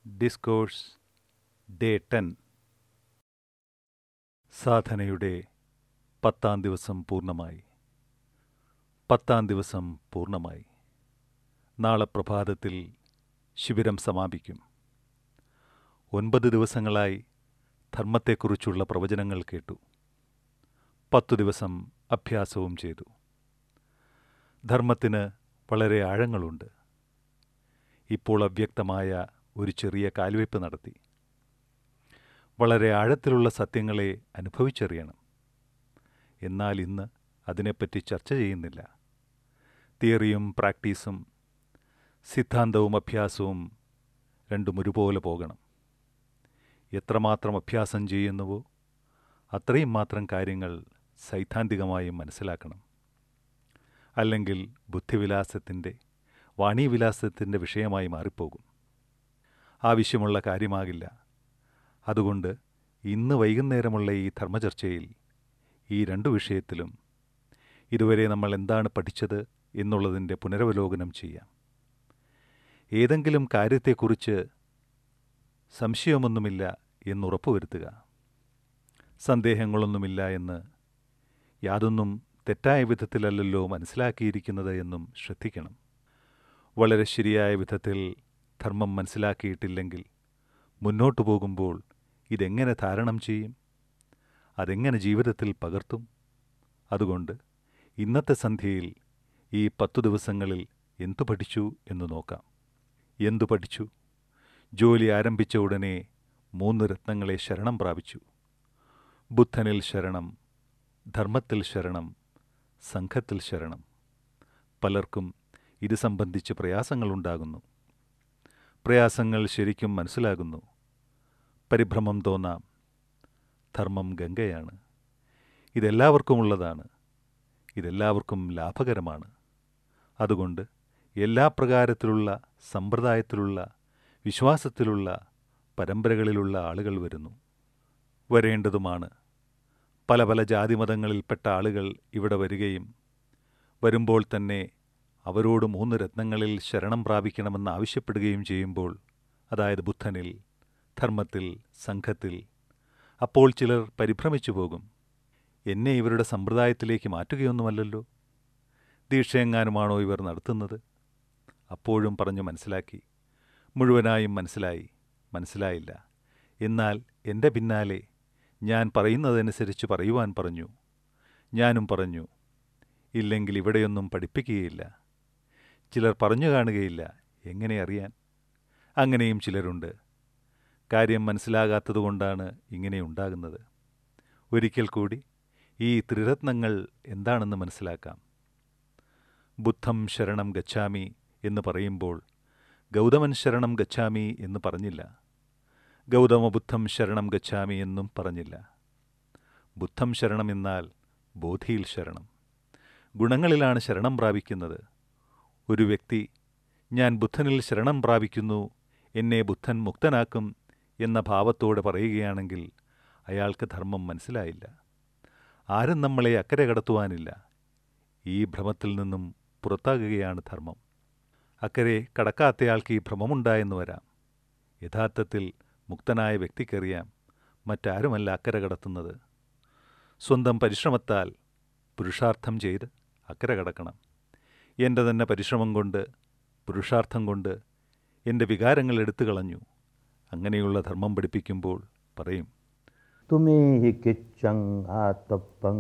discourse day ten സാധനയുടെ പത്താം ദിവസം പൂർണ്ണമായി പത്താം ദിവസം പൂർണ്ണമായി നാളെ പ്രഭാതത്തിൽ ശിബിരം സമാപിക്കും ഒൻപത് ദിവസങ്ങളായി ധർമ്മത്തെക്കുറിച്ചുള്ള പ്രവചനങ്ങൾ കേട്ടു പത്തു ദിവസം അഭ്യാസവും ചെയ്തു ധർമ്മത്തിന് വളരെ ആഴങ്ങളുണ്ട് ഇപ്പോൾ അവ്യക്തമായ ഒരു ചെറിയ കാൽവയ്പ് നടത്തി വളരെ ആഴത്തിലുള്ള സത്യങ്ങളെ അനുഭവിച്ചറിയണം എന്നാൽ ഇന്ന് അതിനെപ്പറ്റി ചർച്ച ചെയ്യുന്നില്ല തിയറിയും പ്രാക്ടീസും സിദ്ധാന്തവും അഭ്യാസവും രണ്ടും ഒരുപോലെ പോകണം എത്രമാത്രം അഭ്യാസം ചെയ്യുന്നുവോ അത്രയും മാത്രം കാര്യങ്ങൾ സൈദ്ധാന്തികമായും മനസ്സിലാക്കണം അല്ലെങ്കിൽ ബുദ്ധിവിലാസത്തിൻ്റെ വാണീവിലാസത്തിൻ്റെ വിഷയമായി മാറിപ്പോകും ആവശ്യമുള്ള കാര്യമാകില്ല അതുകൊണ്ട് ഇന്ന് വൈകുന്നേരമുള്ള ഈ ധർമ്മചർച്ചയിൽ ഈ രണ്ടു വിഷയത്തിലും ഇതുവരെ നമ്മൾ എന്താണ് പഠിച്ചത് എന്നുള്ളതിൻ്റെ പുനരവലോകനം ചെയ്യാം ഏതെങ്കിലും കാര്യത്തെക്കുറിച്ച് സംശയമൊന്നുമില്ല എന്നുറപ്പുവരുത്തുക സന്ദേഹങ്ങളൊന്നുമില്ല എന്ന് യാതൊന്നും തെറ്റായ വിധത്തിലല്ലല്ലോ മനസ്സിലാക്കിയിരിക്കുന്നത് എന്നും ശ്രദ്ധിക്കണം വളരെ ശരിയായ വിധത്തിൽ ധർമ്മം മനസ്സിലാക്കിയിട്ടില്ലെങ്കിൽ മുന്നോട്ടു പോകുമ്പോൾ ഇതെങ്ങനെ ധാരണം ചെയ്യും അതെങ്ങനെ ജീവിതത്തിൽ പകർത്തും അതുകൊണ്ട് ഇന്നത്തെ സന്ധ്യയിൽ ഈ പത്തു ദിവസങ്ങളിൽ എന്തു പഠിച്ചു എന്ന് നോക്കാം എന്തു പഠിച്ചു ജോലി ആരംഭിച്ച ഉടനെ മൂന്ന് രത്നങ്ങളെ ശരണം പ്രാപിച്ചു ബുദ്ധനിൽ ശരണം ധർമ്മത്തിൽ ശരണം സംഘത്തിൽ ശരണം പലർക്കും ഇത് സംബന്ധിച്ച് പ്രയാസങ്ങളുണ്ടാകുന്നു പ്രയാസങ്ങൾ ശരിക്കും മനസ്സിലാകുന്നു പരിഭ്രമം തോന്നാം ധർമ്മം ഗംഗയാണ് ഇതെല്ലാവർക്കുമുള്ളതാണ് ഇതെല്ലാവർക്കും ലാഭകരമാണ് അതുകൊണ്ട് എല്ലാ പ്രകാരത്തിലുള്ള സമ്പ്രദായത്തിലുള്ള വിശ്വാസത്തിലുള്ള പരമ്പരകളിലുള്ള ആളുകൾ വരുന്നു വരേണ്ടതുമാണ് പല പല ജാതിമതങ്ങളിൽപ്പെട്ട ആളുകൾ ഇവിടെ വരികയും വരുമ്പോൾ തന്നെ അവരോട് മൂന്ന് രത്നങ്ങളിൽ ശരണം പ്രാപിക്കണമെന്ന് ആവശ്യപ്പെടുകയും ചെയ്യുമ്പോൾ അതായത് ബുദ്ധനിൽ ധർമ്മത്തിൽ സംഘത്തിൽ അപ്പോൾ ചിലർ പരിഭ്രമിച്ചു പോകും എന്നെ ഇവരുടെ സമ്പ്രദായത്തിലേക്ക് മാറ്റുകയൊന്നുമല്ലല്ലോ ദീക്ഷയെങ്ങാനുമാണോ ഇവർ നടത്തുന്നത് അപ്പോഴും പറഞ്ഞു മനസ്സിലാക്കി മുഴുവനായും മനസ്സിലായി മനസ്സിലായില്ല എന്നാൽ എൻ്റെ പിന്നാലെ ഞാൻ പറയുന്നതനുസരിച്ച് പറയുവാൻ പറഞ്ഞു ഞാനും പറഞ്ഞു ഇല്ലെങ്കിൽ ഇവിടെയൊന്നും പഠിപ്പിക്കുകയില്ല ചിലർ പറഞ്ഞു കാണുകയില്ല എങ്ങനെ അറിയാൻ അങ്ങനെയും ചിലരുണ്ട് കാര്യം മനസ്സിലാകാത്തതുകൊണ്ടാണ് ഇങ്ങനെ ഉണ്ടാകുന്നത് ഒരിക്കൽ കൂടി ഈ ത്രിരത്നങ്ങൾ എന്താണെന്ന് മനസ്സിലാക്കാം ബുദ്ധം ശരണം ഗച്ഛാമി എന്ന് പറയുമ്പോൾ ഗൗതമൻ ശരണം ഗച്ഛാമി എന്ന് പറഞ്ഞില്ല ഗൗതമബുദ്ധം ശരണം ഗച്ഛാമി എന്നും പറഞ്ഞില്ല ബുദ്ധം ശരണം എന്നാൽ ബോധിയിൽ ശരണം ഗുണങ്ങളിലാണ് ശരണം പ്രാപിക്കുന്നത് ഒരു വ്യക്തി ഞാൻ ബുദ്ധനിൽ ശരണം പ്രാപിക്കുന്നു എന്നെ ബുദ്ധൻ മുക്തനാക്കും എന്ന ഭാവത്തോടെ പറയുകയാണെങ്കിൽ അയാൾക്ക് ധർമ്മം മനസ്സിലായില്ല ആരും നമ്മളെ അക്കരെ കടത്തുവാനില്ല ഈ ഭ്രമത്തിൽ നിന്നും പുറത്താകുകയാണ് ധർമ്മം അക്കരെ കടക്കാത്തയാൾക്ക് ഈ ഭ്രമമുണ്ടായെന്ന് വരാം യഥാർത്ഥത്തിൽ മുക്തനായ വ്യക്തിക്കറിയാം മറ്റാരുമല്ല അക്കരെ കടത്തുന്നത് സ്വന്തം പരിശ്രമത്താൽ പുരുഷാർത്ഥം ചെയ്ത് അക്കരെ കടക്കണം എൻ്റെ തന്നെ പരിശ്രമം കൊണ്ട് പുരുഷാർത്ഥം കൊണ്ട് എൻ്റെ വികാരങ്ങൾ എടുത്തു കളഞ്ഞു അങ്ങനെയുള്ള ധർമ്മം പഠിപ്പിക്കുമ്പോൾ പറയും തുമേ ഹി കിച്ചങ് ആത്തപ്പങ്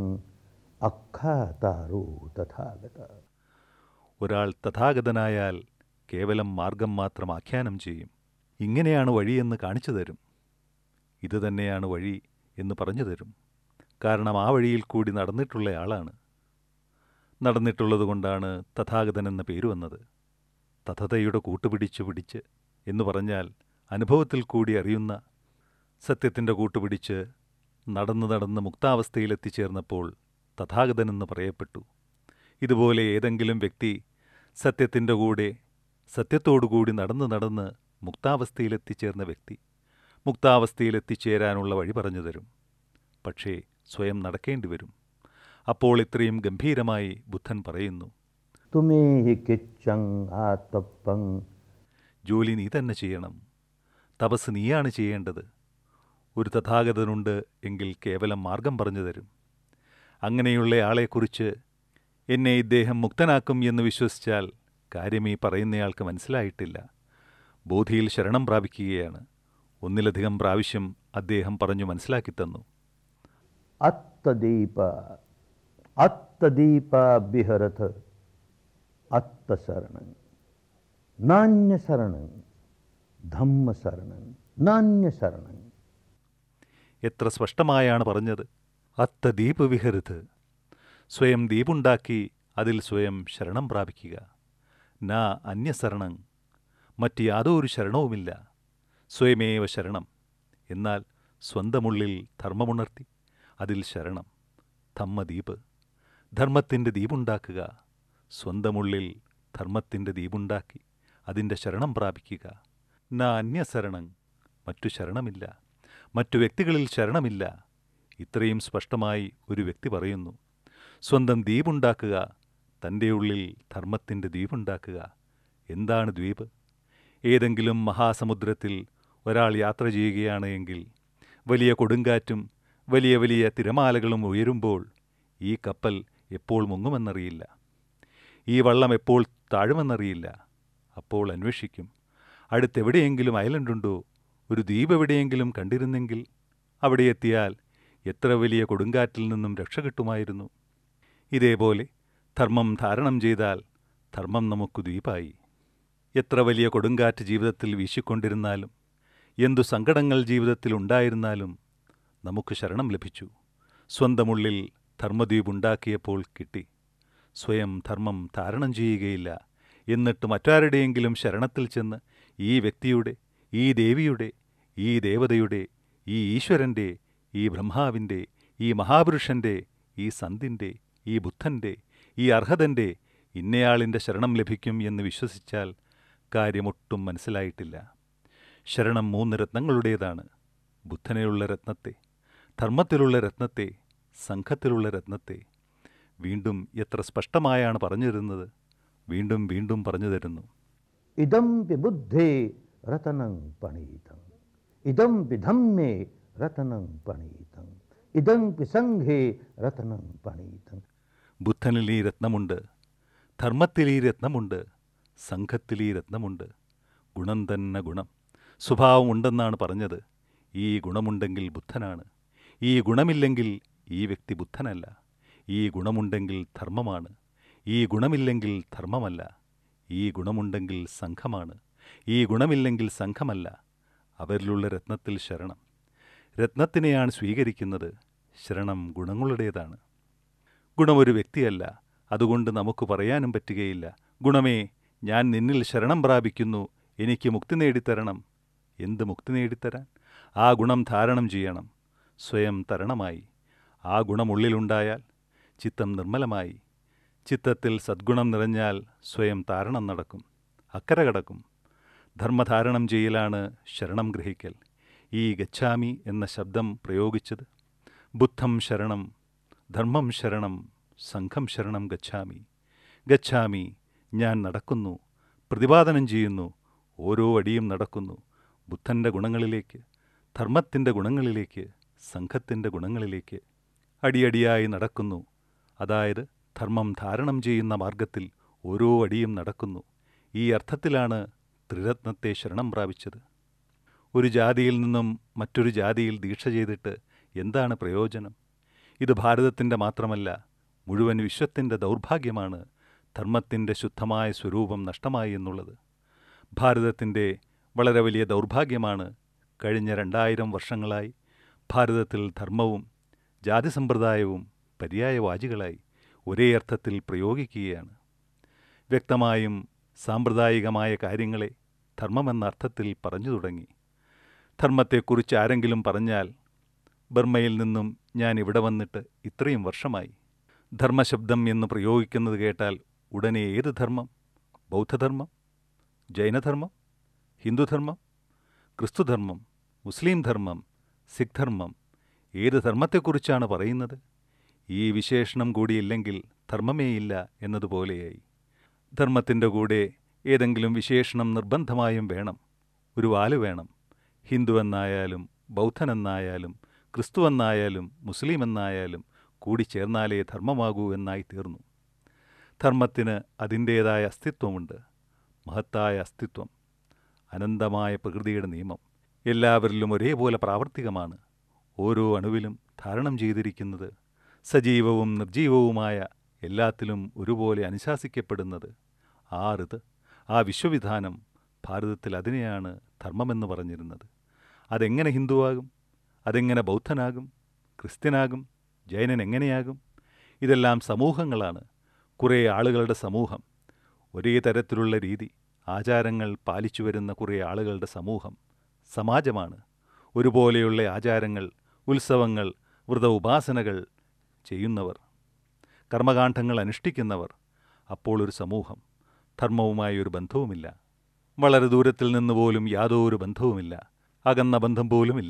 അഖാതാരോ തഥാഗത ഒരാൾ തഥാഗതനായാൽ കേവലം മാർഗം മാത്രം ആഖ്യാനം ചെയ്യും ഇങ്ങനെയാണ് വഴിയെന്ന് കാണിച്ചു തരും ഇത് തന്നെയാണ് വഴി എന്ന് പറഞ്ഞു തരും കാരണം ആ വഴിയിൽ കൂടി നടന്നിട്ടുള്ള ആളാണ് നടന്നിട്ടുള്ളതുകൊണ്ടാണ് തഥാഗതൻ എന്ന പേര് വന്നത് തഥതയുടെ കൂട്ടുപിടിച്ച് പിടിച്ച് എന്ന് പറഞ്ഞാൽ അനുഭവത്തിൽ കൂടി അറിയുന്ന സത്യത്തിൻ്റെ കൂട്ടുപിടിച്ച് നടന്ന് നടന്ന് മുക്താവസ്ഥയിലെത്തിച്ചേർന്നപ്പോൾ തഥാഗതനെന്ന് പറയപ്പെട്ടു ഇതുപോലെ ഏതെങ്കിലും വ്യക്തി സത്യത്തിൻ്റെ കൂടെ സത്യത്തോടുകൂടി നടന്ന് നടന്ന് മുക്താവസ്ഥയിലെത്തിച്ചേർന്ന വ്യക്തി മുക്താവസ്ഥയിലെത്തിച്ചേരാനുള്ള വഴി പറഞ്ഞു തരും പക്ഷേ സ്വയം നടക്കേണ്ടി വരും അപ്പോൾ ഇത്രയും ഗംഭീരമായി ബുദ്ധൻ പറയുന്നു തുമേ ഹി കിച്ചങ് ആത്തപ്പങ് ജോലി നീ തന്നെ ചെയ്യണം തപസ് നീയാണ് ചെയ്യേണ്ടത് ഒരു തഥാഗതനുണ്ട് എങ്കിൽ കേവലം മാർഗം പറഞ്ഞു തരും അങ്ങനെയുള്ള ആളെക്കുറിച്ച് എന്നെ ഇദ്ദേഹം മുക്തനാക്കും എന്ന് വിശ്വസിച്ചാൽ കാര്യം ഈ പറയുന്നയാൾക്ക് മനസ്സിലായിട്ടില്ല ബോധിയിൽ ശരണം പ്രാപിക്കുകയാണ് ഒന്നിലധികം പ്രാവശ്യം അദ്ദേഹം പറഞ്ഞു മനസ്സിലാക്കി തന്നു അത്തദീപ അത്തദീപ ബിഹരഥ അത്തശരണം നാണ്യശരണം ധമ്മശരണം നാണ്യശരണം എത്ര സ്പഷ്ടമായാണ് പറഞ്ഞത് അത്ത ദീപ് വിഹരുത് സ്വയം ദീപുണ്ടാക്കി അതിൽ സ്വയം ശരണം പ്രാപിക്കുക നാ അന്യശരണം മറ്റ് യാതൊരു ശരണവുമില്ല സ്വയമേവ ശരണം എന്നാൽ സ്വന്തമുള്ളിൽ ധർമ്മമുണർത്തി അതിൽ ശരണം ധമ്മദീപ് ധർമ്മത്തിൻ്റെ ദീപുണ്ടാക്കുക സ്വന്തമുള്ളിൽ ധർമ്മത്തിൻ്റെ ദീപുണ്ടാക്കി അതിൻ്റെ ശരണം പ്രാപിക്കുക നാ അന്യശരണം മറ്റു ശരണമില്ല മറ്റു വ്യക്തികളിൽ ശരണമില്ല ഇത്രയും സ്പഷ്ടമായി ഒരു വ്യക്തി പറയുന്നു സ്വന്തം ദ്വീപുണ്ടാക്കുക തൻ്റെ ഉള്ളിൽ ധർമ്മത്തിൻ്റെ ദ്വീപുണ്ടാക്കുക എന്താണ് ദ്വീപ് ഏതെങ്കിലും മഹാസമുദ്രത്തിൽ ഒരാൾ യാത്ര ചെയ്യുകയാണ് എങ്കിൽ വലിയ കൊടുങ്കാറ്റും വലിയ വലിയ തിരമാലകളും ഉയരുമ്പോൾ ഈ കപ്പൽ എപ്പോൾ മുങ്ങുമെന്നറിയില്ല ഈ വള്ളം എപ്പോൾ താഴുമെന്നറിയില്ല അപ്പോൾ അന്വേഷിക്കും അടുത്തെവിടെയെങ്കിലും ഐലൻഡുണ്ടോ ഒരു ദ്വീപ് എവിടെയെങ്കിലും കണ്ടിരുന്നെങ്കിൽ അവിടെ എത്തിയാൽ എത്ര വലിയ കൊടുങ്കാറ്റിൽ നിന്നും രക്ഷ കിട്ടുമായിരുന്നു ഇതേപോലെ ധർമ്മം ധാരണം ചെയ്താൽ ധർമ്മം നമുക്ക് ദ്വീപായി എത്ര വലിയ കൊടുങ്കാറ്റ് ജീവിതത്തിൽ വീശിക്കൊണ്ടിരുന്നാലും എന്തു സങ്കടങ്ങൾ ജീവിതത്തിൽ ഉണ്ടായിരുന്നാലും നമുക്ക് ശരണം ലഭിച്ചു സ്വന്തമുള്ളിൽ ധർമ്മദ്വീപുണ്ടാക്കിയപ്പോൾ കിട്ടി സ്വയം ധർമ്മം ധാരണം ചെയ്യുകയില്ല എന്നിട്ട് മറ്റാരുടെയെങ്കിലും ശരണത്തിൽ ചെന്ന് ഈ വ്യക്തിയുടെ ഈ ദേവിയുടെ ഈ ദേവതയുടെ ഈ ഈശ്വരൻ്റെ ഈ ബ്രഹ്മാവിൻ്റെ ഈ മഹാപുരുഷൻ്റെ ഈ സന്തിൻ്റെ ഈ ബുദ്ധൻ്റെ ഈ അർഹതൻ്റെ ഇന്നയാളിൻ്റെ ശരണം ലഭിക്കും എന്ന് വിശ്വസിച്ചാൽ കാര്യമൊട്ടും മനസ്സിലായിട്ടില്ല ശരണം മൂന്ന് രത്നങ്ങളുടേതാണ് ബുദ്ധനെയുള്ള രത്നത്തെ ധർമ്മത്തിലുള്ള രത്നത്തെ സംഘത്തിലുള്ള രത്നത്തെ വീണ്ടും എത്ര സ്പഷ്ടമായാണ് പറഞ്ഞു തരുന്നത് വീണ്ടും വീണ്ടും പറഞ്ഞു തരുന്നു ഇതം പി ബുദ്ധേ രതനം പണീതം ഇതം പി ധമ്മേ രതനം പണീതം ഇതം പി സംഘേ രതനം പണീതം ബുദ്ധനിൽ ഈ രത്നമുണ്ട് ധർമ്മത്തിൽ ഈ രത്നമുണ്ട് സംഘത്തിൽ ഈ രത്നമുണ്ട് ഗുണം തന്നെ ഗുണം സ്വഭാവമുണ്ടെന്നാണ് പറഞ്ഞത് ഈ ഗുണമുണ്ടെങ്കിൽ ബുദ്ധനാണ് ഈ ഗുണമില്ലെങ്കിൽ ഈ വ്യക്തി ബുദ്ധനല്ല ഈ ഗുണമുണ്ടെങ്കിൽ ധർമ്മമാണ് ഈ ഗുണമില്ലെങ്കിൽ ധർമ്മമല്ല ഈ ഗുണമുണ്ടെങ്കിൽ സംഘമാണ് ഈ ഗുണമില്ലെങ്കിൽ സംഘമല്ല അവരിലുള്ള രത്നത്തിൽ ശരണം രത്നത്തിനെയാണ് സ്വീകരിക്കുന്നത് ശരണം ഗുണങ്ങളുടേതാണ് ഗുണമൊരു വ്യക്തിയല്ല അതുകൊണ്ട് നമുക്ക് പറയാനും പറ്റുകയില്ല ഗുണമേ ഞാൻ നിന്നിൽ ശരണം പ്രാപിക്കുന്നു എനിക്ക് മുക്തി നേടിത്തരണം എന്ത് മുക്തി നേടിത്തരാൻ ആ ഗുണം ധാരണം ചെയ്യണം സ്വയം തരണമായി ആ ഗുണമുള്ളിലുണ്ടായാൽ ചിത്തം നിർമ്മലമായി ചിത്തത്തിൽ സദ്ഗുണം നിറഞ്ഞാൽ സ്വയം താരണം നടക്കും അക്കരെ കടക്കും ധർമ്മധാരണം ചെയ്യലാണ് ശരണം ഗ്രഹിക്കൽ ഈ ഗച്ഛാമി എന്ന ശബ്ദം പ്രയോഗിച്ചത് ബുദ്ധം ശരണം ധർമ്മം ശരണം സംഘം ശരണം ഗച്ഛാമി ഗച്ഛാമി ഞാൻ നടക്കുന്നു പ്രതിപാദനം ചെയ്യുന്നു ഓരോ അടിയും നടക്കുന്നു ബുദ്ധൻ്റെ ഗുണങ്ങളിലേക്ക് ധർമ്മത്തിൻ്റെ ഗുണങ്ങളിലേക്ക് സംഘത്തിൻ്റെ ഗുണങ്ങളിലേക്ക് അടിയടിയായി നടക്കുന്നു അതായത് ധർമ്മം ധാരണം ചെയ്യുന്ന മാർഗത്തിൽ ഓരോ അടിയും നടക്കുന്നു ഈ അർത്ഥത്തിലാണ് ത്രിരത്നത്തെ ശരണം പ്രാപിച്ചത് ഒരു ജാതിയിൽ നിന്നും മറ്റൊരു ജാതിയിൽ ദീക്ഷ ചെയ്തിട്ട് എന്താണ് പ്രയോജനം ഇത് ഭാരതത്തിൻ്റെ മാത്രമല്ല മുഴുവൻ വിശ്വത്തിൻ്റെ ദൗർഭാഗ്യമാണ് ധർമ്മത്തിൻ്റെ ശുദ്ധമായ സ്വരൂപം നഷ്ടമായി എന്നുള്ളത് ഭാരതത്തിൻ്റെ വളരെ വലിയ ദൗർഭാഗ്യമാണ് കഴിഞ്ഞ രണ്ടായിരം വർഷങ്ങളായി ഭാരതത്തിൽ ധർമ്മവും ജാതി സമ്പ്രദായവും പര്യായവാചികളായി ഒരേ അർത്ഥത്തിൽ പ്രയോഗിക്കുകയാണ് വ്യക്തമായും സാമ്പ്രദായികമായ കാര്യങ്ങളെ ധർമ്മമെന്ന അർത്ഥത്തിൽ പറഞ്ഞു തുടങ്ങി ധർമ്മത്തെക്കുറിച്ച് ആരെങ്കിലും പറഞ്ഞാൽ ബർമ്മയിൽ നിന്നും ഞാൻ ഇവിടെ വന്നിട്ട് ഇത്രയും വർഷമായി ധർമ്മശബ്ദം എന്ന് പ്രയോഗിക്കുന്നത് കേട്ടാൽ ഉടനെ ഏത് ധർമ്മം ബൗദ്ധധർമ്മം ജൈനധർമ്മം ഹിന്ദുധർമ്മം ക്രിസ്തുധർമ്മം മുസ്ലിം ധർമ്മം സിഖ് ധർമ്മം ഏത് ധർമ്മത്തെക്കുറിച്ചാണ് പറയുന്നത് ഈ വിശേഷണം കൂടിയില്ലെങ്കിൽ ധർമ്മമേയില്ല എന്നതുപോലെയായി ധർമ്മത്തിൻ്റെ കൂടെ ഏതെങ്കിലും വിശേഷണം നിർബന്ധമായും വേണം ഒരു വാല് വേണം ഹിന്ദുവെന്നായാലും ബൗദ്ധനെന്നായാലും ക്രിസ്തുവെന്നായാലും മുസ്ലിം എന്നായാലും കൂടിച്ചേർന്നാലേ ധർമ്മമാകൂ എന്നായി തീർന്നു ധർമ്മത്തിന് അതിൻ്റേതായ അസ്തിത്വമുണ്ട് മഹത്തായ അസ്തിത്വം അനന്തമായ പ്രകൃതിയുടെ നിയമം എല്ലാവരിലും ഒരേപോലെ പ്രാവർത്തികമാണ് ഓരോ അണുവിലും ധാരണം ചെയ്തിരിക്കുന്നത് സജീവവും നിർജീവവുമായ എല്ലാത്തിലും ഒരുപോലെ അനുശാസിക്കപ്പെടുന്നത് ആ ഋത് ആ വിശ്വവിധാനം ഭാരതത്തിൽ അതിനെയാണ് ധർമ്മമെന്ന് പറഞ്ഞിരുന്നത് അതെങ്ങനെ ഹിന്ദുവാകും അതെങ്ങനെ ബൗദ്ധനാകും ക്രിസ്ത്യനാകും ജൈനൻ എങ്ങനെയാകും ഇതെല്ലാം സമൂഹങ്ങളാണ് കുറേ ആളുകളുടെ സമൂഹം ഒരേ തരത്തിലുള്ള രീതി ആചാരങ്ങൾ പാലിച്ചു വരുന്ന കുറേ ആളുകളുടെ സമൂഹം സമാജമാണ് ഒരുപോലെയുള്ള ആചാരങ്ങൾ ഉത്സവങ്ങൾ വ്രത ഉപാസനകൾ ചെയ്യുന്നവർ കർമ്മകാന്ഡങ്ങൾ അനുഷ്ഠിക്കുന്നവർ അപ്പോൾ ഒരു സമൂഹം ധർമ്മവുമായി ഒരു ബന്ധവുമില്ല വളരെ ദൂരത്തിൽ നിന്ന് പോലും യാതൊരു ബന്ധവുമില്ല അകന്ന ബന്ധം പോലുമില്ല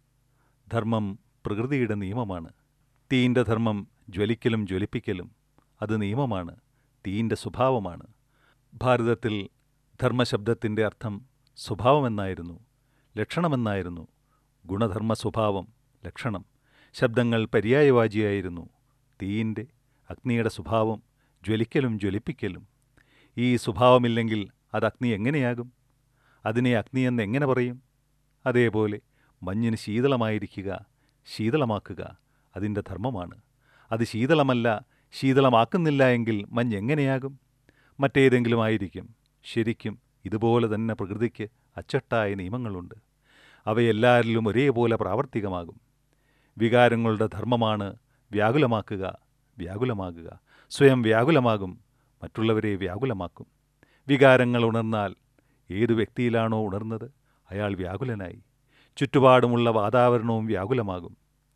ധർമ്മം പ്രകൃതിയുടെ നിയമമാണ് തീയിൻ്റെ ധർമ്മം ജ്വലിക്കലും ജ്വലിപ്പിക്കലും അത് നിയമമാണ് തീയിൻ്റെ സ്വഭാവമാണ് ഭാരതത്തിൽ ധർമ്മശബ്ദത്തിൻ്റെ അർത്ഥം സ്വഭാവമെന്നായിരുന്നു ലക്ഷണമെന്നായിരുന്നു ഗുണധർമ്മ സ്വഭാവം ലക്ഷണം ശബ്ദങ്ങൾ പര്യായവാചിയായിരുന്നു തീയിൻ്റെ അഗ്നിയുടെ സ്വഭാവം ജ്വലിക്കലും ജ്വലിപ്പിക്കലും ഈ സ്വഭാവമില്ലെങ്കിൽ അത് അഗ്നി എങ്ങനെയാകും അതിനെ അഗ്നിയെന്ന് എങ്ങനെ പറയും അതേപോലെ മഞ്ഞിന് ശീതളമായിരിക്കുക ശീതളമാക്കുക അതിൻ്റെ ധർമ്മമാണ് അത് ശീതളമല്ല ശീതളമാക്കുന്നില്ല എങ്കിൽ മഞ്ഞ് എങ്ങനെയാകും മറ്റേതെങ്കിലും ആയിരിക്കും ശരിക്കും ഇതുപോലെ തന്നെ പ്രകൃതിക്ക് അച്ചട്ടായ നിയമങ്ങളുണ്ട് അവയെല്ലാരിലും ഒരേപോലെ പ്രാവർത്തികമാകും വികാരങ്ങളുടെ ധർമ്മമാണ് വ്യാകുലമാക്കുക വ്യാകുലമാകുക സ്വയം വ്യാകുലമാകും മറ്റുള്ളവരെ വ്യാകുലമാക്കും വികാരങ്ങൾ ഉണർന്നാൽ ഏതു വ്യക്തിയിലാണോ ഉണർന്നത് അയാൾ വ്യാകുലനായി ചുറ്റുപാടുമുള്ള വാതാവരണവും വ്യാകുലമാകും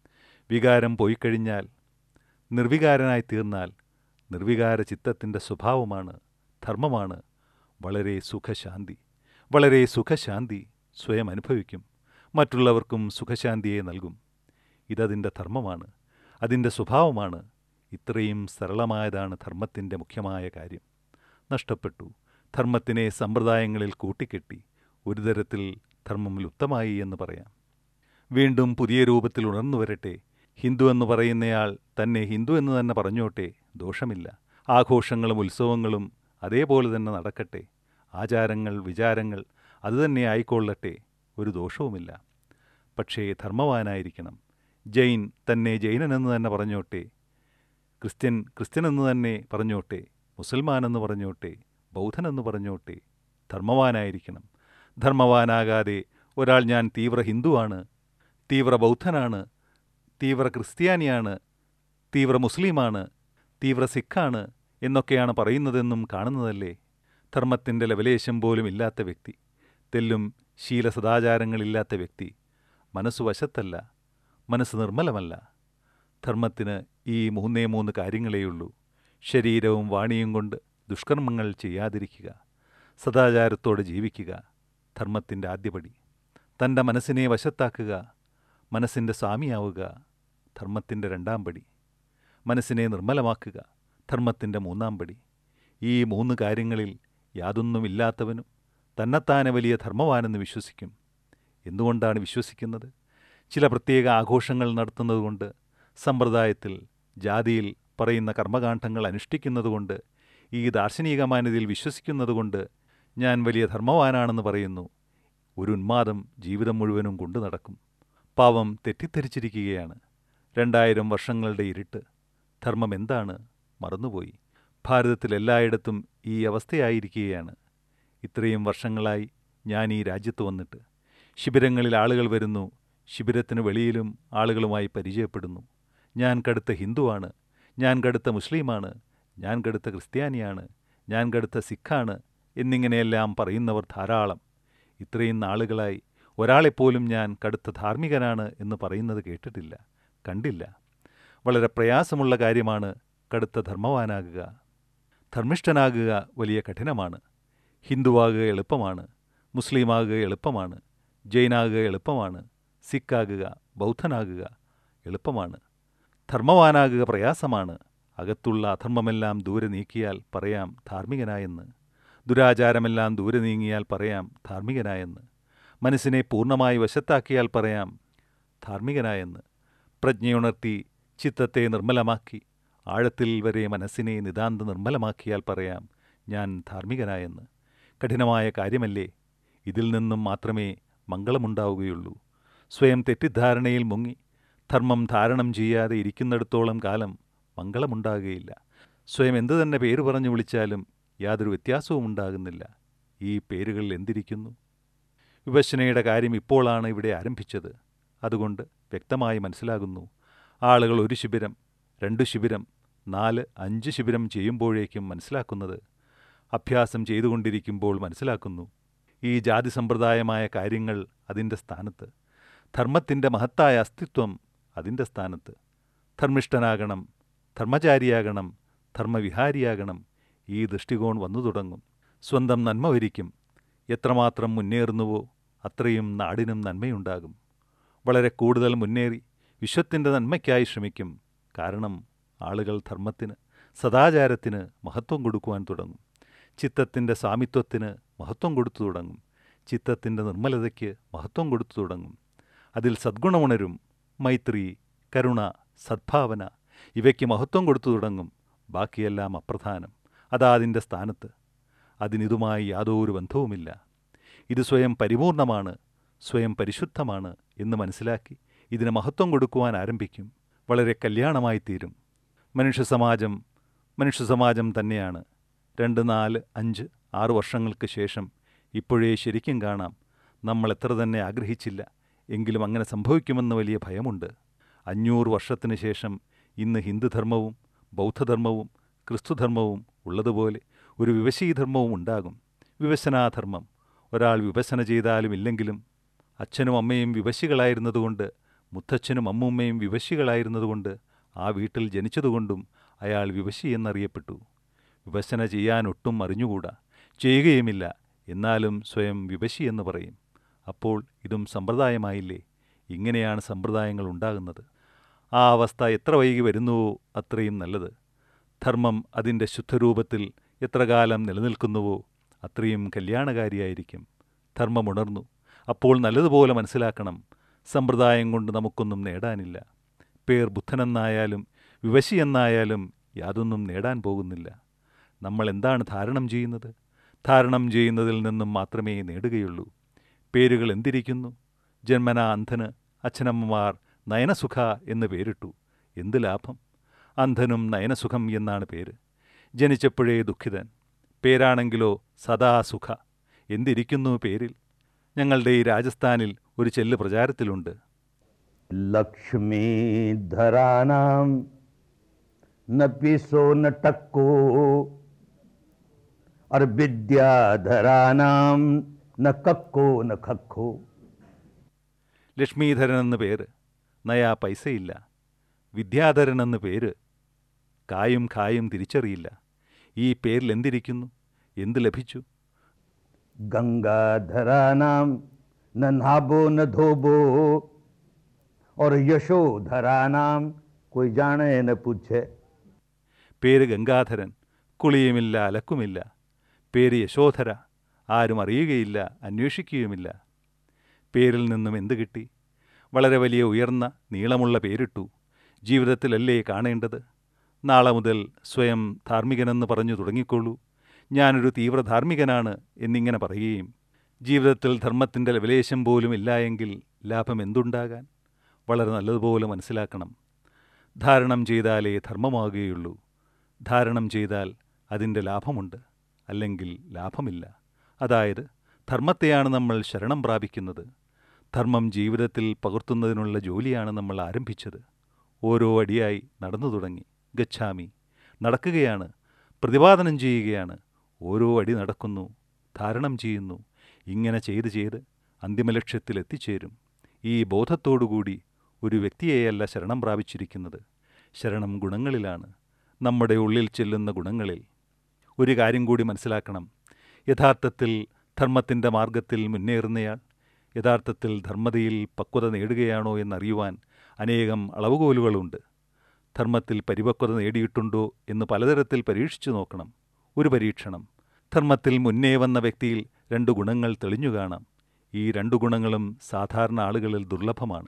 വികാരം പോയിക്കഴിഞ്ഞാൽ നിർവികാരനായി തീർന്നാൽ നിർവികാര ചിത്തത്തിൻ്റെ സ്വഭാവമാണ് ധർമ്മമാണ് വളരെ സുഖശാന്തി വളരെ സുഖശാന്തി സ്വയം അനുഭവിക്കും മറ്റുള്ളവർക്കും സുഖശാന്തിയെ നൽകും ഇതതിൻ്റെ ധർമ്മമാണ് അതിൻ്റെ സ്വഭാവമാണ് ഇത്രയും സരളമായതാണ് ധർമ്മത്തിൻ്റെ മുഖ്യമായ കാര്യം നഷ്ടപ്പെട്ടു ധർമ്മത്തിനെ സമ്പ്രദായങ്ങളിൽ കൂട്ടിക്കെട്ടി ഒരു തരത്തിൽ ധർമ്മം ലുപ്തമായി എന്ന് പറയാം വീണ്ടും പുതിയ രൂപത്തിൽ ഉണർന്നു വരട്ടെ ഹിന്ദു എന്ന് പറയുന്നയാൾ തന്നെ ഹിന്ദു എന്ന് തന്നെ പറഞ്ഞോട്ടെ ദോഷമില്ല ആഘോഷങ്ങളും ഉത്സവങ്ങളും അതേപോലെ തന്നെ നടക്കട്ടെ ആചാരങ്ങൾ വിചാരങ്ങൾ അതുതന്നെ ആയിക്കൊള്ളട്ടെ ഒരു ദോഷവുമില്ല പക്ഷേ ധർമ്മവാനായിരിക്കണം ജൈൻ തന്നെ ജൈനനെന്ന് തന്നെ പറഞ്ഞോട്ടെ ക്രിസ്ത്യൻ ക്രിസ്ത്യനെന്ന് തന്നെ പറഞ്ഞോട്ടെ മുസൽമാനെന്ന് പറഞ്ഞോട്ടെ ബൗദ്ധനെന്ന് പറഞ്ഞോട്ടെ ധർമ്മവാനായിരിക്കണം ധർമ്മവാനാകാതെ ഒരാൾ ഞാൻ തീവ്ര ഹിന്ദുവാണ് തീവ്ര ബൗദ്ധനാണ് തീവ്ര ക്രിസ്ത്യാനിയാണ് തീവ്ര മുസ്ലിമാണ് തീവ്ര സിഖാണ് എന്നൊക്കെയാണ് പറയുന്നതെന്നും കാണുന്നതല്ലേ ധർമ്മത്തിൻ്റെ ലവലേശം പോലും ഇല്ലാത്ത വ്യക്തി തെല്ലും ശീല സദാചാരങ്ങളില്ലാത്ത വ്യക്തി മനസ്സു വശത്തല്ല മനസ്സ് നിർമ്മലമല്ല ധർമ്മത്തിന് ഈ മൂന്നേ മൂന്ന് കാര്യങ്ങളേയുള്ളൂ ശരീരവും വാണിയും കൊണ്ട് ദുഷ്കർമ്മങ്ങൾ ചെയ്യാതിരിക്കുക സദാചാരത്തോടെ ജീവിക്കുക ധർമ്മത്തിൻ്റെ ആദ്യപടി തൻ്റെ മനസ്സിനെ വശത്താക്കുക മനസ്സിൻ്റെ സ്വാമിയാവുക ധർമ്മത്തിൻ്റെ രണ്ടാം പടി മനസ്സിനെ നിർമ്മലമാക്കുക ധർമ്മത്തിൻ്റെ മൂന്നാം പടി ഈ മൂന്ന് കാര്യങ്ങളിൽ യാതൊന്നുമില്ലാത്തവനും തന്നെത്താനെ വലിയ ധർമ്മവാനെന്ന് വിശ്വസിക്കും എന്തുകൊണ്ടാണ് വിശ്വസിക്കുന്നത് ചില പ്രത്യേക ആഘോഷങ്ങൾ നടത്തുന്നതുകൊണ്ട് സമ്പ്രദായത്തിൽ ജാതിയിൽ പറയുന്ന കർമ്മകാന്ഡങ്ങൾ അനുഷ്ഠിക്കുന്നതുകൊണ്ട് ഈ ദാർശനികമാനതയിൽ വിശ്വസിക്കുന്നതുകൊണ്ട് ഞാൻ വലിയ ധർമ്മവാനാണെന്ന് പറയുന്നു ഒരു ഉന്മാദം ജീവിതം മുഴുവനും കൊണ്ടു നടക്കും പാവം തെറ്റിദ്ധരിച്ചിരിക്കുകയാണ് രണ്ടായിരം വർഷങ്ങളുടെ ഇരുട്ട് ധർമ്മം എന്താണ് മറന്നുപോയി ഭാരതത്തിൽ എല്ലായിടത്തും ഈ അവസ്ഥയായിരിക്കുകയാണ് ഇത്രയും വർഷങ്ങളായി ഞാൻ ഈ രാജ്യത്ത് വന്നിട്ട് ശിബിരങ്ങളിൽ ആളുകൾ വരുന്നു ശിബിരത്തിന് വെളിയിലും ആളുകളുമായി പരിചയപ്പെടുന്നു ഞാൻ കടുത്ത ഹിന്ദുവാണ് ഞാൻ കടുത്ത മുസ്ലിമാണ് ഞാൻ കടുത്ത ക്രിസ്ത്യാനിയാണ് ഞാൻ കടുത്ത സിഖാണ് എന്നിങ്ങനെയെല്ലാം പറയുന്നവർ ധാരാളം ഇത്രയും നാളുകളായി ഒരാളെപ്പോലും ഞാൻ കടുത്ത ധാർമ്മികനാണ് എന്ന് പറയുന്നത് കേട്ടിട്ടില്ല കണ്ടില്ല വളരെ പ്രയാസമുള്ള കാര്യമാണ് കടുത്ത ധർമ്മവാനാകുക ധർമ്മിഷ്ഠനാകുക വലിയ കഠിനമാണ് ഹിന്ദുവാകുക എളുപ്പമാണ് മുസ്ലിമാകുക എളുപ്പമാണ് ജൈനാകുക എളുപ്പമാണ് സിഖാകുക ബൗദ്ധനാകുക എളുപ്പമാണ് ധർമ്മവാനാകുക പ്രയാസമാണ് അകത്തുള്ള അധർമ്മമെല്ലാം ദൂരെ നീക്കിയാൽ പറയാം ധാർമ്മികനായെന്ന് ദുരാചാരമെല്ലാം ദൂരെ നീങ്ങിയാൽ പറയാം ധാർമ്മികനായെന്ന് മനസ്സിനെ പൂർണ്ണമായി വശത്താക്കിയാൽ പറയാം ധാർമ്മികനായെന്ന് പ്രജ്ഞയുണർത്തി ചിത്തത്തെ നിർമ്മലമാക്കി ആഴത്തിൽ വരെ മനസ്സിനെ നിതാന്ത നിർമ്മലമാക്കിയാൽ പറയാം ഞാൻ ധാർമ്മികനായെന്ന് കഠിനമായ കാര്യമല്ലേ ഇതിൽ നിന്നും മാത്രമേ മംഗളമുണ്ടാവുകയുള്ളൂ സ്വയം തെറ്റിദ്ധാരണയിൽ മുങ്ങി ധർമ്മം ധാരണം ചെയ്യാതെ ഇരിക്കുന്നിടത്തോളം കാലം മംഗളമുണ്ടാകുകയില്ല സ്വയം എന്തു തന്നെ പേര് പറഞ്ഞു വിളിച്ചാലും യാതൊരു വ്യത്യാസവും ഉണ്ടാകുന്നില്ല ഈ പേരുകളിൽ എന്തിരിക്കുന്നു വിവശനയുടെ കാര്യം ഇപ്പോഴാണ് ഇവിടെ ആരംഭിച്ചത് അതുകൊണ്ട് വ്യക്തമായി മനസ്സിലാകുന്നു ആളുകൾ ഒരു ശിബിരം രണ്ട് ശിബിരം നാല് അഞ്ച് ശിബിരം ചെയ്യുമ്പോഴേക്കും മനസ്സിലാക്കുന്നത് അഭ്യാസം ചെയ്തുകൊണ്ടിരിക്കുമ്പോൾ മനസ്സിലാക്കുന്നു ഈ ജാതി സമ്പ്രദായമായ കാര്യങ്ങൾ അതിൻ്റെ സ്ഥാനത്ത് ധർമ്മത്തിൻ്റെ മഹത്തായ അസ്തിത്വം അതിൻ്റെ സ്ഥാനത്ത് ധർമ്മിഷ്ഠനാകണം ധർമ്മചാരിയാകണം ധർമ്മവിഹാരിയാകണം ഈ ദൃഷ്ടികോൺ വന്നു തുടങ്ങും സ്വന്തം നന്മ വരിക്കും എത്രമാത്രം മുന്നേറുന്നുവോ അത്രയും നാടിനും നന്മയുണ്ടാകും വളരെ കൂടുതൽ മുന്നേറി വിശ്വത്തിൻ്റെ നന്മയ്ക്കായി ശ്രമിക്കും കാരണം ആളുകൾ ധർമ്മത്തിന് സദാചാരത്തിന് മഹത്വം കൊടുക്കുവാൻ തുടങ്ങും ചിത്തത്തിൻ്റെ സാമിത്വത്തിന് മഹത്വം കൊടുത്തു തുടങ്ങും ചിത്തത്തിൻ്റെ നിർമ്മലതയ്ക്ക് മഹത്വം കൊടുത്തു തുടങ്ങും അതിൽ സദ്ഗുണമുണരും മൈത്രി കരുണ സദ്ഭാവന ഇവയ്ക്ക് മഹത്വം കൊടുത്തു തുടങ്ങും ബാക്കിയെല്ലാം അപ്രധാനം അതാ അതിൻ്റെ സ്ഥാനത്ത് അതിനിതുമായി യാതൊരു ബന്ധവുമില്ല ഇത് സ്വയം പരിപൂർണമാണ് സ്വയം പരിശുദ്ധമാണ് എന്ന് മനസ്സിലാക്കി ഇതിന് മഹത്വം കൊടുക്കുവാൻ ആരംഭിക്കും വളരെ കല്യാണമായി തീരും മനുഷ്യസമാജം മനുഷ്യസമാജം തന്നെയാണ് രണ്ട് നാല് അഞ്ച് ആറ് വർഷങ്ങൾക്ക് ശേഷം ഇപ്പോഴേ ശരിക്കും കാണാം നമ്മൾ എത്ര തന്നെ ആഗ്രഹിച്ചില്ല എങ്കിലും അങ്ങനെ സംഭവിക്കുമെന്ന് വലിയ ഭയമുണ്ട് അഞ്ഞൂറ് വർഷത്തിന് ശേഷം ഇന്ന് ഹിന്ദുധർമ്മവും ബൗദ്ധധർമ്മവും ക്രിസ്തുധർമ്മവും ഉള്ളതുപോലെ ഒരു വിവശീധർമ്മവും ഉണ്ടാകും വിവശനാധർമ്മം ഒരാൾ വിവശന ചെയ്താലും ഇല്ലെങ്കിലും അച്ഛനും അമ്മയും വിവശികളായിരുന്നതുകൊണ്ട് മുത്തച്ഛനും അമ്മൂമ്മയും വിവശികളായിരുന്നതുകൊണ്ട് ആ വീട്ടിൽ ജനിച്ചതുകൊണ്ടും അയാൾ വിവശി എന്നറിയപ്പെട്ടു വിവശന ചെയ്യാൻ ഒട്ടും അറിഞ്ഞുകൂടാ ചെയ്യുകയുമില്ല എന്നാലും സ്വയം വിവശി എന്ന് പറയും അപ്പോൾ ഇതും സമ്പ്രദായമായില്ലേ ഇങ്ങനെയാണ് സമ്പ്രദായങ്ങൾ ഉണ്ടാകുന്നത് ആ അവസ്ഥ എത്ര വൈകി വരുന്നുവോ അത്രയും നല്ലത് ധർമ്മം അതിൻ്റെ ശുദ്ധരൂപത്തിൽ എത്ര കാലം നിലനിൽക്കുന്നുവോ അത്രയും കല്യാണകാരിയായിരിക്കും ധർമ്മമുണർന്നു അപ്പോൾ നല്ലതുപോലെ മനസ്സിലാക്കണം സമ്പ്രദായം കൊണ്ട് നമുക്കൊന്നും നേടാനില്ല പേർ ബുദ്ധനെന്നായാലും വിവശി എന്നായാലും യാതൊന്നും നേടാൻ പോകുന്നില്ല നമ്മൾ എന്താണ് ധാരണം ചെയ്യുന്നത് ധാരണം ചെയ്യുന്നതിൽ നിന്നും മാത്രമേ നേടുകയുള്ളൂ പേരുകൾ എന്തിരിക്കുന്നു ജന്മന അന്ധന് അച്ഛനമ്മമാർ നയനസുഖ എന്ന് പേരിട്ടു എന്ത് ലാഭം അന്ധനും നയനസുഖം എന്നാണ് പേര് ജനിച്ചപ്പോഴേ ദുഃഖിതൻ പേരാണെങ്കിലോ സദാ സുഖ എന്തിരിക്കുന്നു പേരിൽ ഞങ്ങളുടെ ഈ രാജസ്ഥാനിൽ ഒരു ചെല്ല് പ്രചാരത്തിലുണ്ട് लक्ष्मीधराणां न पिसो न टक्को और विद्याधराणां न कक्को न खक्को ലക്ഷ്മീധരൻ എന്ന് പേര് നയാ പൈസയില്ല വിദ്യാധരൻ എന്ന് പേര് കായും ഖായും തിരിച്ചറിയില്ല ഈ പേരിൽ എന്തിരിക്കുന്നു എന്ത് ലഭിച്ചു गंगाधराणां न नाबो न धोबो और यशोधराणां कोई जाने न पूछे പേര് ഗംഗാധരൻ കുളിയുമില്ല അലക്കുമില്ല പേര് യശോധര ആരും അറിയുകയില്ല അന്വേഷിക്കുകയുമില്ല പേരിൽ നിന്നും എന്ത് കിട്ടി വളരെ വലിയ ഉയർന്ന നീളമുള്ള പേരിട്ടു ജീവിതത്തിലല്ലേ കാണേണ്ടത് നാളെ മുതൽ സ്വയം ധാർമ്മികനെന്ന് പറഞ്ഞു തുടങ്ങിക്കോളൂ ഞാനൊരു തീവ്ര ധാർമ്മികനാണ് എന്നിങ്ങനെ പറയുകയും ജീവിതത്തിൽ ധർമ്മത്തിൻ്റെ ലവലേശം പോലും ഇല്ല എങ്കിൽ ലാഭം എന്തുണ്ടാകാൻ വളരെ നല്ലതുപോലെ മനസ്സിലാക്കണം ധാരണം ചെയ്താലേ ധർമ്മമാകുകയുള്ളൂ ധാരണം ചെയ്താൽ അതിൻ്റെ ലാഭമുണ്ട് അല്ലെങ്കിൽ ലാഭമില്ല അതായത് ധർമ്മത്തെയാണ് നമ്മൾ ശരണം പ്രാപിക്കുന്നത് ധർമ്മം ജീവിതത്തിൽ പകർത്തുന്നതിനുള്ള ജോലിയാണ് നമ്മൾ ആരംഭിച്ചത് ഓരോ അടിയായി നടന്നു തുടങ്ങി ഗച്ഛാമി നടക്കുകയാണ് പ്രതിപാദനം ചെയ്യുകയാണ് ഓരോ അടി നടക്കുന്നു ധാരണം ചെയ്യുന്നു ഇങ്ങനെ ചെയ്ത് ചെയ്ത് അന്തിമലക്ഷ്യത്തിൽ എത്തിച്ചേരും ഈ ബോധത്തോടുകൂടി ഒരു വ്യക്തിയെയല്ല ശരണം പ്രാപിച്ചിരിക്കുന്നത് ശരണം ഗുണങ്ങളിലാണ് നമ്മുടെ ഉള്ളിൽ ചെല്ലുന്ന ഗുണങ്ങളിൽ ഒരു കാര്യം കൂടി മനസ്സിലാക്കണം യഥാർത്ഥത്തിൽ ധർമ്മത്തിൻ്റെ മാർഗത്തിൽ മുന്നേറുന്നയാൾ യഥാർത്ഥത്തിൽ ധർമ്മതയിൽ പക്വത നേടുകയാണോ എന്നറിയുവാൻ അനേകം അളവുകോലുകളുണ്ട് ധർമ്മത്തിൽ പരിപക്വത നേടിയിട്ടുണ്ടോ എന്ന് പലതരത്തിൽ പരീക്ഷിച്ചു നോക്കണം ഒരു പരീക്ഷണം ധർമ്മത്തിൽ മുന്നേ വന്ന വ്യക്തിയിൽ രണ്ട് ഗുണങ്ങൾ തെളിഞ്ഞു കാണാം ഈ രണ്ടു ഗുണങ്ങളും സാധാരണ ആളുകളിൽ ദുർലഭമാണ്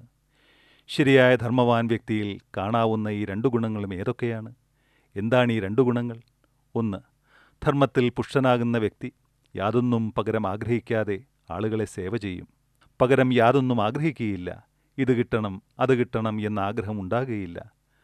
ശരിയായ ധർമ്മവാൻ വ്യക്തിയിൽ കാണാവുന്ന ഈ രണ്ടു ഗുണങ്ങളും ഏതൊക്കെയാണ് എന്താണ് ഈ രണ്ടു ഗുണങ്ങൾ ഒന്ന് ധർമ്മത്തിൽ പുഷ്ടനാകുന്ന വ്യക്തി യാതൊന്നും പകരം ആഗ്രഹിക്കാതെ ആളുകളെ സേവ ചെയ്യും പകരം യാതൊന്നും ആഗ്രഹിക്കുകയില്ല ഇത് കിട്ടണം അത് കിട്ടണം എന്ന ആഗ്രഹം ഉണ്ടാകുകയില്ല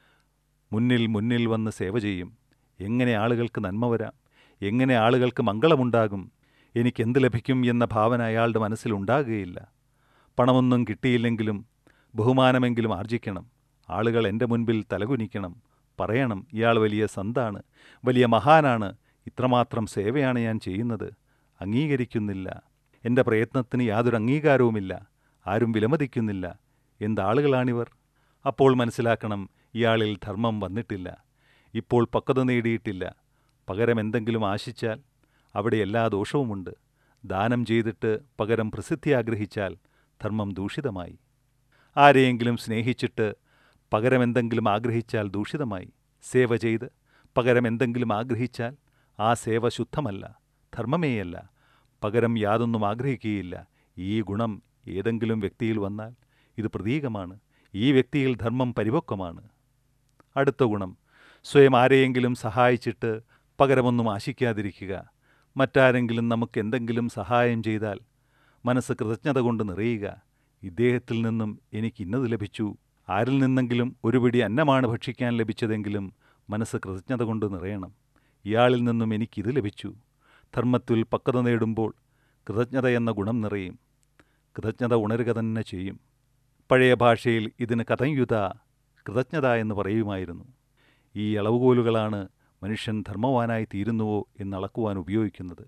മുന്നിൽ മുന്നിൽ വന്ന് സേവ ചെയ്യും എങ്ങനെ ആളുകൾക്ക് നന്മ വരാം എങ്ങനെ ആളുകൾക്ക് മംഗളമുണ്ടാകും എനിക്കെന്ത് ലഭിക്കും എന്ന ഭാവന അയാളുടെ മനസ്സിലുണ്ടാകുകയില്ല പണമൊന്നും കിട്ടിയില്ലെങ്കിലും ബഹുമാനമെങ്കിലും ആർജിക്കണം ആളുകൾ എൻ്റെ മുൻപിൽ തലകുനിക്കണം പറയണം ഇയാൾ വലിയ സന്താണ് വലിയ മഹാനാണ് ഇത്രമാത്രം സേവയാണ് ഞാൻ ചെയ്യുന്നത് അംഗീകരിക്കുന്നില്ല എൻ്റെ പ്രയത്നത്തിന് യാതൊരു അംഗീകാരവുമില്ല ആരും വിലമതിക്കുന്നില്ല എന്താളുകളാണിവർ അപ്പോൾ മനസ്സിലാക്കണം ഇയാളിൽ ധർമ്മം വന്നിട്ടില്ല ഇപ്പോൾ പക്വത നേടിയിട്ടില്ല പകരം എന്തെങ്കിലും ആശിച്ചാൽ അവിടെ എല്ലാ ദോഷവുമുണ്ട് ദാനം ചെയ്തിട്ട് പകരം പ്രസിദ്ധി ആഗ്രഹിച്ചാൽ ധർമ്മം ദൂഷിതമായി ആരെയെങ്കിലും സ്നേഹിച്ചിട്ട് പകരം എന്തെങ്കിലും ആഗ്രഹിച്ചാൽ ദൂഷിതമായി സേവ ചെയ്ത് പകരം എന്തെങ്കിലും ആഗ്രഹിച്ചാൽ ആ സേവ ശുദ്ധമല്ല ധർമ്മമേയല്ല പകരം യാതൊന്നും ആഗ്രഹിക്കുകയില്ല ഈ ഗുണം ഏതെങ്കിലും വ്യക്തിയിൽ വന്നാൽ ഇത് പ്രതീകമാണ് ഈ വ്യക്തിയിൽ ധർമ്മം പരിപക്വമാണ് അടുത്ത ഗുണം സ്വയം ആരെയെങ്കിലും സഹായിച്ചിട്ട് പകരമൊന്നും ആശിക്കാതിരിക്കുക മറ്റാരെങ്കിലും നമുക്ക് എന്തെങ്കിലും സഹായം ചെയ്താൽ മനസ്സ് കൃതജ്ഞത കൊണ്ട് നിറയുക ഇദ്ദേഹത്തിൽ നിന്നും എനിക്ക് ഇന്നത് ലഭിച്ചു ആരിൽ നിന്നെങ്കിലും ഒരു പിടി അന്നമാണ് ഭക്ഷിക്കാൻ ലഭിച്ചതെങ്കിലും മനസ്സ് കൃതജ്ഞത കൊണ്ട് നിറയണം ഇയാളിൽ നിന്നും എനിക്കിത് ലഭിച്ചു ധർമ്മത്തിൽ പക്വത നേടുമ്പോൾ കൃതജ്ഞത എന്ന ഗുണം നിറയും കൃതജ്ഞത ഉണരുക തന്നെ ചെയ്യും പഴയ ഭാഷയിൽ ഇതിന് കഥയുത കൃതജ്ഞത എന്ന് പറയുമായിരുന്നു ഈ അളവുകോലുകളാണ് മനുഷ്യൻ ധർമ്മവാനായി തീരുന്നുവോ എന്നളക്കുവാൻ ഉപയോഗിക്കുന്നത്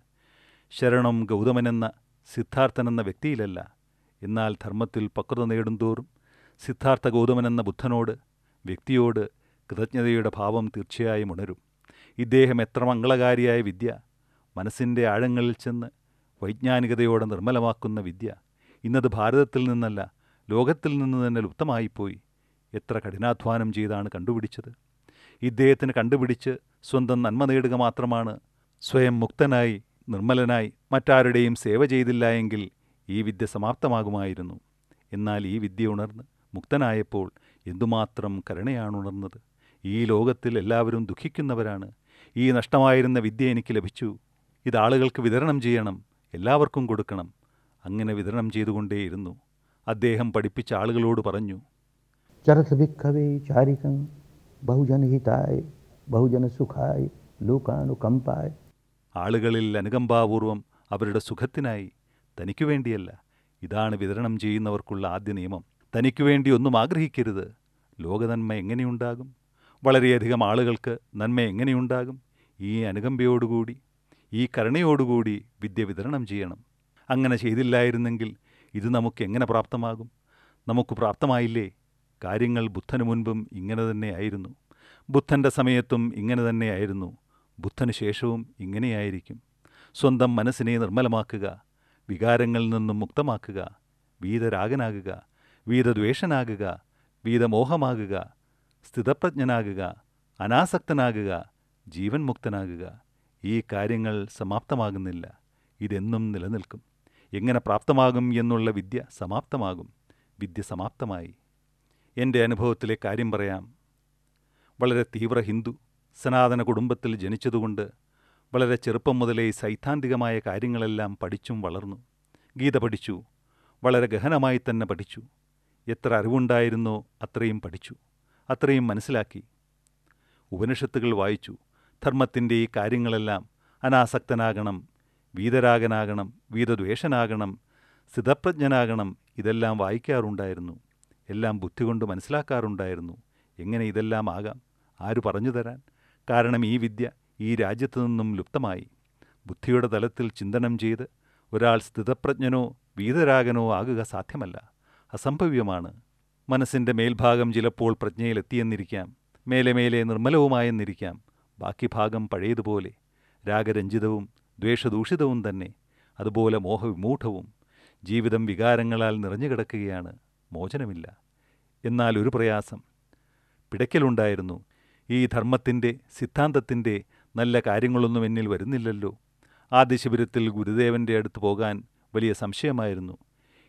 ശരണം ഗൗതമനെന്ന സിദ്ധാർത്ഥനെന്ന വ്യക്തിയിലല്ല എന്നാൽ ധർമ്മത്തിൽ പക്വത നേടുന്തോറും സിദ്ധാർത്ഥ ഗൗതമനെന്ന ബുദ്ധനോട് വ്യക്തിയോട് കൃതജ്ഞതയുടെ ഭാവം തീർച്ചയായും ഉണരും ഇദ്ദേഹം എത്ര മംഗളകാരിയായ വിദ്യ മനസ്സിൻ്റെ ആഴങ്ങളിൽ ചെന്ന് വൈജ്ഞാനികതയോടെ നിർമ്മലമാക്കുന്ന വിദ്യ ഇന്നത് ഭാരതത്തിൽ നിന്നല്ല ലോകത്തിൽ നിന്ന് തന്നെ ലുപ്തമായിപ്പോയി എത്ര കഠിനാധ്വാനം ചെയ്താണ് കണ്ടുപിടിച്ചത് ഇദ്ദേഹത്തിന് കണ്ടുപിടിച്ച് സ്വന്തം നന്മ നേടുക മാത്രമാണ് സ്വയം മുക്തനായി നിർമ്മലനായി മറ്റാരുടെയും സേവ ചെയ്തില്ല എങ്കിൽ ഈ വിദ്യ സമാപ്തമാകുമായിരുന്നു എന്നാൽ ഈ വിദ്യ ഉണർന്ന് മുക്തനായപ്പോൾ എന്തുമാത്രം കരുണയാണ് ഉണർന്നത് ഈ ലോകത്തിൽ എല്ലാവരും ദുഃഖിക്കുന്നവരാണ് ഈ നഷ്ടമായിരുന്ന വിദ്യ എനിക്ക് ലഭിച്ചു ഇത് ആളുകൾക്ക് വിതരണം ചെയ്യണം എല്ലാവർക്കും കൊടുക്കണം അങ്ങനെ വിതരണം ചെയ്തുകൊണ്ടേയിരുന്നു അദ്ദേഹം പഠിപ്പിച്ച ആളുകളോട് പറഞ്ഞു चरथ भिक्खवे चारिकं बहुजन हिताय बहुजन सुखाय लोकानुकंपाय ആളുകളിൽ അനുകമ്പാപൂർവം അവരുടെ സുഖത്തിനായി തനിക്കു വേണ്ടിയല്ല ഇതാണ് വിതരണം ചെയ്യുന്നവർക്കുള്ള ആദ്യ നിയമം തനിക്കു വേണ്ടി ഒന്നും ആഗ്രഹിക്കരുത് ലോകനന്മ എങ്ങനെയുണ്ടാകും വളരെയധികം ആളുകൾക്ക് നന്മ എങ്ങനെയുണ്ടാകും ഈ അനുകമ്പയോടുകൂടി ഈ കരുണയോടുകൂടി വിദ്യ വിതരണം ചെയ്യണം അങ്ങനെ ചെയ്തില്ലായിരുന്നെങ്കിൽ ഇത് നമുക്ക് എങ്ങനെ പ്രാപ്തമാകും നമുക്ക് പ്രാപ്തമായില്ലേ കാര്യങ്ങൾ ബുദ്ധന് മുൻപും ഇങ്ങനെ തന്നെയായിരുന്നു ബുദ്ധൻ്റെ സമയത്തും ഇങ്ങനെ തന്നെയായിരുന്നു ബുദ്ധന് ശേഷവും ഇങ്ങനെയായിരിക്കും സ്വന്തം മനസ്സിനെ നിർമ്മലമാക്കുക വികാരങ്ങളിൽ നിന്നും മുക്തമാക്കുക വീതരാഗനാകുക വീതദ്വേഷനാകുക വീതമോഹമാകുക സ്ഥിതപ്രജ്ഞനാകുക അനാസക്തനാകുക ജീവൻ മുക്തനാകുക ഈ കാര്യങ്ങൾ സമാപ്തമാകുന്നില്ല ഇതെന്നും നിലനിൽക്കും എങ്ങനെ പ്രാപ്തമാകും എന്നുള്ള വിദ്യ സമാപ്തമാകും വിദ്യ സമാപ്തമായി എൻ്റെ അനുഭവത്തിലെ കാര്യം പറയാം വളരെ തീവ്ര ഹിന്ദു സനാതന കുടുംബത്തിൽ ജനിച്ചതുകൊണ്ട് വളരെ ചെറുപ്പം മുതലേ സൈദ്ധാന്തികമായ കാര്യങ്ങളെല്ലാം പഠിച്ചും വളർന്നു ഗീത പഠിച്ചു വളരെ ഗഹനമായി തന്നെ പഠിച്ചു എത്ര അറിവുണ്ടായിരുന്നോ അത്രയും പഠിച്ചു അത്രയും മനസ്സിലാക്കി ഉപനിഷത്തുകൾ വായിച്ചു ധർമ്മത്തിൻ്റെ ഈ കാര്യങ്ങളെല്ലാം അനാസക്തനാകണം വീതരാഗനാകണം വീതദ്വേഷനാകണം സ്ഥിതപ്രജ്ഞനാകണം ഇതെല്ലാം വായിക്കാറുണ്ടായിരുന്നു എല്ലാം ബുദ്ധി കൊണ്ട് മനസ്സിലാക്കാറുണ്ടായിരുന്നു എങ്ങനെ ഇതെല്ലാം ആകാം ആര് പറഞ്ഞു തരാൻ കാരണം ഈ വിദ്യ ഈ രാജ്യത്തു നിന്നും ലുപ്തമായി ബുദ്ധിയുടെ തലത്തിൽ ചിന്തനം ചെയ്ത് ഒരാൾ സ്ഥിതപ്രജ്ഞനോ വീതരാഗനോ ആകുക സാധ്യമല്ല അസംഭവ്യമാണ് മനസ്സിൻ്റെ മേൽഭാഗം ചിലപ്പോൾ പ്രജ്ഞയിലെത്തിയെന്നിരിക്കാം മേലെ മേലെ നിർമ്മലവുമായെന്നിരിക്കാം ബാക്കി ഭാഗം പഴയതുപോലെ രാഗരഞ്ജിതവും ദ്വേഷദൂഷിതവും തന്നെ അതുപോലെ മോഹവിമൂഢവും ജീവിതം വികാരങ്ങളാൽ നിറഞ്ഞു കിടക്കുകയാണ് മോചനമില്ല എന്നാൽ ഒരു പ്രയാസം പിടയ്ക്കലുണ്ടായിരുന്നു ഈ ധർമ്മത്തിൻ്റെ സിദ്ധാന്തത്തിൻ്റെ നല്ല കാര്യങ്ങളൊന്നും എന്നിൽ വരുന്നില്ലല്ലോ ആദ്യ ശിബിരത്തിൽ ഗുരുദേവൻ്റെ അടുത്ത് പോകാൻ വലിയ സംശയമായിരുന്നു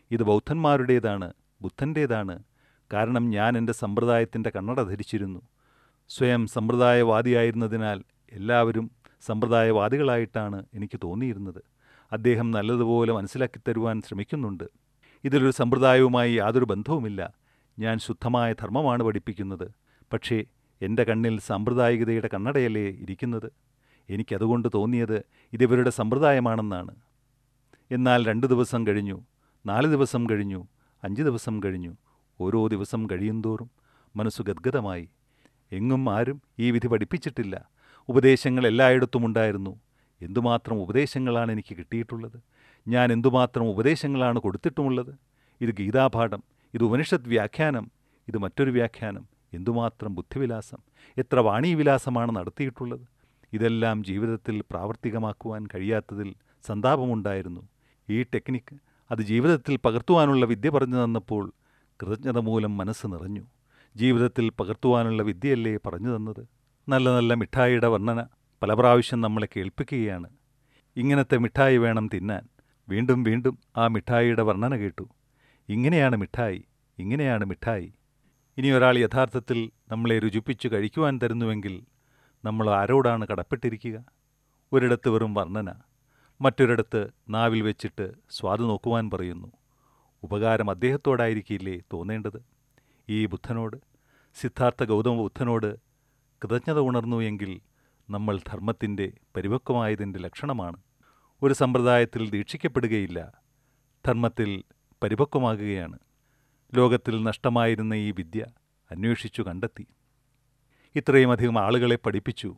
ഇത് ബൗദ്ധന്മാരുടേതാണ് ബുദ്ധൻ്റേതാണ് കാരണം ഞാൻ എൻ്റെ സമ്പ്രദായത്തിൻ്റെ കണ്ണട ധരിച്ചിരുന്നു സ്വയം സമ്പ്രദായവാദിയായിരുന്നതിനാൽ എല്ലാവരും സമ്പ്രദായവാദികളായിട്ടാണ് എനിക്ക് തോന്നിയിരുന്നത് അദ്ദേഹം നല്ലതുപോലെ മനസ്സിലാക്കി തരുവാൻ ശ്രമിക്കുന്നുണ്ട് ഇതിലൊരു സമ്പ്രദായവുമായി യാതൊരു ബന്ധവുമില്ല ഞാൻ ശുദ്ധമായ ധർമ്മമാണ് പഠിപ്പിക്കുന്നത് പക്ഷേ എൻ്റെ കണ്ണിൽ സാമ്പ്രദായികതയുടെ കണ്ണടയല്ലേ ഇരിക്കുന്നത് എനിക്കതുകൊണ്ട് തോന്നിയത് ഇതിവരുടെ സമ്പ്രദായമാണെന്നാണ് എന്നാൽ രണ്ട് ദിവസം കഴിഞ്ഞു നാല് ദിവസം കഴിഞ്ഞു അഞ്ച് ദിവസം കഴിഞ്ഞു ഓരോ ദിവസം കഴിയുന്തോറും മനസ്സു ഗദ്ഗതമായി എങ്ങും ആരും ഈ വിധി പഠിപ്പിച്ചിട്ടില്ല ഉപദേശങ്ങൾ എല്ലായിടത്തും ഉണ്ടായിരുന്നു എന്തുമാത്രം ഉപദേശങ്ങളാണ് എനിക്ക് കിട്ടിയിട്ടുള്ളത് ഞാൻ എന്തുമാത്രം ഉപദേശങ്ങളാണ് കൊടുത്തിട്ടുമുള്ളത് ഇത് ഗീതാപാഠം ഇത് ഉപനിഷത്ത് വ്യാഖ്യാനം ഇത് മറ്റൊരു വ്യാഖ്യാനം എന്തുമാത്രം ബുദ്ധിവിലാസം എത്ര വാണീവിലാസമാണ് നടത്തിയിട്ടുള്ളത് ഇതെല്ലാം ജീവിതത്തിൽ പ്രാവർത്തികമാക്കുവാൻ കഴിയാത്തതിൽ സന്താപമുണ്ടായിരുന്നു ഈ ടെക്നിക്ക് അത് ജീവിതത്തിൽ പകർത്തുവാനുള്ള വിദ്യ പറഞ്ഞു തന്നപ്പോൾ കൃതജ്ഞത മൂലം മനസ്സ് നിറഞ്ഞു ജീവിതത്തിൽ പകർത്തുവാനുള്ള വിദ്യയല്ലേ പറഞ്ഞു തന്നത് നല്ല നല്ല മിഠായിയുടെ വർണ്ണന പല പ്രാവശ്യം നമ്മളെ കേൾപ്പിക്കുകയാണ് ഇങ്ങനത്തെ മിഠായി വേണം തിന്നാൻ വീണ്ടും വീണ്ടും ആ മിഠായിയുടെ വർണ്ണന കേട്ടു ഇങ്ങനെയാണ് മിഠായി ഇങ്ങനെയാണ് മിഠായി ഇനി ഒരാൾ യഥാർത്ഥത്തിൽ നമ്മളെ രുചിപ്പിച്ച് കഴിക്കുവാൻ തരുന്നുവെങ്കിൽ നമ്മൾ ആരോടാണ് കടപ്പെട്ടിരിക്കുക ഒരിടത്ത് വെറും വർണ്ണന മറ്റൊരിടത്ത് നാവിൽ വെച്ചിട്ട് സ്വാദ് നോക്കുവാൻ പറയുന്നു ഉപകാരം അദ്ദേഹത്തോടായിരിക്കില്ലേ തോന്നേണ്ടത് ഈ ബുദ്ധനോട് സിദ്ധാർത്ഥ ഗൗതമ ബുദ്ധനോട് കൃതജ്ഞത ഉണർന്നു എങ്കിൽ നമ്മൾ ധർമ്മത്തിൻ്റെ പരിപക്വമായതിൻ്റെ ലക്ഷണമാണ് ഒരു സമ്പ്രദായത്തിൽ ദീക്ഷിക്കപ്പെടുകയില്ല ധർമ്മത്തിൽ പരിപക്വമാകുകയാണ് ലോകത്തിൽ നഷ്ടമായിരുന്ന ഈ വിദ്യ അന്വേഷിച്ചു കണ്ടെത്തി ഇത്രയും അധികം ആളുകളെ പഠിപ്പിച്ചു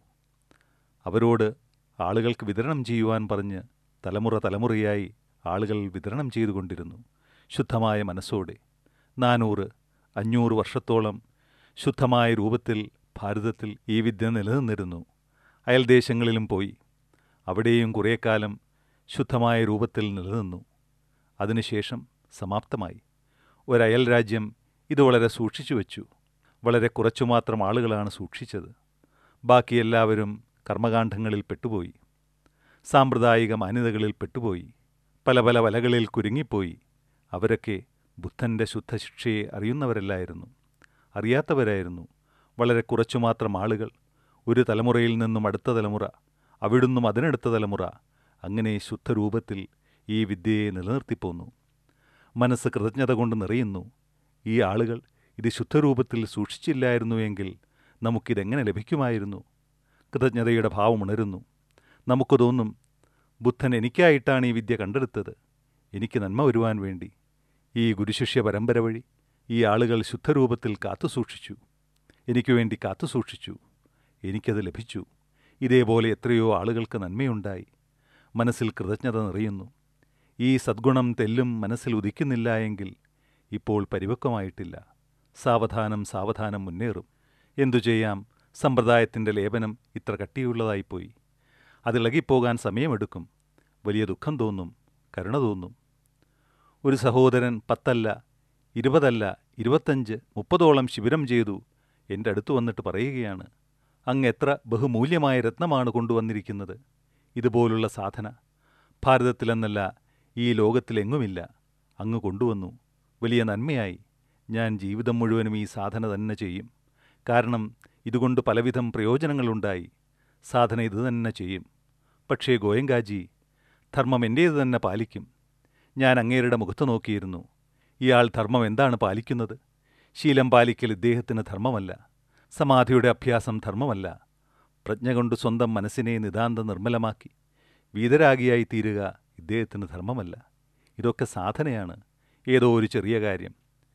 അവരോട് ആളുകൾക്ക് വിതരണം ചെയ്യുവാൻ പറഞ്ഞ് തലമുറ തലമുറയായി ആളുകൾ വിതരണം ചെയ്തുകൊണ്ടിരുന്നു ശുദ്ധമായ മനസ്സോടെ നാനൂറ് അഞ്ഞൂറ് വർഷത്തോളം ശുദ്ധമായ രൂപത്തിൽ ഭാരതത്തിൽ ഈ വിദ്യ നിലനിന്നിരുന്നു അയൽദേശങ്ങളിലും പോയി അവിടെയും കുറേ കാലം ശുദ്ധമായ രൂപത്തിൽ നിലനിന്നു അതിനുശേഷം സമാപ്തമായി ഒരയൽ രാജ്യം ഇത് വളരെ സൂക്ഷിച്ചു വച്ചു വളരെ കുറച്ചു മാത്രം ആളുകളാണ് സൂക്ഷിച്ചത് ബാക്കി എല്ലാവരും കർമ്മകാന്ഡങ്ങളിൽ പെട്ടുപോയി സാമ്പ്രദായിക മാന്യതകളിൽ പെട്ടുപോയി പല പല വലകളിൽ കുരുങ്ങിപ്പോയി അവരൊക്കെ ബുദ്ധൻ്റെ ശുദ്ധശിക്ഷയെ അറിയുന്നവരല്ലായിരുന്നു അറിയാത്തവരായിരുന്നു വളരെ കുറച്ചു മാത്രം ആളുകൾ ഒരു തലമുറയിൽ നിന്നും അടുത്ത തലമുറ അവിടുന്നും അതിനടുത്ത തലമുറ അങ്ങനെ ശുദ്ധരൂപത്തിൽ ഈ വിദ്യയെ നിലനിർത്തിപ്പോന്നു മനസ്സ് കൃതജ്ഞത കൊണ്ട് നിറയുന്നു ഈ ആളുകൾ ഇത് ശുദ്ധരൂപത്തിൽ സൂക്ഷിച്ചില്ലായിരുന്നു എങ്കിൽ നമുക്കിതെങ്ങനെ ലഭിക്കുമായിരുന്നു കൃതജ്ഞതയുടെ ഭാവം ഉണരുന്നു നമുക്ക് തോന്നും ബുദ്ധൻ എനിക്കായിട്ടാണ് ഈ വിദ്യ കണ്ടെടുത്തത് എനിക്ക് നന്മ വരുവാൻ വേണ്ടി ഈ ഗുരുശിഷ്യ പരമ്പര വഴി ഈ ആളുകൾ ശുദ്ധരൂപത്തിൽ കാത്തുസൂക്ഷിച്ചു എനിക്ക് വേണ്ടി കാത്തുസൂക്ഷിച്ചു എനിക്കത് ലഭിച്ചു ഇതേപോലെ എത്രയോ ആളുകൾക്ക് നന്മയുണ്ടായി മനസ്സിൽ കൃതജ്ഞത നിറയുന്നു ഈ സദ്ഗുണം തെല്ലും മനസ്സിൽ ഉദിക്കുന്നില്ല എങ്കിൽ ഇപ്പോൾ പരിപക്വമായിട്ടില്ല സാവധാനം സാവധാനം മുന്നേറും എന്തു ചെയ്യാം സമ്പ്രദായത്തിൻ്റെ ലേപനം ഇത്ര കട്ടിയുള്ളതായിപ്പോയി അതിളകിപ്പോകാൻ സമയമെടുക്കും വലിയ ദുഃഖം തോന്നും കരുണ തോന്നും ഒരു സഹോദരൻ പത്തല്ല ഇരുപതല്ല ഇരുപത്തഞ്ച് മുപ്പതോളം ശിബിരം ചെയ്തു എൻ്റെ അടുത്ത് വന്നിട്ട് പറയുകയാണ് അങ്ങ് എത്ര ബഹുമൂല്യമായ രത്നമാണ് കൊണ്ടുവന്നിരിക്കുന്നത് ഇതുപോലുള്ള സാധന ഭാരതത്തിലെന്നല്ല ഈ ലോകത്തിലെങ്ങുമില്ല അങ്ങ് കൊണ്ടുവന്നു വലിയ നന്മയായി ഞാൻ ജീവിതം മുഴുവനും ഈ സാധന തന്നെ ചെയ്യും കാരണം ഇതുകൊണ്ട് പലവിധം പ്രയോജനങ്ങളുണ്ടായി സാധന ഇത് തന്നെ ചെയ്യും പക്ഷേ ഗോയങ്കാജി ധർമ്മം എൻ്റേത് തന്നെ പാലിക്കും ഞാൻ അങ്ങേരുടെ മുഖത്ത് നോക്കിയിരുന്നു ഇയാൾ ധർമ്മം എന്താണ് പാലിക്കുന്നത് ശീലം പാലിക്കൽ ഇദ്ദേഹത്തിന് ധർമ്മമല്ല സമാധിയുടെ അഭ്യാസം ധർമ്മമല്ല പ്രജ്ഞ കൊണ്ട് സ്വന്തം മനസ്സിനെ നിതാന്ത നിർമ്മലമാക്കി വീതരാഗിയായി തീരുക ഇദ്ദേഹത്തിന് ധർമ്മമല്ല ഇതൊക്കെ സാധനയാണ് ഏതോ ഒരു ചെറിയ കാര്യം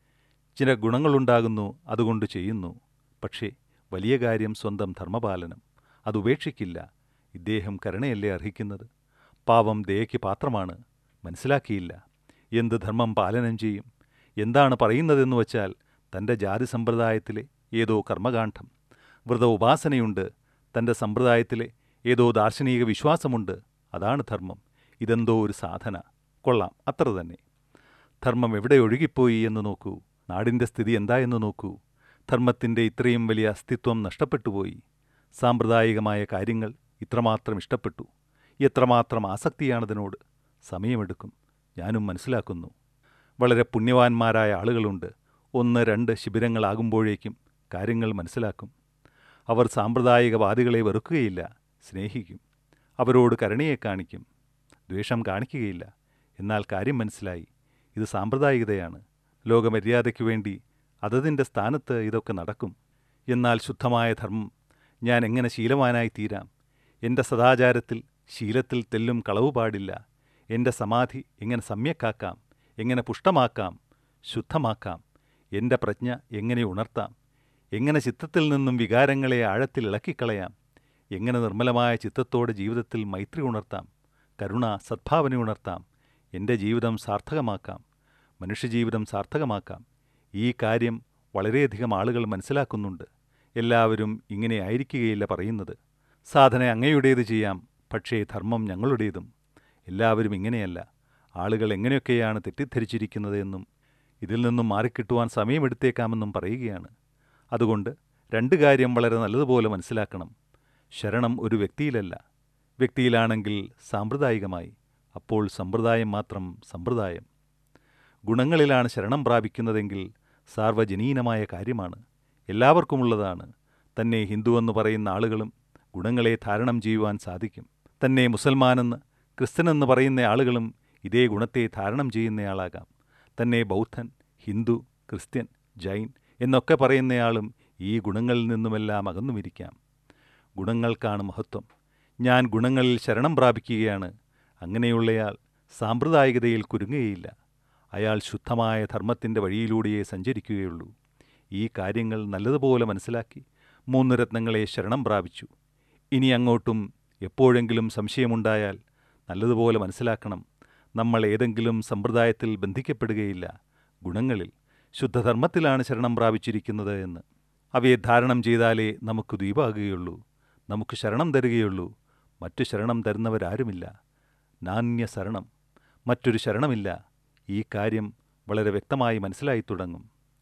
ചില ഗുണങ്ങളുണ്ടാകുന്നു അതുകൊണ്ട് ചെയ്യുന്നു പക്ഷേ വലിയ കാര്യം സ്വന്തം ധർമ്മപാലനം അതുപേക്ഷിക്കില്ല ഇദ്ദേഹം കരുണയല്ലേ അർഹിക്കുന്നത് പാവം ദയയ്ക്ക് പാത്രമാണ് മനസ്സിലാക്കിയില്ല എന്ത് ധർമ്മം പാലനം ചെയ്യും എന്താണ് പറയുന്നതെന്ന് വച്ചാൽ തൻ്റെ ജാതി സമ്പ്രദായത്തിലെ ഏതോ കർമ്മകാന്ഡം വ്രത ഉപാസനയുണ്ട് തൻ്റെ സമ്പ്രദായത്തിലെ ഏതോ ദാർശനിക വിശ്വാസമുണ്ട് അതാണ് ധർമ്മം ഇതെന്തോ ഒരു സാധന കൊള്ളാം അത്ര തന്നെ ധർമ്മം എവിടെ ഒഴുകിപ്പോയി എന്ന് നോക്കൂ നാടിൻ്റെ സ്ഥിതി എന്തായെന്ന് നോക്കൂ ധർമ്മത്തിൻ്റെ ഇത്രയും വലിയ അസ്തിത്വം നഷ്ടപ്പെട്ടുപോയി സാമ്പ്രദായികമായ കാര്യങ്ങൾ ഇത്രമാത്രം ഇഷ്ടപ്പെട്ടു എത്രമാത്രം ആസക്തിയാണതിനോട് സമയമെടുക്കും ഞാനും മനസ്സിലാക്കുന്നു വളരെ പുണ്യവാന്മാരായ ആളുകളുണ്ട് ഒന്ന് രണ്ട് ശിബിരങ്ങളാകുമ്പോഴേക്കും കാര്യങ്ങൾ മനസ്സിലാക്കും അവർ സാമ്പ്രദായികവാദികളെ വെറുക്കുകയില്ല സ്നേഹിക്കും അവരോട് കരുണയെ കാണിക്കും ദ്വേഷം കാണിക്കുകയില്ല എന്നാൽ കാര്യം മനസ്സിലായി ഇത് സാമ്പ്രദായികതയാണ് ലോകമര്യാദയ്ക്ക് വേണ്ടി അതതിൻ്റെ സ്ഥാനത്ത് ഇതൊക്കെ നടക്കും എന്നാൽ ശുദ്ധമായ ധർമ്മം ഞാൻ എങ്ങനെ ശീലവാനായി തീരാം എൻ്റെ സദാചാരത്തിൽ ശീലത്തിൽ തെല്ലും കളവ് പാടില്ല എൻ്റെ സമാധി എങ്ങനെ സമ്യക്കാക്കാം എങ്ങനെ പുഷ്ടമാക്കാം ശുദ്ധമാക്കാം എൻ്റെ പ്രജ്ഞ എങ്ങനെ ഉണർത്താം എങ്ങനെ ചിത്തത്തിൽ നിന്നും വികാരങ്ങളെ ആഴത്തിൽ ഇളക്കിക്കളയാം എങ്ങനെ നിർമ്മലമായ ചിത്തത്തോടെ ജീവിതത്തിൽ മൈത്രി ഉണർത്താം കരുണ സദ്ഭാവന ഉണർത്താം എൻ്റെ ജീവിതം സാർത്ഥകമാക്കാം മനുഷ്യജീവിതം സാർത്ഥകമാക്കാം ഈ കാര്യം വളരെയധികം ആളുകൾ മനസ്സിലാക്കുന്നുണ്ട് എല്ലാവരും ഇങ്ങനെ ആയിരിക്കുകയില്ല പറയുന്നത് സാധന അങ്ങയുടേത് ചെയ്യാം പക്ഷേ ധർമ്മം ഞങ്ങളുടേതും എല്ലാവരും ഇങ്ങനെയല്ല ആളുകൾ എങ്ങനെയൊക്കെയാണ് തെറ്റിദ്ധരിച്ചിരിക്കുന്നത് എന്നും ഇതിൽ നിന്നും മാറിക്കിട്ടുവാൻ സമയമെടുത്തേക്കാമെന്നും പറയുകയാണ് അതുകൊണ്ട് രണ്ട് കാര്യം വളരെ നല്ലതുപോലെ മനസ്സിലാക്കണം ശരണം ഒരു വ്യക്തിയിലല്ല വ്യക്തിയിലാണെങ്കിൽ സാമ്പ്രദായികമായി അപ്പോൾ സമ്പ്രദായം മാത്രം സമ്പ്രദായം ഗുണങ്ങളിലാണ് ശരണം പ്രാപിക്കുന്നതെങ്കിൽ സാർവജനീനമായ കാര്യമാണ് എല്ലാവർക്കുമുള്ളതാണ് തന്നെ ഹിന്ദുവെന്ന് പറയുന്ന ആളുകളും ഗുണങ്ങളെ ധാരണം ചെയ്യുവാൻ സാധിക്കും തന്നെ മുസൽമാനെന്ന് ക്രിസ്ത്യനെന്ന് പറയുന്ന ആളുകളും ഇതേ ഗുണത്തെ ധാരണം ചെയ്യുന്നയാളാകാം തന്നെ ബൗദ്ധൻ ഹിന്ദു ക്രിസ്ത്യൻ ജൈൻ എന്നൊക്കെ പറയുന്നയാളും ഈ ഗുണങ്ങളിൽ നിന്നുമെല്ലാം അകന്നുമിരിക്കാം ഗുണങ്ങൾക്കാണ് മഹത്വം ഞാൻ ഗുണങ്ങളിൽ ശരണം പ്രാപിക്കുകയാണ് അങ്ങനെയുള്ളയാൾ സാമ്പ്രദായികതയിൽ കുരുങ്ങുകയില്ല അയാൾ ശുദ്ധമായ ധർമ്മത്തിൻ്റെ വഴിയിലൂടെയേ സഞ്ചരിക്കുകയുള്ളൂ ഈ കാര്യങ്ങൾ നല്ലതുപോലെ മനസ്സിലാക്കി മൂന്ന് രത്നങ്ങളെ ശരണം പ്രാപിച്ചു ഇനി അങ്ങോട്ടും എപ്പോഴെങ്കിലും സംശയമുണ്ടായാൽ നല്ലതുപോലെ മനസ്സിലാക്കണം നമ്മൾ ഏതെങ്കിലും സമ്പ്രദായത്തിൽ ബന്ധിക്കപ്പെടുകയില്ല ഗുണങ്ങളിൽ ശുദ്ധധർമ്മത്തിലാണ് ശരണം പ്രാപിച്ചിരിക്കുന്നത് എന്ന് അവയെ ധാരണം ചെയ്താലേ നമുക്ക് ദ്വീപാകുകയുള്ളൂ നമുക്ക് ശരണം തരികയുള്ളൂ മറ്റു ശരണം തരുന്നവരാരുമില്ല നാണ്യ ശരണം മറ്റൊരു ശരണമില്ല ഈ കാര്യം വളരെ വ്യക്തമായി മനസ്സിലായി തുടങ്ങും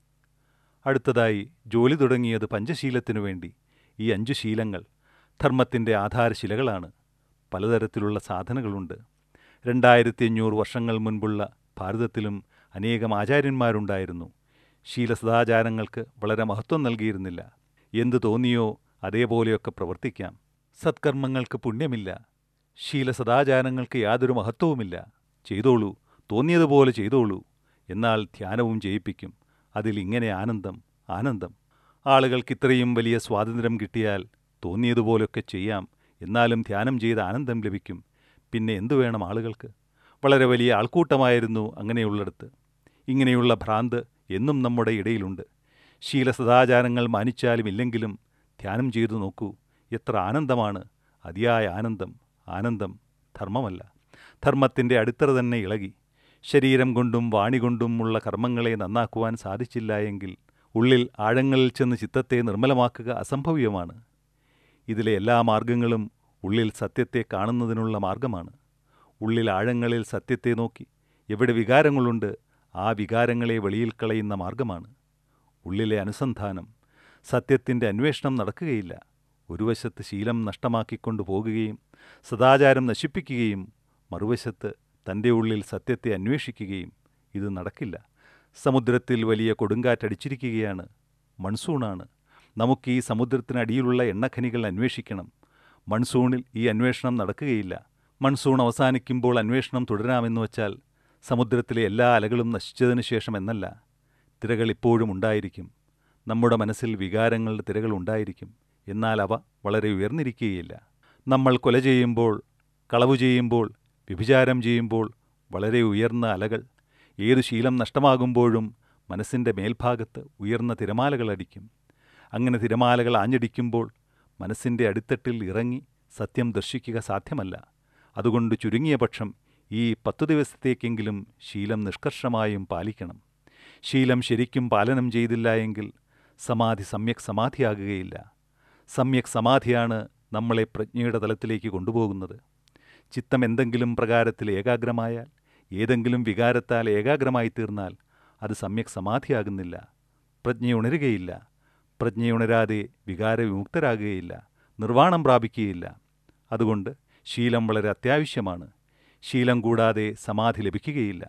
അടുത്തതായി ജോലി തുടങ്ങിയത് പഞ്ചശീലത്തിനു വേണ്ടി ഈ അഞ്ചു ശീലങ്ങൾ ധർമ്മത്തിൻ്റെ ആധാരശിലകളാണ് പലതരത്തിലുള്ള സാധനകളുണ്ട് രണ്ടായിരത്തി അഞ്ഞൂറ് വർഷങ്ങൾ മുൻപുള്ള ഭാരതത്തിലും അനേകം ആചാര്യന്മാരുണ്ടായിരുന്നു ശീലസദാചാരങ്ങൾക്ക് വളരെ മഹത്വം നൽകിയിരുന്നില്ല എന്തു തോന്നിയോ അതേപോലെയൊക്കെ പ്രവർത്തിക്കാം സത്കർമ്മങ്ങൾക്ക് പുണ്യമില്ല ശീലസദാചാരങ്ങൾക്ക് യാതൊരു മഹത്വവുമില്ല ചെയ്തോളൂ തോന്നിയതുപോലെ ചെയ്തോളൂ എന്നാൽ ധ്യാനവും ചെയ്യിപ്പിക്കും അതിൽ ഇങ്ങനെ ആനന്ദം ആനന്ദം ആളുകൾക്ക് ഇത്രയും വലിയ സ്വാതന്ത്ര്യം കിട്ടിയാൽ തോന്നിയതുപോലൊക്കെ ചെയ്യാം എന്നാലും ധ്യാനം ചെയ്ത് ആനന്ദം ലഭിക്കും പിന്നെ എന്തു വേണം ആളുകൾക്ക് വളരെ വലിയ ആൾക്കൂട്ടമായിരുന്നു അങ്ങനെയുള്ളിടത്ത് ഇങ്ങനെയുള്ള ഭ്രാന്ത് എന്നും നമ്മുടെ ഇടയിലുണ്ട് ശീലസദാചാരങ്ങൾ മാനിച്ചാലും ഇല്ലെങ്കിലും ധ്യാനം ചെയ്തു നോക്കൂ എത്ര ആനന്ദമാണ് അതിയായ ആനന്ദം ആനന്ദം ധർമ്മമല്ല ധർമ്മത്തിൻ്റെ അടിത്തറ തന്നെ ഇളകി ശരീരം കൊണ്ടും വാണി കൊണ്ടും ഉള്ള കർമ്മങ്ങളെ നന്നാക്കുവാൻ സാധിച്ചില്ല എങ്കിൽ ഉള്ളിൽ ആഴങ്ങളിൽ ചെന്ന് ചിത്തത്തെ നിർമ്മലമാക്കുക അസംഭവ്യമാണ് ഇതിലെ എല്ലാ മാർഗങ്ങളും ഉള്ളിൽ സത്യത്തെ കാണുന്നതിനുള്ള മാർഗമാണ് ഉള്ളിൽ ആഴങ്ങളിൽ സത്യത്തെ നോക്കി എവിടെ വികാരങ്ങളുണ്ട് ആ വികാരങ്ങളെ വെളിയിൽ കളയുന്ന മാർഗമാണ് ഉള്ളിലെ അനുസന്ധാനം സത്യത്തിൻ്റെ അന്വേഷണം നടക്കുകയില്ല ഒരു വശത്ത് ശീലം നഷ്ടമാക്കിക്കൊണ്ടു പോകുകയും സദാചാരം നശിപ്പിക്കുകയും മറുവശത്ത് തൻ്റെ ഉള്ളിൽ സത്യത്തെ അന്വേഷിക്കുകയും ഇത് നടക്കില്ല സമുദ്രത്തിൽ വലിയ കൊടുങ്കാറ്റടിച്ചിരിക്കുകയാണ് മൺസൂണാണ് നമുക്ക് ഈ സമുദ്രത്തിനടിയിലുള്ള എണ്ണഖനികൾ അന്വേഷിക്കണം മൺസൂണിൽ ഈ അന്വേഷണം നടക്കുകയില്ല മൺസൂൺ അവസാനിക്കുമ്പോൾ അന്വേഷണം തുടരാമെന്ന് വച്ചാൽ സമുദ്രത്തിലെ എല്ലാ അലകളും നശിച്ചതിന് ശേഷം എന്നല്ല തിരകൾ ഇപ്പോഴും ഉണ്ടായിരിക്കും നമ്മുടെ മനസ്സിൽ വികാരങ്ങളുടെ തിരകൾ ഉണ്ടായിരിക്കും എന്നാൽ അവ വളരെ ഉയർന്നിരിക്കുകയില്ല നമ്മൾ കൊല ചെയ്യുമ്പോൾ കളവു ചെയ്യുമ്പോൾ വ്യഭിചാരം ചെയ്യുമ്പോൾ വളരെ ഉയർന്ന അലകൾ ഏതു ശീലം നഷ്ടമാകുമ്പോഴും മനസ്സിൻ്റെ മേൽഭാഗത്ത് ഉയർന്ന തിരമാലകൾ അടിക്കും അങ്ങനെ തിരമാലകൾ ആഞ്ഞടിക്കുമ്പോൾ മനസ്സിൻ്റെ അടിത്തട്ടിൽ ഇറങ്ങി സത്യം ദർശിക്കുക സാധ്യമല്ല അതുകൊണ്ട് ചുരുങ്ങിയ പക്ഷം ഈ പത്തു ദിവസത്തേക്കെങ്കിലും ശീലം നിഷ്കർഷമായും പാലിക്കണം ശീലം ശരിക്കും പാലനം ചെയ്തില്ല എങ്കിൽ സമാധി സമ്യക് സമാധിയാകുകയില്ല സമ്യക് സമാധിയാണ് നമ്മളെ പ്രജ്ഞയുടെ തലത്തിലേക്ക് കൊണ്ടുപോകുന്നത് ചിത്തം എന്തെങ്കിലും പ്രകാരത്തിൽ ഏകാഗ്രമായാൽ ഏതെങ്കിലും വികാരത്താൽ ഏകാഗ്രമായി തീർന്നാൽ അത് സമ്യക് സമാധിയാകുന്നില്ല പ്രജ്ഞയുണരുകയില്ല പ്രജ്ഞയുണരാതെ വികാരവിമുക്തരാകുകയില്ല നിർവ്വാണം പ്രാപിക്കുകയില്ല അതുകൊണ്ട് ശീലം വളരെ അത്യാവശ്യമാണ് ശീലം കൂടാതെ സമാധി ലഭിക്കുകയില്ല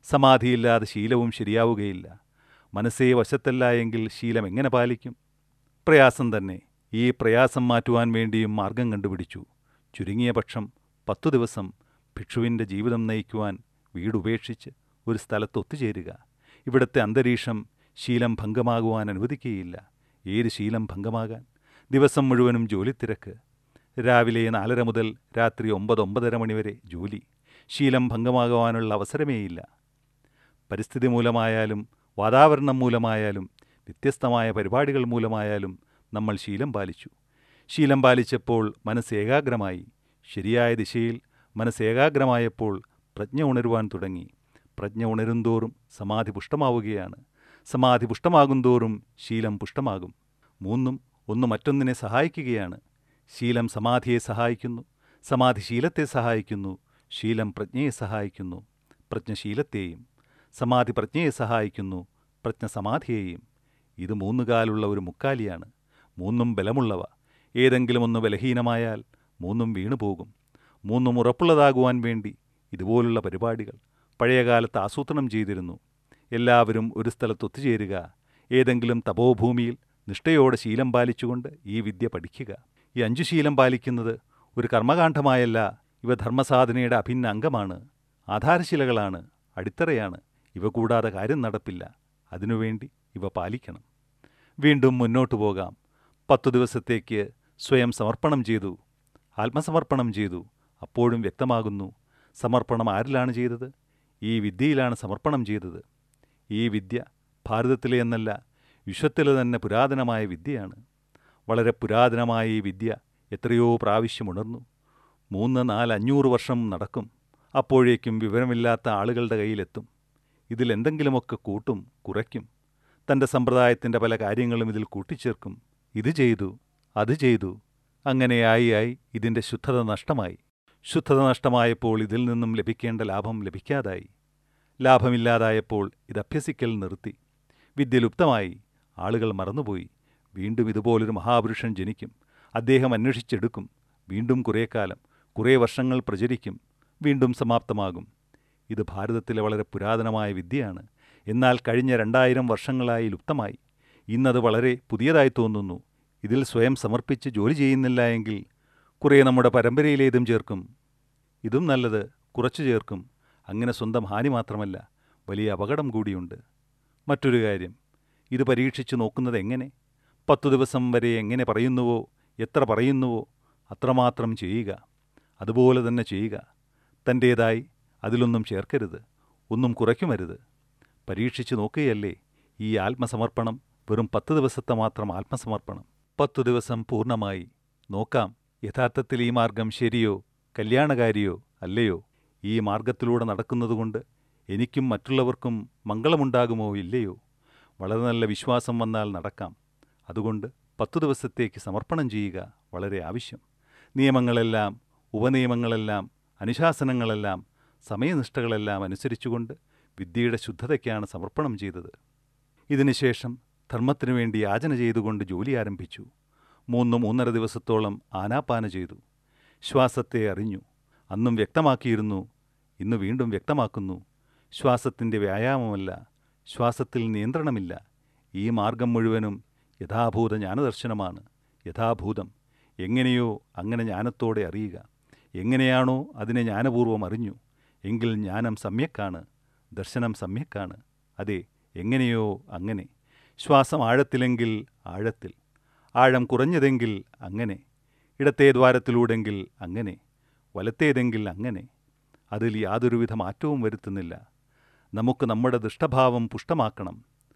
സമാധിയില്ലാതെ ശീലവും ശരിയാവുകയില്ല മനസ്സേ വശത്തല്ല എങ്കിൽ ശീലം എങ്ങനെ പാലിക്കും പ്രയാസം തന്നെ ഈ പ്രയാസം മാറ്റുവാൻ വേണ്ടിയും മാർഗം കണ്ടുപിടിച്ചു ചുരുങ്ങിയ പക്ഷം പത്തു ദിവസം ഭിക്ഷുവിൻ്റെ ജീവിതം നയിക്കുവാൻ വീടുപേക്ഷിച്ച് ഒരു സ്ഥലത്ത് ഒത്തുചേരുക ഇവിടുത്തെ അന്തരീക്ഷം ശീലം ഭംഗമാകുവാൻ അനുവദിക്കുകയില്ല ഏത് ശീലം ഭംഗമാകാൻ ദിവസം മുഴുവനും ജോലിത്തിരക്ക് രാവിലെ നാലര മുതൽ രാത്രി ഒമ്പത് ഒമ്പതര മണിവരെ ജോലി ശീലം ഭംഗമാകുവാനുള്ള അവസരമേയില്ല പരിസ്ഥിതി മൂലമായാലും വാതാവരണം മൂലമായാലും വ്യത്യസ്തമായ പരിപാടികൾ മൂലമായാലും നമ്മൾ ശീലം പാലിച്ചു ശീലം പാലിച്ചപ്പോൾ മനസ്സ് ഏകാഗ്രമായി ശരിയായ ദിശയിൽ മനസ്സ് ഏകാഗ്രമായപ്പോൾ പ്രജ്ഞ ഉണരുവാൻ തുടങ്ങി പ്രജ്ഞ ഉണരുന്തോറും സമാധി പുഷ്ടമാവുകയാണ് സമാധി പുഷ്ടമാകുന്തോറും ശീലം പുഷ്ടമാകും മൂന്നും ഒന്ന് മറ്റൊന്നിനെ സഹായിക്കുകയാണ് ശീലം സമാധിയെ സഹായിക്കുന്നു സമാധി ശീലത്തെ സഹായിക്കുന്നു ശീലം പ്രജ്ഞയെ സഹായിക്കുന്നു പ്രജ്ഞ ശീലത്തെയും സമാധി പ്രജ്ഞയെ സഹായിക്കുന്നു പ്രജ്ഞ സമാധിയെയും ഇത് മൂന്നുകാലുള്ള ഒരു മുക്കാലിയാണ് മൂന്നും ബലമുള്ളവ ഏതെങ്കിലും ഒന്ന് ബലഹീനമായാൽ മൂന്നും വീണുപോകും മൂന്നും ഉറപ്പുള്ളതാകുവാൻ വേണ്ടി ഇതുപോലുള്ള പരിപാടികൾ പഴയകാലത്ത് ആസൂത്രണം ചെയ്തിരുന്നു എല്ലാവരും ഒരു സ്ഥലത്ത് ഒത്തുചേരുക ഏതെങ്കിലും തപോഭൂമിയിൽ നിഷ്ഠയോടെ ശീലം പാലിച്ചുകൊണ്ട് ഈ വിദ്യ പഠിക്കുക ഈ അഞ്ചു ശീലം പാലിക്കുന്നത് ഒരു കർമ്മകാന്ഡമായല്ല ഇവ ധർമ്മസാധനയുടെ അഭിന്ന അംഗമാണ് ആധാരശിലകളാണ് അടിത്തറയാണ് ഇവ കൂടാതെ കാര്യം നടപ്പില്ല അതിനുവേണ്ടി ഇവ പാലിക്കണം വീണ്ടും മുന്നോട്ടു പോകാം പത്തു ദിവസത്തേക്ക് സ്വയം സമർപ്പണം ചെയ്തു ആത്മസമർപ്പണം ചെയ്തു അപ്പോഴും വ്യക്തമാകുന്നു സമർപ്പണം ആരിലാണ് ചെയ്തത് ഈ വിദ്യയിലാണ് സമർപ്പണം ചെയ്തത് ഈ വിദ്യ ഭാരതത്തിലെ എന്നല്ല വിശ്വത്തിലെ തന്നെ പുരാതനമായ വിദ്യയാണ് വളരെ പുരാതനമായ ഈ വിദ്യ എത്രയോ പ്രാവശ്യം ഉണർന്നു മൂന്ന് നാല് അഞ്ഞൂറ് വർഷം നടക്കും അപ്പോഴേക്കും വിവരമില്ലാത്ത ആളുകളുടെ കയ്യിലെത്തും ഇതിൽ എന്തെങ്കിലുമൊക്കെ കൂട്ടും കുറയ്ക്കും തൻ്റെ സമ്പ്രദായത്തിൻ്റെ പല കാര്യങ്ങളും ഇതിൽ കൂട്ടിച്ചേർക്കും ഇത് ചെയ്തു അത് ചെയ്തു അങ്ങനെയായി ആയി ഇതിൻ്റെ ശുദ്ധത നഷ്ടമായി ശുദ്ധത നഷ്ടമായപ്പോൾ ഇതിൽ നിന്നും ലഭിക്കേണ്ട ലാഭം ലഭിക്കാതായി ലാഭമില്ലാതായപ്പോൾ ഇത് അഭ്യസിക്കൽ നിർത്തി വിദ്യ ലുപ്തമായി ആളുകൾ മറന്നുപോയി വീണ്ടും ഇതുപോലൊരു മഹാപുരുഷൻ ജനിക്കും അദ്ദേഹം അന്വേഷിച്ചെടുക്കും വീണ്ടും കുറേ കാലം കുറേ വർഷങ്ങൾ പ്രചരിക്കും വീണ്ടും സമാപ്തമാകും ഇത് ഭാരതത്തിലെ വളരെ പുരാതനമായ വിദ്യയാണ് എന്നാൽ കഴിഞ്ഞ രണ്ടായിരം വർഷങ്ങളായി ലുപ്തമായി ഇന്നത് വളരെ പുതിയതായി തോന്നുന്നു ഇതിൽ സ്വയം സമർപ്പിച്ച് ജോലി ചെയ്യുന്നില്ല എങ്കിൽ കുറേ നമ്മുടെ പരമ്പരയിലേതും ചേർക്കും ഇതും നല്ലത് കുറച്ചു ചേർക്കും അങ്ങനെ സ്വന്തം ഹാനി മാത്രമല്ല വലിയ അപകടം കൂടിയുണ്ട് മറ്റൊരു കാര്യം ഇത് പരീക്ഷിച്ചു നോക്കുന്നത് എങ്ങനെ പത്തു ദിവസം വരെ എങ്ങനെ പറയുന്നുവോ എത്ര പറയുന്നുവോ അത്രമാത്രം ചെയ്യുക അതുപോലെ തന്നെ ചെയ്യുക തൻ്റേതായി അതിലൊന്നും ചേർക്കരുത് ഒന്നും കുറയ്ക്കുമരുത് പരീക്ഷിച്ചു നോക്കുകയല്ലേ ഈ ആത്മസമർപ്പണം വെറും പത്ത് ദിവസത്തെ മാത്രം ആത്മസമർപ്പണം പത്തു ദിവസം പൂർണ്ണമായി നോക്കാം യഥാർത്ഥത്തിൽ ഈ മാർഗം ശരിയോ കല്യാണകാരിയോ അല്ലയോ ഈ മാർഗത്തിലൂടെ നടക്കുന്നതുകൊണ്ട് എനിക്കും മറ്റുള്ളവർക്കും മംഗളമുണ്ടാകുമോ ഇല്ലയോ വളരെ നല്ല വിശ്വാസം വന്നാൽ നടക്കാം അതുകൊണ്ട് പത്തു ദിവസത്തേക്ക് സമർപ്പണം ചെയ്യുക വളരെ ആവശ്യം നിയമങ്ങളെല്ലാം ഉപനിയമങ്ങളെല്ലാം അനുശാസനങ്ങളെല്ലാം സമയനിഷ്ഠകളെല്ലാം അനുസരിച്ചുകൊണ്ട് വിദ്യയുടെ ശുദ്ധതയ്ക്കാണ് സമർപ്പണം ചെയ്തത് ഇതിനുശേഷം ധർമ്മത്തിനു വേണ്ടി യാചന ചെയ്തുകൊണ്ട് ജോലി ആരംഭിച്ചു മൂന്ന് മൂന്നര ദിവസത്തോളം ആനാപാന ചെയ്തു ശ്വാസത്തെ അറിഞ്ഞു അന്നും വ്യക്തമാക്കിയിരുന്നു ഇന്ന് വീണ്ടും വ്യക്തമാക്കുന്നു ശ്വാസത്തിൻ്റെ വ്യായാമമല്ല ശ്വാസത്തിൽ നിയന്ത്രണമില്ല ഈ മാർഗം മുഴുവനും യഥാഭൂത ജ്ഞാനദർശനമാണ് യഥാഭൂതം എങ്ങനെയോ അങ്ങനെ ജ്ഞാനത്തോടെ അറിയുക എങ്ങനെയാണോ അതിനെ ജ്ഞാനപൂർവ്വം അറിഞ്ഞു എങ്കിൽ ജ്ഞാനം സമ്യക്കാണ് ദർശനം സമ്യക്കാണ് അതെ എങ്ങനെയോ അങ്ങനെ ശ്വാസം ആഴത്തിലെങ്കിൽ ആഴത്തിൽ ആഴം കുറഞ്ഞതെങ്കിൽ അങ്ങനെ ഇടത്തെ ദ്വാരത്തിലൂടെങ്കിൽ അങ്ങനെ വലത്തേതെങ്കിൽ അങ്ങനെ അതിൽ യാതൊരുവിധ മാറ്റവും വരുത്തുന്നില്ല നമുക്ക് നമ്മുടെ ദുഷ്ടഭാവം പുഷ്ടമാക്കണം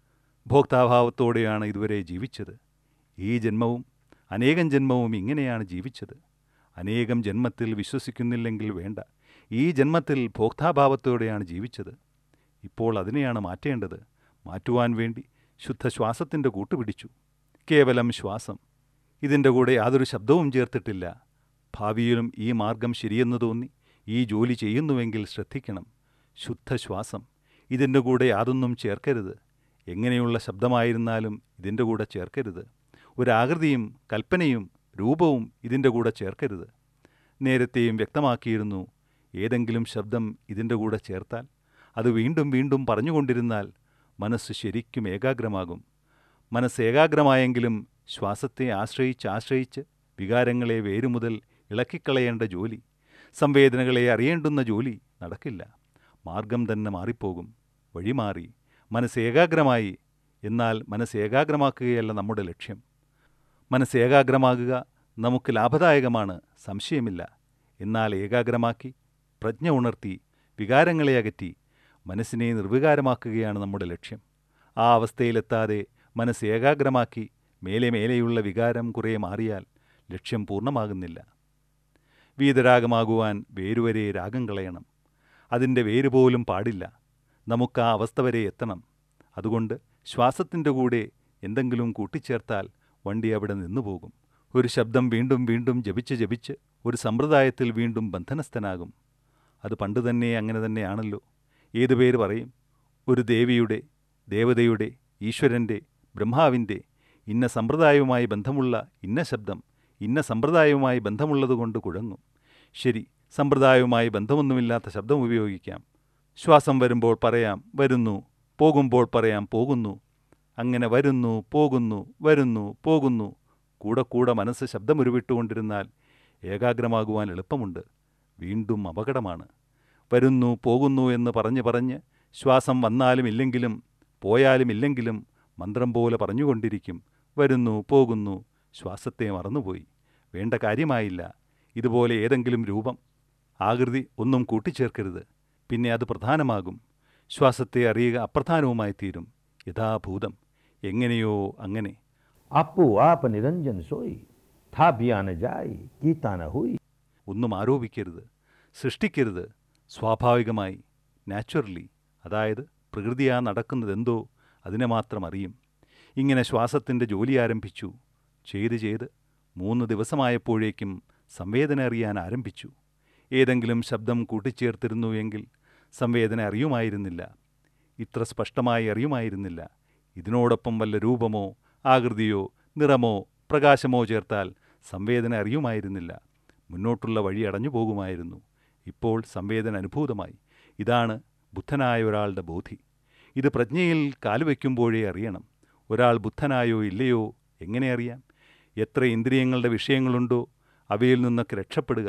ഭോക്താഭാവത്തോടെയാണ് ഇതുവരെ ജീവിച്ചത് ഈ ജന്മവും അനേകം ജന്മവും ഇങ്ങനെയാണ് ജീവിച്ചത് അനേകം ജന്മത്തിൽ വിശ്വസിക്കുന്നില്ലെങ്കിൽ വേണ്ട ഈ ജന്മത്തിൽ ഭോക്താഭാവത്തോടെയാണ് ജീവിച്ചത് ഇപ്പോൾ അതിനെയാണ് മാറ്റേണ്ടത് മാറ്റുവാൻ വേണ്ടി ശുദ്ധ ശ്വാസത്തിൻ്റെ കൂട്ടുപിടിച്ചു കേവലം ശ്വാസം ഇതിൻ്റെ കൂടെ യാതൊരു ശബ്ദവും ചേർത്തിട്ടില്ല ഭാവിയിലും ഈ മാർഗം ശരിയെന്ന് തോന്നി ഈ ജോലി ചെയ്യുന്നുവെങ്കിൽ ശ്രദ്ധിക്കണം ശുദ്ധ ശ്വാസം ഇതിൻ്റെ കൂടെ യാതൊന്നും ചേർക്കരുത് എങ്ങനെയുള്ള ശബ്ദമായിരുന്നാലും ഇതിൻ്റെ കൂടെ ചേർക്കരുത് ഒരാകൃതിയും കൽപ്പനയും രൂപവും ഇതിൻ്റെ കൂടെ ചേർക്കരുത് നേരത്തെയും വ്യക്തമാക്കിയിരുന്നു ഏതെങ്കിലും ശബ്ദം ഇതിൻ്റെ കൂടെ ചേർത്താൽ അത് വീണ്ടും വീണ്ടും പറഞ്ഞുകൊണ്ടിരുന്നാൽ മനസ്സ് ശരിക്കും ഏകാഗ്രമാകും മനസ്സ് ഏകാഗ്രമായെങ്കിലും ശ്വാസത്തെ ആശ്രയിച്ച് ആശ്രയിച്ച് വികാരങ്ങളെ വേരുമുതൽ ഇളക്കിക്കളയേണ്ട ജോലി സംവേദനകളെ അറിയേണ്ടുന്ന ജോലി നടക്കില്ല മാർഗം തന്നെ മാറിപ്പോകും വഴിമാറി മനസ്സ് ഏകാഗ്രമായി എന്നാൽ മനസ്സ് ഏകാഗ്രമാക്കുകയല്ല നമ്മുടെ ലക്ഷ്യം മനസ്സ് ഏകാഗ്രമാകുക നമുക്ക് ലാഭദായകമാണ് സംശയമില്ല എന്നാൽ ഏകാഗ്രമാക്കി പ്രജ്ഞ ഉണർത്തി വികാരങ്ങളെ അകറ്റി മനസ്സിനെ നിർവികാരമാക്കുകയാണ് നമ്മുടെ ലക്ഷ്യം ആ അവസ്ഥയിലെത്താതെ മനസ്സ് ഏകാഗ്രമാക്കി മേലെ മേലെയുള്ള വികാരം കുറേ മാറിയാൽ ലക്ഷ്യം പൂർണ്ണമാകുന്നില്ല വീതരാഗമാകുവാൻ വേരുവരെ രാഗം കളയണം അതിൻ്റെ വേര് പോലും പാടില്ല നമുക്ക് ആ അവസ്ഥ വരെ എത്തണം അതുകൊണ്ട് ശ്വാസത്തിൻ്റെ കൂടെ എന്തെങ്കിലും കൂട്ടിച്ചേർത്താൽ വണ്ടി അവിടെ നിന്നുപോകും ഒരു ശബ്ദം വീണ്ടും വീണ്ടും ജപിച്ച് ജപിച്ച് ഒരു സമ്പ്രദായത്തിൽ വീണ്ടും ബന്ധനസ്ഥനാകും അത് പണ്ട് തന്നെ അങ്ങനെ തന്നെയാണല്ലോ ഏതു പേര് പറയും ഒരു ദേവിയുടെ ദേവതയുടെ ഈശ്വരൻ്റെ ബ്രഹ്മാവിൻ്റെ ഇന്ന സമ്പ്രദായവുമായി ബന്ധമുള്ള ഇന്ന ശബ്ദം ഇന്ന സമ്പ്രദായവുമായി ബന്ധമുള്ളതുകൊണ്ട് കുഴങ്ങും ശരി സമ്പ്രദായവുമായി ബന്ധമൊന്നുമില്ലാത്ത ശബ്ദം ഉപയോഗിക്കാം ശ്വാസം വരുമ്പോൾ പറയാം വരുന്നു പോകുമ്പോൾ പറയാം പോകുന്നു അങ്ങനെ വരുന്നു പോകുന്നു വരുന്നു പോകുന്നു കൂടെ കൂടെ മനസ്സ് ശബ്ദമുരുവിട്ടുകൊണ്ടിരുന്നാൽ ഏകാഗ്രമാകുവാൻ എളുപ്പമുണ്ട് വീണ്ടും അപകടമാണ് വരുന്നു പോകുന്നു എന്ന് പറഞ്ഞ് പറഞ്ഞ് ശ്വാസം വന്നാലും ഇല്ലെങ്കിലും പോയാലും ഇല്ലെങ്കിലും മന്ത്രം പോലെ പറഞ്ഞുകൊണ്ടിരിക്കും വരുന്നു പോകുന്നു ശ്വാസത്തെ മറന്നുപോയി വേണ്ട കാര്യമായില്ല ഇതുപോലെ ഏതെങ്കിലും രൂപം ആകൃതി ഒന്നും കൂട്ടിച്ചേർക്കരുത് പിന്നെ അത് പ്രധാനമാകും ശ്വാസത്തെ അറിയുക അപ്രധാനവുമായി തീരും യഥാഭൂതം എങ്ങനെയോ അങ്ങനെ आपो आप निरंजन सोई था बिया न जाई गीता न हुई ഒന്നും ആരോപിക്കരുത് സൃഷ്ടിക്കരുത് സ്വാഭാവികമായി നാച്ചുറലി അതായത് പ്രകൃതിയാ നടക്കുന്നതെന്തോ അതിനെ മാത്രം അറിയും ഇങ്ങനെ ശ്വാസത്തിൻ്റെ ജോലി ആരംഭിച്ചു ചെയ്ത് ചെയ്ത് മൂന്ന് ദിവസമായപ്പോഴേക്കും സംവേദന അറിയാൻ ആരംഭിച്ചു ഏതെങ്കിലും ശബ്ദം കൂട്ടിച്ചേർത്തിരുന്നു എങ്കിൽ സംവേദന അറിയുമായിരുന്നില്ല ഇത്ര സ്പഷ്ടമായി അറിയുമായിരുന്നില്ല ഇതിനോടൊപ്പം വല്ല രൂപമോ ആകൃതിയോ നിറമോ പ്രകാശമോ ചേർത്താൽ സംവേദന അറിയുമായിരുന്നില്ല മുന്നോട്ടുള്ള വഴി അടഞ്ഞു പോകുമായിരുന്നു ഇപ്പോൾ സംവേദന അനുഭൂതമായി ഇതാണ് ബുദ്ധനായ ഒരാളുടെ ബോധി ഇത് പ്രജ്ഞയിൽ കാലുവയ്ക്കുമ്പോഴേ അറിയണം ഒരാൾ ബുദ്ധനായോ ഇല്ലയോ എങ്ങനെ അറിയാം എത്ര ഇന്ദ്രിയങ്ങളുടെ വിഷയങ്ങളുണ്ടോ അവയിൽ നിന്നൊക്കെ രക്ഷപ്പെടുക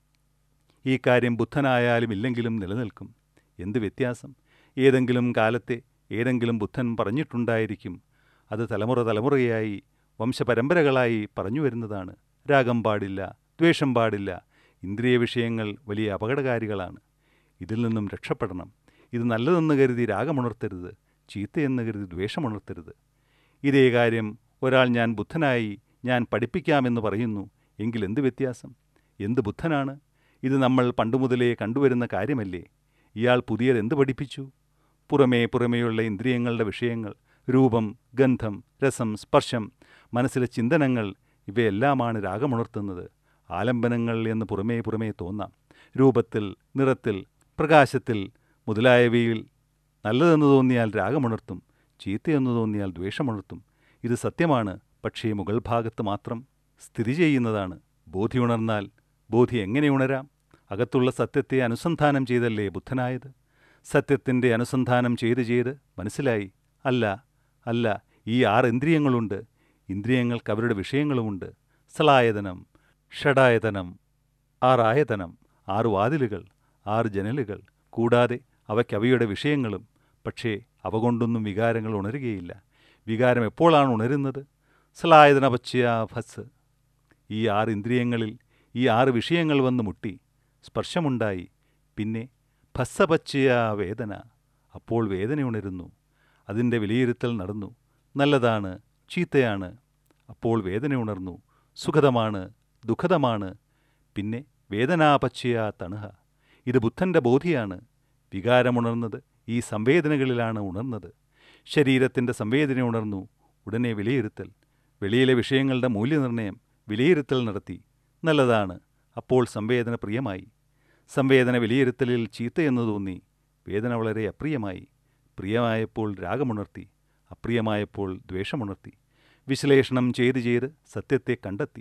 ഈ കാര്യം ബുദ്ധനായാലും ഇല്ലെങ്കിലും നിലനിൽക്കും എന്ത് വ്യത്യാസം ഏതെങ്കിലും കാലത്തെ ഏതെങ്കിലും ബുദ്ധൻ പറഞ്ഞിട്ടുണ്ടായിരിക്കും അത് തലമുറ തലമുറയായി വംശപരമ്പരകളായി പറഞ്ഞു വരുന്നതാണ് രാഗം പാടില്ല ദ്വേഷം പാടില്ല ഇന്ദ്രിയ വിഷയങ്ങൾ വലിയ അപകടകാരികളാണ് ഇതിൽ നിന്നും രക്ഷപ്പെടണം ഇത് നല്ലതെന്ന് കരുതി രാഗമുണർത്തരുത് ചീത്തയെന്ന് കരുതി ദ്വേഷമുണർത്തരുത് ഇതേ കാര്യം ഒരാൾ ഞാൻ ബുദ്ധനായി ഞാൻ പഠിപ്പിക്കാമെന്ന് പറയുന്നു എങ്കിൽ എന്ത് വ്യത്യാസം എന്ത് ബുദ്ധനാണ് ഇത് നമ്മൾ പണ്ടുമുതലേ കണ്ടുവരുന്ന കാര്യമല്ലേ ഇയാൾ പുതിയത് എന്ത് പഠിപ്പിച്ചു പുറമേ പുറമേയുള്ള ഇന്ദ്രിയങ്ങളുടെ വിഷയങ്ങൾ രൂപം ഗന്ധം രസം സ്പർശം മനസ്സിലെ ചിന്തനങ്ങൾ ഇവയെല്ലാമാണ് രാഗമുണർത്തുന്നത് ആലംബനങ്ങൾ എന്ന് പുറമേ പുറമേ തോന്നാം രൂപത്തിൽ നിറത്തിൽ പ്രകാശത്തിൽ മുതലായവയിൽ നല്ലതെന്ന് തോന്നിയാൽ രാഗമുണർത്തും ചീത്തയെന്ന് തോന്നിയാൽ ദ്വേഷമുണർത്തും ഇത് സത്യമാണ് പക്ഷേ മുകൾ ഭാഗത്ത് മാത്രം സ്ഥിതി ചെയ്യുന്നതാണ് ബോധി ഉണർന്നാൽ ബോധി എങ്ങനെ ഉണരാം അകത്തുള്ള സത്യത്തെ അനുസന്ധാനം ചെയ്തല്ലേ ബുദ്ധനായത് സത്യത്തിൻ്റെ അനുസന്ധാനം ചെയ്ത് ചെയ്ത് മനസ്സിലായി അല്ല അല്ല ഈ ആറ് ഇന്ദ്രിയങ്ങളുണ്ട് ഇന്ദ്രിയങ്ങൾക്ക് അവരുടെ വിഷയങ്ങളുമുണ്ട് സലായതനം ഷഡായതനം ആറായതനം ആറ് വാതിലുകൾ ആറ് ജനലുകൾ കൂടാതെ അവയ്ക്ക് അവയുടെ വിഷയങ്ങളും പക്ഷേ അവ കൊണ്ടൊന്നും വികാരങ്ങൾ ഉണരുകയില്ല വികാരം എപ്പോഴാണ് ഉണരുന്നത് സലായതന പച്ചയ ഭസ് ഈ ആറ് ഇന്ദ്രിയങ്ങളിൽ ഈ ആറ് വിഷയങ്ങൾ വന്ന് മുട്ടി സ്പർശമുണ്ടായി പിന്നെ ഭസ്സപച്ചയ വേദന അപ്പോൾ വേദന ഉണരുന്നു അതിൻ്റെ വിലയിരുത്തൽ നടന്നു നല്ലതാണ് ചീത്തയാണ് അപ്പോൾ വേദന ഉണർന്നു സുഖതമാണ് ദുഃഖതമാണ് പിന്നെ വേദനാപച്ചയ തണുഹ ഇത് ബുദ്ധൻ്റെ ബോധിയാണ് വികാരമുണർന്നത് ഈ സംവേദനകളിലാണ് ഉണർന്നത് ശരീരത്തിൻ്റെ സംവേദന ഉണർന്നു ഉടനെ വിലയിരുത്തൽ വെളിയിലെ വിഷയങ്ങളുടെ മൂല്യനിർണ്ണയം വിലയിരുത്തൽ നടത്തി നല്ലതാണ് അപ്പോൾ സംവേദന പ്രിയമായി സംവേദന വിലയിരുത്തലിൽ ചീത്തയെന്ന് തോന്നി വേദന വളരെ അപ്രിയമായി പ്രിയമായപ്പോൾ രാഗമുണർത്തി അപ്രിയമായപ്പോൾ ദ്വേഷമുണർത്തി വിശ്ലേഷണം ചെയ്ത് ചെയ്ത് സത്യത്തെ കണ്ടെത്തി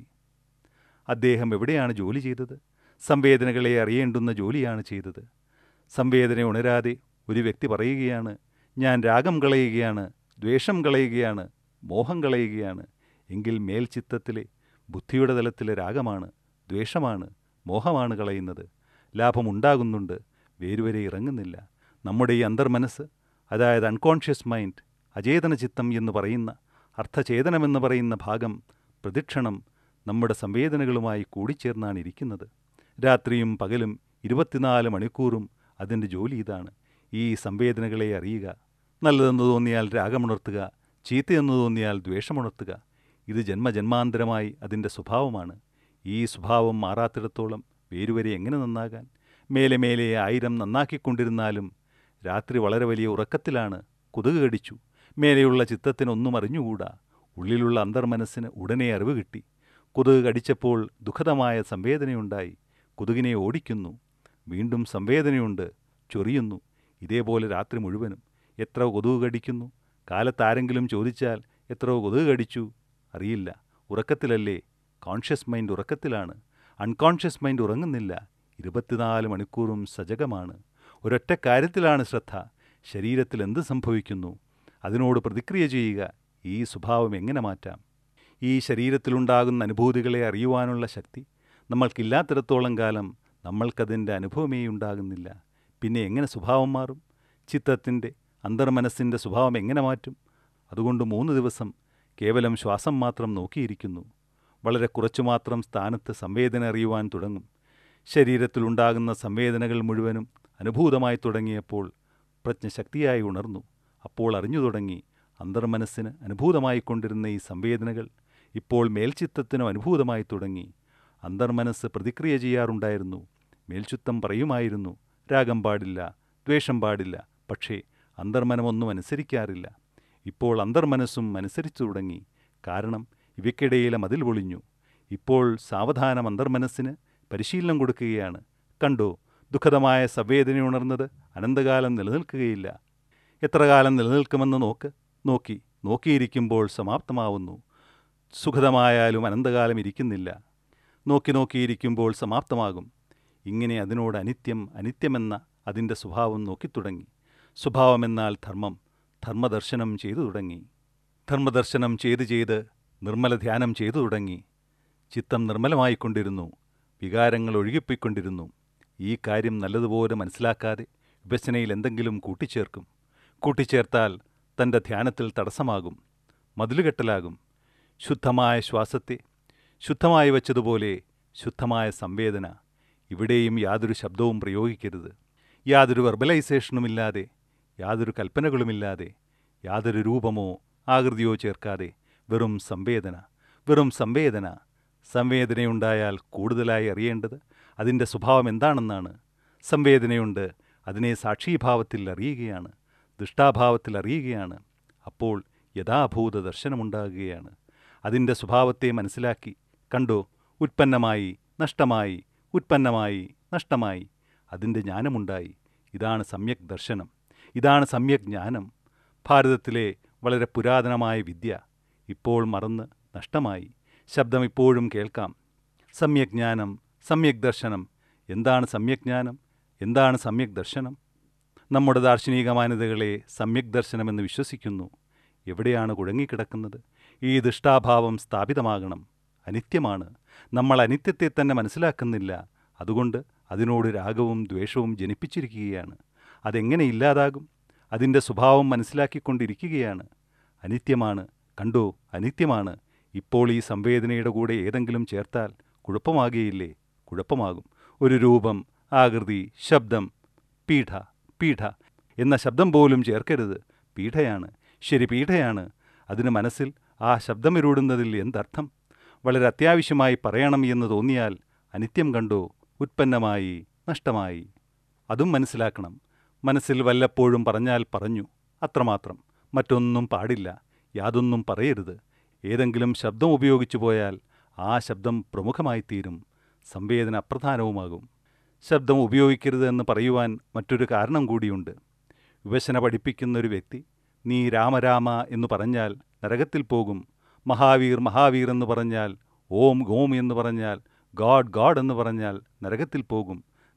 അദ്ദേഹം എവിടെയാണ് ജോലി ചെയ്തത് സംവേദനകളെ അറിയേണ്ടുന്ന ജോലിയാണ് ചെയ്തത് സംവേദന ഉണരാതെ ഒരു വ്യക്തി പറയുകയാണ് ഞാൻ രാഗം കളയുകയാണ് ദ്വേഷം കളയുകയാണ് മോഹം കളയുകയാണ് എങ്കിൽ മേൽചിത്തത്തിലെ ബുദ്ധിയുടെ തലത്തിലെ രാഗമാണ് ദ്വേഷമാണ് മോഹമാണ് കളയുന്നത് ലാഭമുണ്ടാകുന്നുണ്ട് വേരുവരെ ഇറങ്ങുന്നില്ല നമ്മുടെ ഈ അന്തർമനസ്സ് അതായത് അൺകോൺഷ്യസ് മൈൻഡ് അചേതന ചിത്തം എന്ന് പറയുന്ന അർത്ഥചേതനമെന്ന് പറയുന്ന ഭാഗം പ്രതിക്ഷണം നമ്മുടെ സംവേദനകളുമായി കൂടിച്ചേർന്നാണ് ഇരിക്കുന്നത് രാത്രിയും പകലും ഇരുപത്തിനാല് മണിക്കൂറും അതിൻ്റെ ജോലി ഇതാണ് ഈ സംവേദനകളെ അറിയുക നല്ലതെന്ന് തോന്നിയാൽ രാഗമുണർത്തുക ചീത്തയെന്ന് തോന്നിയാൽ ദ്വേഷമുണർത്തുക ഇത് ജന്മജന്മാന്തരമായി അതിൻ്റെ സ്വഭാവമാണ് ഈ സ്വഭാവം മാറാത്തിടത്തോളം വേരുവരെ എങ്ങനെ നന്നാകാൻ മേലെ മേലെ ആയിരം നന്നാക്കിക്കൊണ്ടിരുന്നാലും രാത്രി വളരെ വലിയ ഉറക്കത്തിലാണ് കൊതുക് കടിച്ചു മേലെയുള്ള ചിത്തത്തിനൊന്നും അറിഞ്ഞുകൂടാ ഉള്ളിലുള്ള അന്തർമനസ്സിന് ഉടനെ അറിവ് കിട്ടി കൊതുക് കടിച്ചപ്പോൾ ദുഃഖതമായ സംവേദനയുണ്ടായി കൊതുകിനെ ഓടിക്കുന്നു വീണ്ടും സംവേദനയുണ്ട് ചൊറിയുന്നു ഇതേപോലെ രാത്രി മുഴുവനും എത്ര കൊതുക് കടിക്കുന്നു കാലത്താരെങ്കിലും ചോദിച്ചാൽ എത്ര കൊതുക് കടിച്ചു അറിയില്ല ഉറക്കത്തിലല്ലേ കോൺഷ്യസ് മൈൻഡ് ഉറക്കത്തിലാണ് അൺകോൺഷ്യസ് മൈൻഡ് ഉറങ്ങുന്നില്ല ഇരുപത്തിനാല് മണിക്കൂറും സജഗമാണ് ഒരൊറ്റ കാര്യത്തിലാണ് ശ്രദ്ധ ശരീരത്തിൽ എന്ത് സംഭവിക്കുന്നു അതിനോട് പ്രതിക്രിയ ചെയ്യുക ഈ സ്വഭാവം എങ്ങനെ മാറ്റാം ഈ ശരീരത്തിലുണ്ടാകുന്ന അനുഭൂതികളെ അറിയുവാനുള്ള ശക്തി നമ്മൾക്കില്ലാത്തിടത്തോളം കാലം നമ്മൾക്കതിൻ്റെ അനുഭവമേ ഉണ്ടാകുന്നില്ല പിന്നെ എങ്ങനെ സ്വഭാവം മാറും ചിത്തത്തിൻ്റെ അന്തർമനസ്സിൻ്റെ സ്വഭാവം എങ്ങനെ മാറ്റും അതുകൊണ്ട് മൂന്ന് ദിവസം കേവലം ശ്വാസം മാത്രം നോക്കിയിരിക്കുന്നു വളരെ കുറച്ചു മാത്രം സ്ഥാനത്ത് സംവേദന അറിയുവാൻ തുടങ്ങും ശരീരത്തിലുണ്ടാകുന്ന സംവേദനകൾ മുഴുവനും അനുഭൂതമായി തുടങ്ങിയപ്പോൾ പ്രജ്ഞ ശക്തിയായി ഉണർന്നു അപ്പോൾ അറിഞ്ഞു തുടങ്ങി അന്തർമനസ്സിന് അനുഭൂതമായിക്കൊണ്ടിരുന്ന ഈ സംവേദനകൾ ഇപ്പോൾ മേൽച്ചിത്തത്തിനും അനുഭൂതമായി തുടങ്ങി അന്തർമനസ്സ് പ്രതിക്രിയ ചെയ്യാറുണ്ടായിരുന്നു മേൽചുത്തം പറയുമായിരുന്നു രാഗം പാടില്ല ദ്വേഷം പാടില്ല പക്ഷേ അന്തർമനമൊന്നും അനുസരിക്കാറില്ല ഇപ്പോൾ അന്തർമനസ്സും അനുസരിച്ചു തുടങ്ങി കാരണം ഇവയ്ക്കിടയിലെ മതിൽ പൊളിഞ്ഞു ഇപ്പോൾ സാവധാനം അന്തർമനസ്സിന് പരിശീലനം കൊടുക്കുകയാണ് കണ്ടോ ദുഃഖതമായ സംവേദനയുണർന്നത് അനന്തകാലം നിലനിൽക്കുകയില്ല എത്ര കാലം നിലനിൽക്കുമെന്ന് നോക്ക് നോക്കി നോക്കിയിരിക്കുമ്പോൾ സമാപ്തമാവുന്നു സുഖതമായാലും അനന്തകാലം ഇരിക്കുന്നില്ല നോക്കി നോക്കിയിരിക്കുമ്പോൾ സമാപ്തമാകും ഇങ്ങനെ അതിനോട് അനിത്യം അനിത്യമെന്ന അതിൻ്റെ സ്വഭാവം നോക്കിത്തുടങ്ങി സ്വഭാവമെന്നാൽ ധർമ്മം ധർമ്മദർശനം ചെയ്തു തുടങ്ങി ധർമ്മദർശനം ചെയ്ത് ചെയ്ത് നിർമ്മല ധ്യാനം ചെയ്തു തുടങ്ങി ചിത്തം നിർമ്മലമായിക്കൊണ്ടിരുന്നു വികാരങ്ങൾ ഒഴുകിപ്പോയിക്കൊണ്ടിരുന്നു ഈ കാര്യം നല്ലതുപോലെ മനസ്സിലാക്കാതെ വിഭജനയിൽ എന്തെങ്കിലും കൂട്ടിച്ചേർക്കും കൂട്ടിച്ചേർത്താൽ തൻ്റെ ധ്യാനത്തിൽ തടസ്സമാകും മതിലുകെട്ടലാകും ശുദ്ധമായ ശ്വാസത്തെ ശുദ്ധമായി വച്ചതുപോലെ ശുദ്ധമായ സംവേദന ഇവിടെയും യാതൊരു ശബ്ദവും പ്രയോഗിക്കരുത് യാതൊരു വെർബലൈസേഷനുമില്ലാതെ യാതൊരു കൽപ്പനകളുമില്ലാതെ യാതൊരു രൂപമോ ആകൃതിയോ ചേർക്കാതെ വെറും സംവേദന വെറും സംവേദന സംവേദനയുണ്ടായാൽ കൂടുതലായി അറിയേണ്ടത് അതിൻ്റെ സ്വഭാവം എന്താണെന്നാണ് സംവേദനയുണ്ട് അതിനെ സാക്ഷീഭാവത്തിൽ അറിയുകയാണ് ദുഷ്ടാഭാവത്തിൽ അറിയുകയാണ് അപ്പോൾ യഥാഭൂത ദർശനമുണ്ടാകുകയാണ് അതിൻ്റെ സ്വഭാവത്തെ മനസ്സിലാക്കി കണ്ടോ ഉത്പന്നമായി നഷ്ടമായി ഉത്പന്നമായി നഷ്ടമായി അതിൻ്റെ ജ്ഞാനമുണ്ടായി ഇതാണ് സമ്യക് ദർശനം ഇതാണ് സമ്യക് ജ്ഞാനം ഭാരതത്തിലെ വളരെ പുരാതനമായ വിദ്യ ഇപ്പോൾ മറന്ന് നഷ്ടമായി ശബ്ദം ഇപ്പോഴും കേൾക്കാം സമ്യക് ജ്ഞാനം സമ്യക് ദർശനം എന്താണ് സമ്യക് ജ്ഞാനം എന്താണ് സമ്യക് ദർശനം നമ്മുടെ ദാർശനിക മാന്യതകളെ സമ്യക് ദർശനമെന്ന് വിശ്വസിക്കുന്നു എവിടെയാണ് കുഴങ്ങിക്കിടക്കുന്നത് ഈ ദുഷ്ടാഭാവം സ്ഥാപിതമാകണം അനിത്യമാണ് നമ്മൾ അനിത്യത്തെ തന്നെ മനസ്സിലാക്കുന്നില്ല അതുകൊണ്ട് അതിനോട് രാഗവും ദ്വേഷവും ജനിപ്പിച്ചിരിക്കുകയാണ് അതെങ്ങനെ ഇല്ലാതാകും അതിൻ്റെ സ്വഭാവം മനസ്സിലാക്കിക്കൊണ്ടിരിക്കുകയാണ് അനിത്യമാണ് കണ്ടോ അനിത്യമാണ് ഇപ്പോൾ ഈ സംവേദനയുടെ കൂടെ ഏതെങ്കിലും ചേർത്താൽ കുഴപ്പമാകുകയില്ലേ കുഴപ്പമാകും ഒരു രൂപം ആകൃതി ശബ്ദം പീഠ പീഠ എന്ന ശബ്ദം പോലും ചേർക്കരുത് പീഠയാണ് ശരി പീഠയാണ് അതിന് മനസ്സിൽ ആ ശബ്ദമിരൂടുന്നതിൽ എന്തർത്ഥം വളരെ അത്യാവശ്യമായി പറയണം എന്ന് തോന്നിയാൽ അനിത്യം കണ്ടോ ഉത്പന്നമായി നഷ്ടമായി അതും മനസ്സിലാക്കണം മനസ്സിൽ വല്ലപ്പോഴും പറഞ്ഞാൽ പറഞ്ഞു അത്രമാത്രം മറ്റൊന്നും പാടില്ല യാതൊന്നും പറയരുത് ഏതെങ്കിലും ശബ്ദം ഉപയോഗിച്ചു പോയാൽ ആ ശബ്ദം പ്രമുഖമായിത്തീരും സംവേദന അപ്രധാനവുമാകും ശബ്ദം ഉപയോഗിക്കരുത് എന്ന് പറയുവാൻ മറ്റൊരു കാരണം കൂടിയുണ്ട് വിവശന പഠിപ്പിക്കുന്ന ഒരു വ്യക്തി നീ രാമരാമ എന്ന് പറഞ്ഞാൽ നരകത്തിൽ പോകും മഹാവീർ മഹാവീർ എന്ന് പറഞ്ഞാൽ ഓം ഗോം എന്ന് പറഞ്ഞാൽ ഗോഡ് ഗോഡ് എന്ന് പറഞ്ഞാൽ നരകത്തിൽ പോകും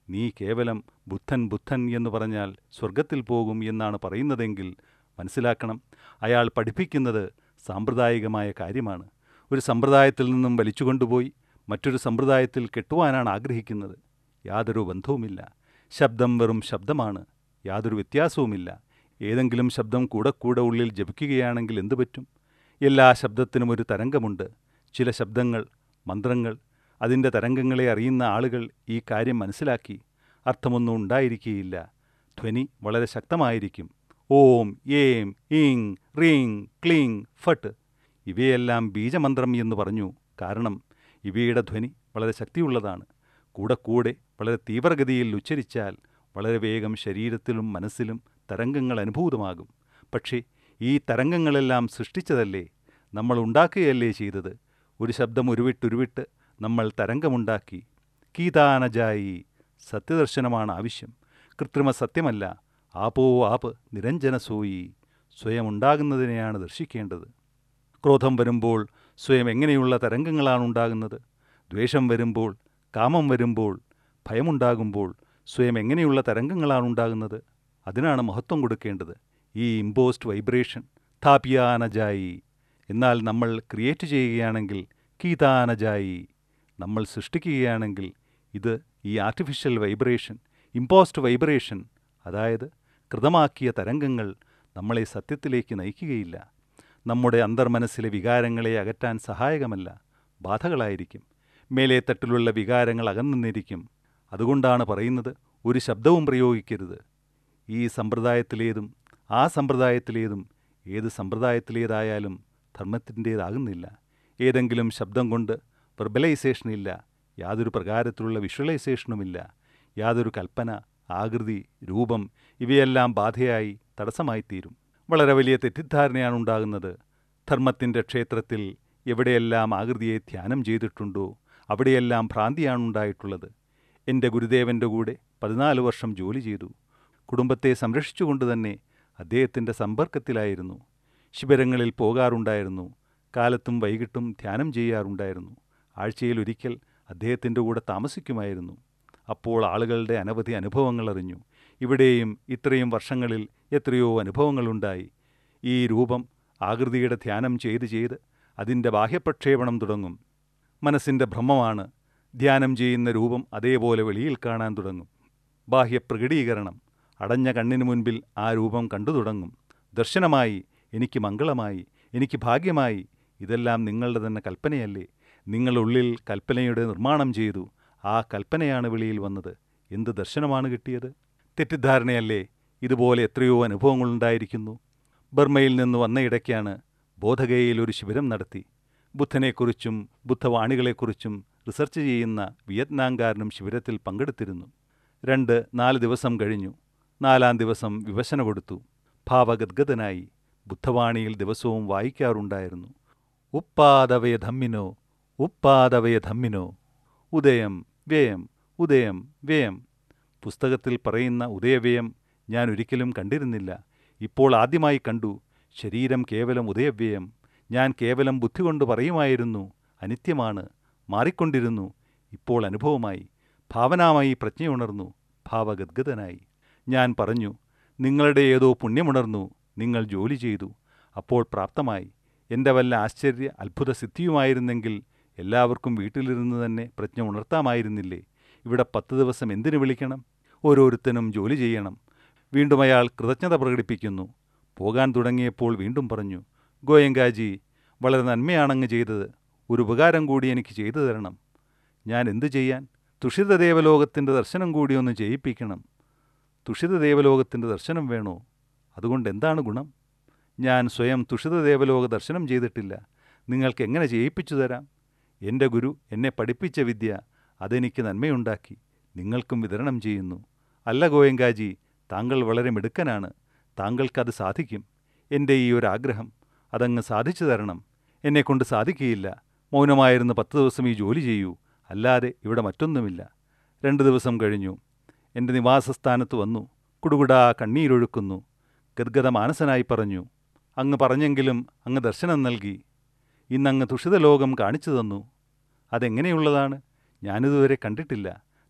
നീ കേവലം ബുദ്ധൻ ബുദ്ധൻ എന്ന് പറഞ്ഞാൽ സ്വർഗത്തിൽ പോകും എന്നാണ് പറയുന്നതെങ്കിൽ മനസ്സിലാക്കണം അയാൾ പഠിപ്പിക്കുന്നത് സാമ്പ്രദായികമായ കാര്യമാണ് ഒരു സമ്പ്രദായത്തിൽ നിന്നും വലിച്ചുകൊണ്ടുപോയി മറ്റൊരു സമ്പ്രദായത്തിൽ കെട്ടുവാനാണ് ആഗ്രഹിക്കുന്നത് യാതൊരു ബന്ധവുമില്ല ശബ്ദം വെറും ശബ്ദമാണ് യാതൊരു വ്യത്യാസവുമില്ല ഏതെങ്കിലും ശബ്ദം കൂടെ കൂടെ ഉള്ളിൽ ജപിക്കുകയാണെങ്കിൽ എന്തു പറ്റും എല്ലാ ശബ്ദത്തിനും ഒരു തരംഗമുണ്ട് ചില ശബ്ദങ്ങൾ മന്ത്രങ്ങൾ അതിൻ്റെ തരംഗങ്ങളെ അറിയുന്ന ആളുകൾ ഈ കാര്യം മനസ്സിലാക്കി അർത്ഥമൊന്നും ഉണ്ടായിരിക്കുകയില്ല ധ്വനി വളരെ ശക്തമായിരിക്കും ഓം ഏം ഇങ് റീങ് ക്ലീങ് ഫട്ട് ഇവയെല്ലാം ബീജമന്ത്രം എന്ന് പറഞ്ഞു കാരണം ഇവയുടെ ധ്വനി വളരെ ശക്തിയുള്ളതാണ് കൂടെ കൂടെ വളരെ തീവ്രഗതിയിൽ ഉച്ചരിച്ചാൽ വളരെ വേഗം ശരീരത്തിലും മനസ്സിലും തരംഗങ്ങൾ അനുഭൂതമാകും പക്ഷേ ഈ തരംഗങ്ങളെല്ലാം സൃഷ്ടിച്ചതല്ലേ നമ്മൾ ഉണ്ടാക്കുകയല്ലേ ചെയ്തത് ഒരു ശബ്ദം ഉരുവിട്ടുരുവിട്ട് നമ്മൾ തരംഗമുണ്ടാക്കി കീതാനജായി സത്യദർശനമാണ് ആവശ്യം കൃത്രിമ സത്യമല്ല ആപോ ആപ്പ് നിരഞ്ജന സോയി സ്വയം ഉണ്ടാകുന്നതിനെയാണ് ദർശിക്കേണ്ടത് ക്രോധം വരുമ്പോൾ സ്വയം എങ്ങനെയുള്ള തരംഗങ്ങളാണ് ഉണ്ടാകുന്നത് ദ്വേഷം വരുമ്പോൾ കാമം വരുമ്പോൾ ഭയമുണ്ടാകുമ്പോൾ സ്വയം എങ്ങനെയുള്ള തരംഗങ്ങളാണ് ഉണ്ടാകുന്നത് അതിനാണ് മഹത്വം കൊടുക്കേണ്ടത് ഈ ഇമ്പോസ്റ്റ് വൈബ്രേഷൻ താപ്യാനജായി എന്നാൽ നമ്മൾ ക്രിയേറ്റ് ചെയ്യുകയാണെങ്കിൽ കീതാനജായി നമ്മൾ സൃഷ്ടിക്കുകയാണെങ്കിൽ ഇത് ഈ ആർട്ടിഫിഷ്യൽ വൈബ്രേഷൻ ഇമ്പോസ്റ്റ് വൈബ്രേഷൻ അതായത് കൃതമാക്കിയ തരംഗങ്ങൾ നമ്മളെ സത്യത്തിലേക്ക് നയിക്കുകയില്ല നമ്മുടെ അന്തർമനസ്സിലെ വികാരങ്ങളെ അകറ്റാൻ സഹായകമല്ല ബാധകളായിരിക്കും മേലേ തട്ടിലുള്ള വികാരങ്ങൾ അകന്നിരിക്കും അതുകൊണ്ടാണ് പറയുന്നത് ഒരു ശബ്ദവും പ്രയോഗിക്കരുത് ഈ സമ്പ്രദായത്തിലേതും ആ സമ്പ്രദായത്തിലേതും ഏത് സമ്പ്രദായത്തിലേതായാലും ധർമ്മത്തിൻ്റേതാകുന്നില്ല ഏതെങ്കിലും ശബ്ദം കൊണ്ട് വെർബലൈസേഷൻ ഇല്ല യാതൊരു പ്രകാരത്തിലുള്ള വിഷ്വലൈസേഷനുമില്ല യാതൊരു കൽപ്പന ആകൃതി രൂപം ഇവയെല്ലാം ബാധയായി തടസ്സമായിത്തീരും വളരെ വലിയ തെറ്റിദ്ധാരണയാണ് ഉണ്ടാകുന്നത് ധർമ്മത്തിൻ്റെ ക്ഷേത്രത്തിൽ എവിടെയെല്ലാം ആകൃതിയെ ധ്യാനം ചെയ്തിട്ടുണ്ടോ അവിടെയെല്ലാം ഭ്രാന്തിയാണ് ഉണ്ടായിട്ടുള്ളത് എൻ്റെ ഗുരുദേവൻ്റെ കൂടെ പതിനാല് വർഷം ജോലി ചെയ്തു കുടുംബത്തെ സംരക്ഷിച്ചുകൊണ്ട് തന്നെ അദ്ദേഹത്തിൻ്റെ സമ്പർക്കത്തിലായിരുന്നു ശിബിരങ്ങളിൽ പോകാറുണ്ടായിരുന്നു കാലത്തും വൈകിട്ടും ധ്യാനം ചെയ്യാറുണ്ടായിരുന്നു ആഴ്ചയിൽ ഒരിക്കൽ അദ്ദേഹത്തിൻ്റെ കൂടെ താമസിക്കുമായിരുന്നു അപ്പോൾ ആളുകളുടെ അനവധി അനുഭവങ്ങൾ അറിഞ്ഞു ഇവിടെയും ഇത്രയും വർഷങ്ങളിൽ എത്രയോ അനുഭവങ്ങളുണ്ടായി ഈ രൂപം ആകൃതിയുടെ ധ്യാനം ചെയ്ത് ചെയ്ത് അതിൻ്റെ ബാഹ്യപ്രക്ഷേപണം തുടങ്ങും മനസ്സിൻ്റെ ഭ്രമമാണ് ധ്യാനം ചെയ്യുന്ന രൂപം അതേപോലെ വെളിയിൽ കാണാൻ തുടങ്ങും ബാഹ്യപ്രകടീകരണം അടഞ്ഞ കണ്ണിന് മുൻപിൽ ആ രൂപം കണ്ടു തുടങ്ങും ദർശനമായി എനിക്ക് മംഗളമായി എനിക്ക് ഭാഗ്യമായി ഇതെല്ലാം നിങ്ങളുടെ തന്നെ കൽപ്പനയല്ലേ നിങ്ങളുള്ളിൽ കൽപ്പനയുടെ നിർമ്മാണം ചെയ്തു ആ കൽപ്പനയാണ് വെളിയിൽ വന്നത് എന്ത് ദർശനമാണ് കിട്ടിയത് തെറ്റിദ്ധാരണയല്ലേ ഇതുപോലെ എത്രയോ അനുഭവങ്ങളുണ്ടായിരിക്കുന്നു ബർമ്മയിൽ നിന്ന് വന്ന ഇടയ്ക്കാണ് ബോധഗയയിൽ ഒരു ശിബിരം നടത്തി ബുദ്ധനെക്കുറിച്ചും ബുദ്ധവാണികളെക്കുറിച്ചും റിസർച്ച് ചെയ്യുന്ന വിയറ്റ്നാംകാരനും ശിബിരത്തിൽ പങ്കെടുത്തിരുന്നു രണ്ട് നാല് ദിവസം കഴിഞ്ഞു നാലാം ദിവസം വിവശന കൊടുത്തു ഭാവഗദ്ഗതനായി ബുദ്ധവാണിയിൽ ദിവസവും വായിക്കാറുണ്ടായിരുന്നു ഉപ്പാദവയ ധമ്മിനോ ഉപ്പാദവയ ധമ്മിനോ ഉദയം വ്യയം ഉദയം വ്യയം പുസ്തകത്തിൽ പറയുന്ന ഉദയവ്യയം ഞാൻ ഒരിക്കലും കണ്ടിരുന്നില്ല ഇപ്പോൾ ആദ്യമായി കണ്ടു ശരീരം കേവലം ഉദയവ്യയം ഞാൻ കേവലം ബുദ്ധി കൊണ്ട് പറയുമായിരുന്നു അനിത്യമാണ് മാറിക്കൊണ്ടിരുന്നു ഇപ്പോൾ അനുഭവമായി ഭാവനാമായി പ്രജ്ഞയുണർന്നു ഭാവഗദ്ഗതനായി ഞാൻ പറഞ്ഞു നിങ്ങളുടെ ഏതോ പുണ്യമുണർന്നു നിങ്ങൾ ജോലി ചെയ്തു അപ്പോൾ പ്രാപ്തമായി എൻ്റെ വല്ല ആശ്ചര്യ അത്ഭുത സിദ്ധിയുമായിരുന്നെങ്കിൽ എല്ലാവർക്കും വീട്ടിലിരുന്ന് തന്നെ പ്രജ്ഞ ഉണർത്താമായിരുന്നില്ലേ ഇവിടെ പത്ത് ദിവസം എന്തിനു വിളിക്കണം ഓരോരുത്തനും ജോലി ചെയ്യണം വീണ്ടും അയാൾ കൃതജ്ഞത പ്രകടിപ്പിക്കുന്നു പോകാൻ തുടങ്ങിയപ്പോൾ വീണ്ടും പറഞ്ഞു ഗോയങ്കാജി വളരെ നന്മയാണങ്ങ് ചെയ്തത് ഒരു ഉപകാരം കൂടി എനിക്ക് ചെയ്തു തരണം ഞാൻ എന്തു ചെയ്യാൻ തുഷിത ദേവലോകത്തിൻ്റെ ദർശനം കൂടി ഒന്ന് ചെയ്യിപ്പിക്കണം തുഷിത ദേവലോകത്തിൻ്റെ ദർശനം വേണോ അതുകൊണ്ട് എന്താണ് ഗുണം ഞാൻ സ്വയം തുഷിത ദേവലോക ദർശനം ചെയ്തിട്ടില്ല നിങ്ങൾക്ക് എങ്ങനെ ചെയ്യിപ്പിച്ചു തരാം എൻ്റെ ഗുരു എന്നെ പഠിപ്പിച്ച വിദ്യ അതെനിക്ക് നന്മയുണ്ടാക്കി നിങ്ങൾക്കും വിതരണം ചെയ്യുന്നു അല്ല ഗോയങ്കാജി താങ്കൾ വളരെ മിടുക്കനാണ് താങ്കൾക്കത് സാധിക്കും എൻ്റെ ഈ ഒരു ആഗ്രഹം അതങ്ങ് സാധിച്ചു തരണം എന്നെക്കൊണ്ട് സാധിക്കുകയില്ല മൗനമായിരുന്ന് പത്ത് ദിവസം ഈ ജോലി ചെയ്യൂ അല്ലാതെ ഇവിടെ മറ്റൊന്നുമില്ല രണ്ട് ദിവസം കഴിഞ്ഞു എൻ്റെ നിവാസസ്ഥാനത്ത് വന്നു കുടുകുടാ കണ്ണീരൊഴുക്കുന്നു ഗദ്ഗത മാനസനായി പറഞ്ഞു അങ്ങ് പറഞ്ഞെങ്കിലും അങ്ങ് ദർശനം നൽകി ഇന്നങ്ങ് തുഷിത ലോകം കാണിച്ചു തന്നു അതെങ്ങനെയുള്ളതാണ് ഞാനിതുവരെ കണ്ടിട്ടില്ല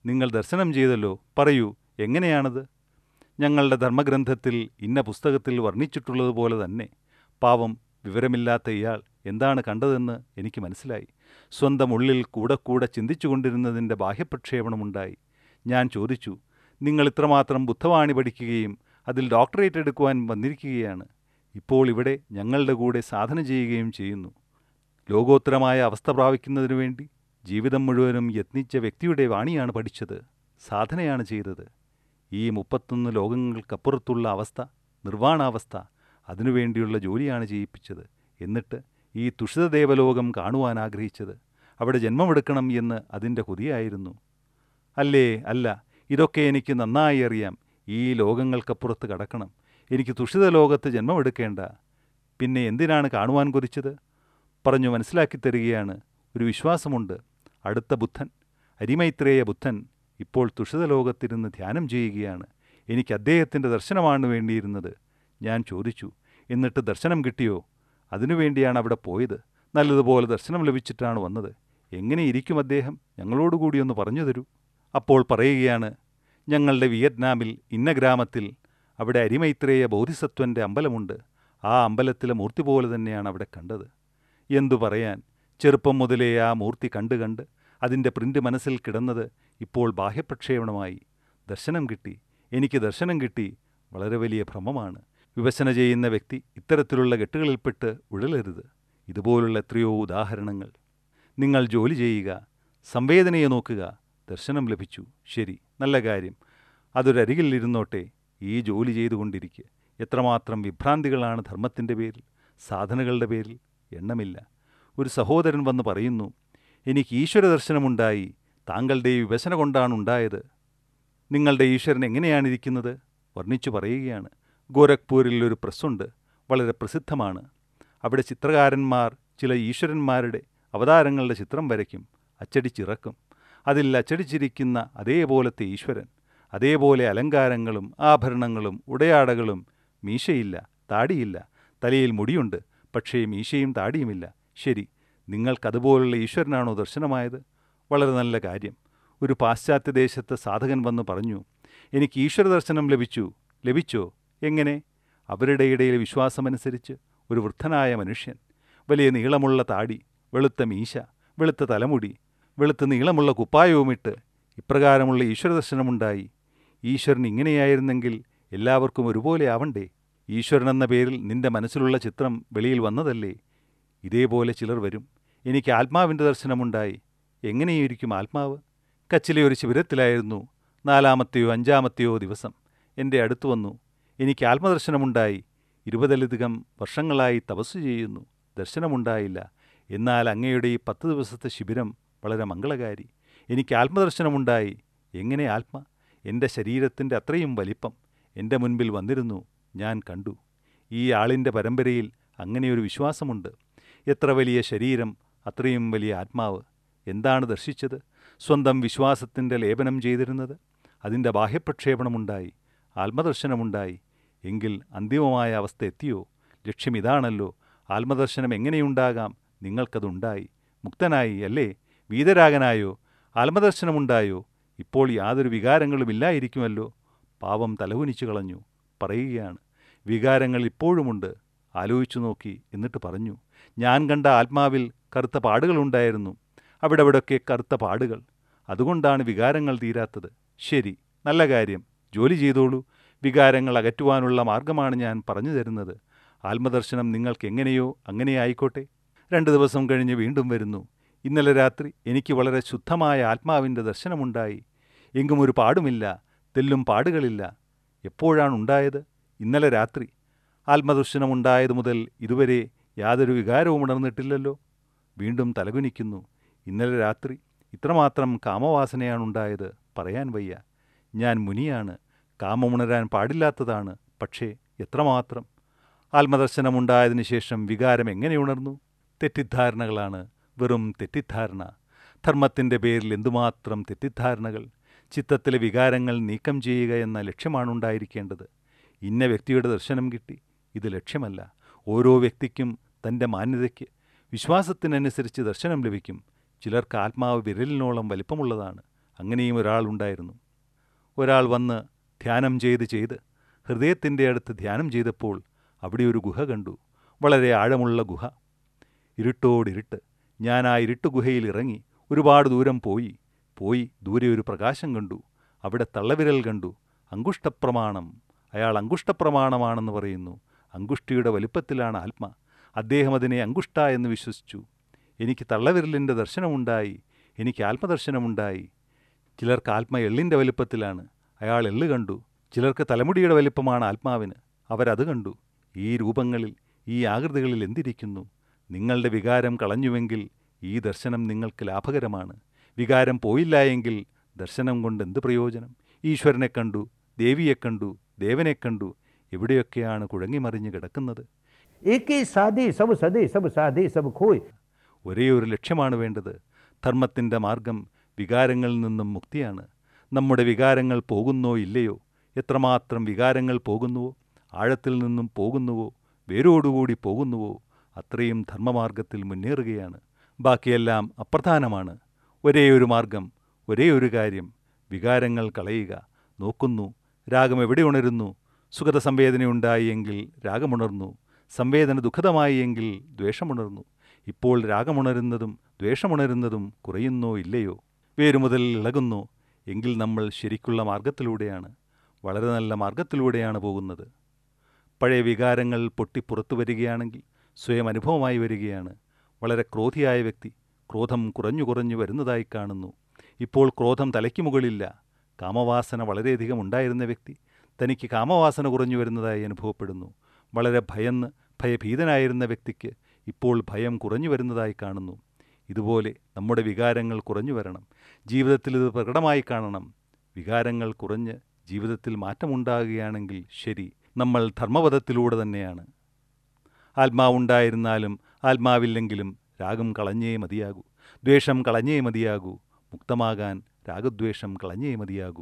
നിങ്ങൾ ദർശനം ചെയ്തല്ലോ പറയൂ എങ്ങനെയാണത് ഞങ്ങളുടെ ധർമ്മഗ്രന്ഥത്തിൽ ഇന്ന പുസ്തകത്തിൽ വർണ്ണിച്ചിട്ടുള്ളതുപോലെ തന്നെ പാവം വിവരമില്ലാത്ത ഇയാൾ എന്താണ് കണ്ടതെന്ന് എനിക്ക് മനസ്സിലായി സ്വന്തം ഉള്ളിൽ കൂടെ കൂടെ ചിന്തിച്ചുകൊണ്ടിരുന്നതിൻ്റെ ബാഹ്യപ്രക്ഷേപണമുണ്ടായി ഞാൻ ചോദിച്ചു നിങ്ങൾ ഇത്രമാത്രം ബുദ്ധവാണി പഠിക്കുകയും അതിൽ ഡോക്ടറേറ്റ് എടുക്കുവാൻ വന്നിരിക്കുകയാണ് ഇപ്പോൾ ഇവിടെ ഞങ്ങളുടെ കൂടെ സാധന ചെയ്യുകയും ചെയ്യുന്നു ലോകോത്തരമായ അവസ്ഥ പ്രാപിക്കുന്നതിനു വേണ്ടി ജീവിതം മുഴുവനും യത്നിച്ച വ്യക്തിയുടെ വാണിയാണ് പഠിച്ചത് സാധനയാണ് ചെയ്തത് ഈ മുപ്പത്തൊന്ന് ലോകങ്ങൾക്കപ്പുറത്തുള്ള അവസ്ഥ നിർവ്വാണാവസ്ഥ അതിനുവേണ്ടിയുള്ള ജോലിയാണ് ചെയ്യിപ്പിച്ചത് എന്നിട്ട് ഈ തുഷിത ദേവലോകം കാണുവാൻ ആഗ്രഹിച്ചത് അവിടെ ജന്മമെടുക്കണം എന്ന് അതിൻ്റെ കൊതിയായിരുന്നു അല്ലേ അല്ല ഇതൊക്കെ എനിക്ക് നന്നായി അറിയാം ഈ ലോകങ്ങൾക്കപ്പുറത്ത് കടക്കണം എനിക്ക് തുഷിത ലോകത്ത് ജന്മമെടുക്കേണ്ട പിന്നെ എന്തിനാണ് കാണുവാൻ കൊതിച്ചത് പറഞ്ഞു മനസ്സിലാക്കി തരികയാണ് ഒരു വിശ്വാസമുണ്ട് അടുത്ത ബുദ്ധൻ അരിമൈത്രേയ ബുദ്ധൻ ഇപ്പോൾ തുഷിത ലോകത്തിരുന്ന് ധ്യാനം ചെയ്യുകയാണ് എനിക്ക് അദ്ദേഹത്തിൻ്റെ ദർശനമാണ് വേണ്ടിയിരുന്നത് ഞാൻ ചോദിച്ചു എന്നിട്ട് ദർശനം കിട്ടിയോ അതിനുവേണ്ടിയാണ് അവിടെ പോയത് നല്ലതുപോലെ ദർശനം ലഭിച്ചിട്ടാണ് വന്നത് എങ്ങനെ ഇരിക്കും അദ്ദേഹം ഞങ്ങളോടുകൂടി ഒന്ന് പറഞ്ഞു തരൂ അപ്പോൾ പറയുകയാണ് ഞങ്ങളുടെ വിയറ്റ്നാമിൽ ഇന്ന ഗ്രാമത്തിൽ അവിടെ അരിമൈത്രേയ ബോധിസത്വൻ്റെ അമ്പലമുണ്ട് ആ അമ്പലത്തിലെ മൂർത്തി പോലെ തന്നെയാണ് അവിടെ കണ്ടത് എന്തു പറയാൻ ചെറുപ്പം മുതലേ ആ മൂർത്തി കണ്ട് കണ്ട് അതിൻ്റെ പ്രിൻ്റ് മനസ്സിൽ കിടന്നത് ഇപ്പോൾ ബാഹ്യപ്രക്ഷേപണമായി ദർശനം കിട്ടി എനിക്ക് ദർശനം കിട്ടി വളരെ വലിയ ഭ്രമമാണ് വിവശന ചെയ്യുന്ന വ്യക്തി ഇത്തരത്തിലുള്ള കെട്ടുകളിൽപ്പെട്ട് ഉഴലരുത് ഇതുപോലുള്ള എത്രയോ ഉദാഹരണങ്ങൾ നിങ്ങൾ ജോലി ചെയ്യുക സംവേദനയെ നോക്കുക ദർശനം ലഭിച്ചു ശരി നല്ല കാര്യം അതൊരരികിൽ ഇരുന്നോട്ടെ ഈ ജോലി ചെയ്തുകൊണ്ടിരിക്കുക എത്രമാത്രം വിഭ്രാന്തികളാണ് ധർമ്മത്തിൻ്റെ പേരിൽ സാധനകളുടെ പേരിൽ എണ്ണമില്ല ഒരു സഹോദരൻ വന്ന് പറയുന്നു എനിക്ക് ഈശ്വര ദർശനമുണ്ടായി താങ്കളുടെ ഈ വിവശന കൊണ്ടാണ് ഉണ്ടായത് നിങ്ങളുടെ ഈശ്വരൻ എങ്ങനെയാണിരിക്കുന്നത് വർണ്ണിച്ചു പറയുകയാണ് ഗോരഖ്പൂരിൽ ഒരു പ്രസ്സുണ്ട് വളരെ പ്രസിദ്ധമാണ് അവിടെ ചിത്രകാരന്മാർ ചില ഈശ്വരന്മാരുടെ അവതാരങ്ങളുടെ ചിത്രം വരയ്ക്കും അച്ചടിച്ചിറക്കും അതിൽ അച്ചടിച്ചിരിക്കുന്ന അതേപോലത്തെ ഈശ്വരൻ അതേപോലെ അലങ്കാരങ്ങളും ആഭരണങ്ങളും ഉടയാടകളും മീശയില്ല താടിയില്ല തലയിൽ മുടിയുണ്ട് പക്ഷേ മീശയും താടിയുമില്ല ശരി നിങ്ങൾക്കതുപോലുള്ള ഈശ്വരനാണോ ദർശനമായത് വളരെ നല്ല കാര്യം ഒരു പാശ്ചാത്യ ദേശത്തെ സാധകൻ വന്ന് പറഞ്ഞു എനിക്ക് ഈശ്വര ദർശനം ലഭിച്ചു ലഭിച്ചോ എങ്ങനെ അവരുടെ ഇടയിൽ വിശ്വാസമനുസരിച്ച് ഒരു വൃദ്ധനായ മനുഷ്യൻ വലിയ നീളമുള്ള താടി വെളുത്ത മീശ വെളുത്ത തലമുടി വെളുത്ത നീളമുള്ള കുപ്പായവുമിട്ട് ഇപ്രകാരമുള്ള ഈശ്വര ദർശനമുണ്ടായി ഈശ്വരൻ ഇങ്ങനെയായിരുന്നെങ്കിൽ എല്ലാവർക്കും ഒരുപോലെ ആവണ്ടേ ഈശ്വരൻ എന്ന പേരിൽ നിന്റെ മനസ്സിലുള്ള ചിത്രം വെളിയിൽ വന്നതല്ലേ ഇതേപോലെ ചിലർ വരും എനിക്ക് ആത്മാവിൻ്റെ ദർശനമുണ്ടായി എങ്ങനെയായിരിക്കും ആത്മാവ് കച്ചിലെ ഒരു ശിബിരത്തിലായിരുന്നു നാലാമത്തെയോ അഞ്ചാമത്തെയോ ദിവസം എൻ്റെ അടുത്ത് വന്നു എനിക്ക് ആത്മദർശനമുണ്ടായി ഇരുപതിലധികം വർഷങ്ങളായി തപസ് ചെയ്യുന്നു ദർശനമുണ്ടായില്ല എന്നാൽ അങ്ങയുടെ ഈ പത്ത് ദിവസത്തെ ശിബിരം വളരെ മംഗളകാരി എനിക്ക് ആത്മദർശനമുണ്ടായി എങ്ങനെ ആത്മ എൻ്റെ ശരീരത്തിൻ്റെ അത്രയും വലിപ്പം എൻ്റെ മുൻപിൽ വന്നിരുന്നു ഞാൻ കണ്ടു ഈ ആളിൻ്റെ പരമ്പരയിൽ അങ്ങനെയൊരു വിശ്വാസമുണ്ട് എത്ര വലിയ ശരീരം അത്രയും വലിയ ആത്മാവ് എന്താണ് ദർശിച്ചത് സ്വന്തം വിശ്വാസത്തിൻ്റെ ലേപനം ചെയ്തിരുന്നത് അതിൻ്റെ ബാഹ്യപ്രക്ഷേപണമുണ്ടായി ആത്മദർശനമുണ്ടായി എങ്കിൽ അന്തിമമായ അവസ്ഥ എത്തിയോ ലക്ഷ്യം ഇതാണല്ലോ ആത്മദർശനം എങ്ങനെയുണ്ടാകാം നിങ്ങൾക്കതുണ്ടായി മുക്തനായി അല്ലേ വീതരാഗനായോ ആത്മദർശനമുണ്ടായോ ഇപ്പോൾ യാതൊരു വികാരങ്ങളും ഇല്ലായിരിക്കുമല്ലോ പാവം തലകുനിച്ചു കളഞ്ഞു പറയുകയാണ് വികാരങ്ങൾ ഇപ്പോഴുമുണ്ട് ആലോചിച്ചു നോക്കി എന്നിട്ട് പറഞ്ഞു ഞാൻ കണ്ട ആത്മാവിൽ കറുത്ത പാടുകളുണ്ടായിരുന്നു അവിടെ അവിടെയൊക്കെ കറുത്ത പാടുകൾ അതുകൊണ്ടാണ് വികാരങ്ങൾ തീരാത്തത് ശരി നല്ല കാര്യം ജോലി ചെയ്തോളൂ വികാരങ്ങൾ അകറ്റുവാനുള്ള മാർഗമാണ് ഞാൻ പറഞ്ഞു തരുന്നത് ആത്മദർശനം നിങ്ങൾക്ക് എങ്ങനെയോ അങ്ങനെ ആയിക്കോട്ടെ രണ്ട് ദിവസം കഴിഞ്ഞ് വീണ്ടും വരുന്നു ഇന്നലെ രാത്രി എനിക്ക് വളരെ ശുദ്ധമായ ആത്മാവിൻ്റെ ദർശനമുണ്ടായി എങ്കും ഒരു പാടുമില്ല തെല്ലും പാടുകളില്ല എപ്പോഴാണ് ഉണ്ടായത് ഇന്നലെ രാത്രി ആത്മദർശനമുണ്ടായത് മുതൽ ഇതുവരെ യാതൊരു വികാരവും ഉണർന്നിട്ടില്ലല്ലോ വീണ്ടും തലകുനിക്കുന്നു ഇന്നലെ രാത്രി ഇത്രമാത്രം കാമവാസനയാണുണ്ടായത് പറയാൻ വയ്യ ഞാൻ മുനിയാണ് കാമമുണരാൻ പാടില്ലാത്തതാണ് പക്ഷേ എത്രമാത്രം ആത്മദർശനമുണ്ടായതിനു ശേഷം വികാരം എങ്ങനെ ഉണർന്നു തെറ്റിദ്ധാരണകളാണ് വെറും തെറ്റിദ്ധാരണ ധർമ്മത്തിൻ്റെ പേരിൽ എന്തുമാത്രം തെറ്റിദ്ധാരണകൾ ചിത്തത്തിലെ വികാരങ്ങൾ നീക്കം ചെയ്യുക എന്ന ലക്ഷ്യമാണ് ഉണ്ടായിരിക്കേണ്ടത് ഇന്ന വ്യക്തിയുടെ ദർശനം കിട്ടി ഇത് ലക്ഷ്യമല്ല ഓരോ വ്യക്തിക്കും തൻ്റെ മാന്യതയ്ക്ക് വിശ്വാസത്തിനനുസരിച്ച് ദർശനം ലഭിക്കും ചിലർക്ക് ആത്മാവ് വിരലിനോളം വലിപ്പമുള്ളതാണ് അങ്ങനെയും ഒരാളുണ്ടായിരുന്നു ഒരാൾ വന്ന് ധ്യാനം ചെയ്ത് ചെയ്ത് ഹൃദയത്തിൻ്റെ അടുത്ത് ധ്യാനം ചെയ്തപ്പോൾ അവിടെ ഒരു ഗുഹ കണ്ടു വളരെ ആഴമുള്ള ഗുഹ ഇരുട്ടോടിരുട്ട് ഞാൻ ആ ഇരുട്ട് ഗുഹയിൽ ഇറങ്ങി ഒരുപാട് ദൂരം പോയി പോയി ദൂരെ ഒരു പ്രകാശം കണ്ടു അവിടെ തള്ളവിരൽ കണ്ടു അങ്കുഷ്ടപ്രമാണം അയാൾ അങ്കുഷ്ടപ്രമാണമാണെന്ന് പറയുന്നു അങ്കുഷ്ടിയുടെ വലുപ്പത്തിലാണ് ആത്മ അദ്ദേഹം അതിനെ അങ്കുഷ്ട എന്ന് വിശ്വസിച്ചു എനിക്ക് തള്ളവിരലിൻ്റെ ദർശനമുണ്ടായി എനിക്ക് ആത്മദർശനമുണ്ടായി ചിലർക്ക് ആത്മ എള്ളിൻ്റെ വലുപ്പത്തിലാണ് അയാൾ എള്ള് കണ്ടു ചിലർക്ക് തലമുടിയുടെ വലിപ്പമാണ് ആത്മാവിന് അവരത് കണ്ടു ഈ രൂപങ്ങളിൽ ഈ ആകൃതികളിൽ എന്തിരിക്കുന്നു നിങ്ങളുടെ വികാരം കളഞ്ഞുവെങ്കിൽ ഈ ദർശനം നിങ്ങൾക്ക് ലാഭകരമാണ് വികാരം പോയില്ല എങ്കിൽ ദർശനം കൊണ്ട് എന്ത് പ്രയോജനം ഈശ്വരനെ കണ്ടു ദേവിയെ കണ്ടു ദേവനെ കണ്ടു എവിടെയൊക്കെയാണ് കുഴങ്ങിമറിഞ്ഞ് കിടക്കുന്നത് एक ही साधे सब सदे सब साधे सब खोए ഒരേ ഒരു ലക്ഷ്യമാണ് വേണ്ടത് ധർമ്മത്തിൻ്റെ മാർഗം വികാരങ്ങളിൽ നിന്നും മുക്തിയാണ് നമ്മുടെ വികാരങ്ങൾ പോകുന്നോ ഇല്ലയോ എത്രമാത്രം വികാരങ്ങൾ പോകുന്നുവോ ആഴത്തിൽ നിന്നും പോകുന്നുവോ വേരോടുകൂടി പോകുന്നുവോ അത്രയും ധർമ്മമാർഗത്തിൽ മുന്നേറുകയാണ് ബാക്കിയെല്ലാം അപ്രധാനമാണ് ഒരേ ഒരു മാർഗം ഒരേ ഒരു കാര്യം വികാരങ്ങൾ കളയുക നോക്കുന്നു രാഗം എവിടെ ഉണരുന്നു സുഖത സംവേദനയുണ്ടായി എങ്കിൽ രാഗമുണർന്നു സംവേദന ദുഃഖതമായി എങ്കിൽ ദ്വേഷമുണർന്നു ഇപ്പോൾ രാഗമുണരുന്നതും ദ്വേഷമുണരുന്നതും കുറയുന്നോ ഇല്ലയോ വേരുമുതൽ ഇളകുന്നു എങ്കിൽ നമ്മൾ ശരിക്കുള്ള മാർഗത്തിലൂടെയാണ് വളരെ നല്ല മാർഗത്തിലൂടെയാണ് പോകുന്നത് പഴയ വികാരങ്ങൾ പൊട്ടി പുറത്തു വരികയാണെങ്കിൽ സ്വയം അനുഭവമായി വരികയാണ് വളരെ ക്രോധിയായ വ്യക്തി ക്രോധം കുറഞ്ഞു കുറഞ്ഞു വരുന്നതായി കാണുന്നു ഇപ്പോൾ ക്രോധം തലയ്ക്ക് മുകളില്ല കാമവാസന വളരെയധികം ഉണ്ടായിരുന്ന വ്യക്തി തനിക്ക് കാമവാസന കുറഞ്ഞു വരുന്നതായി അനുഭവപ്പെടുന്നു വളരെ ഭയന്ന് ഭയഭീതനായിരുന്ന വ്യക്തിക്ക് ഇപ്പോൾ ഭയം കുറഞ്ഞു വരുന്നതായി കാണുന്നു ഇതുപോലെ നമ്മുടെ വികാരങ്ങൾ കുറഞ്ഞു വരണം ജീവിതത്തിൽ ഇത് പ്രകടമായി കാണണം വികാരങ്ങൾ കുറഞ്ഞ് ജീവിതത്തിൽ മാറ്റമുണ്ടാകുകയാണെങ്കിൽ ശരി നമ്മൾ ധർമ്മപഥത്തിലൂടെ തന്നെയാണ് ആത്മാവുണ്ടായിരുന്നാലും ആത്മാവില്ലെങ്കിലും രാഗം കളഞ്ഞേ മതിയാകൂ ദ്വേഷം കളഞ്ഞേ മതിയാകൂ മുക്തമാകാൻ രാഗദ്വേഷം കളഞ്ഞേ മതിയാകൂ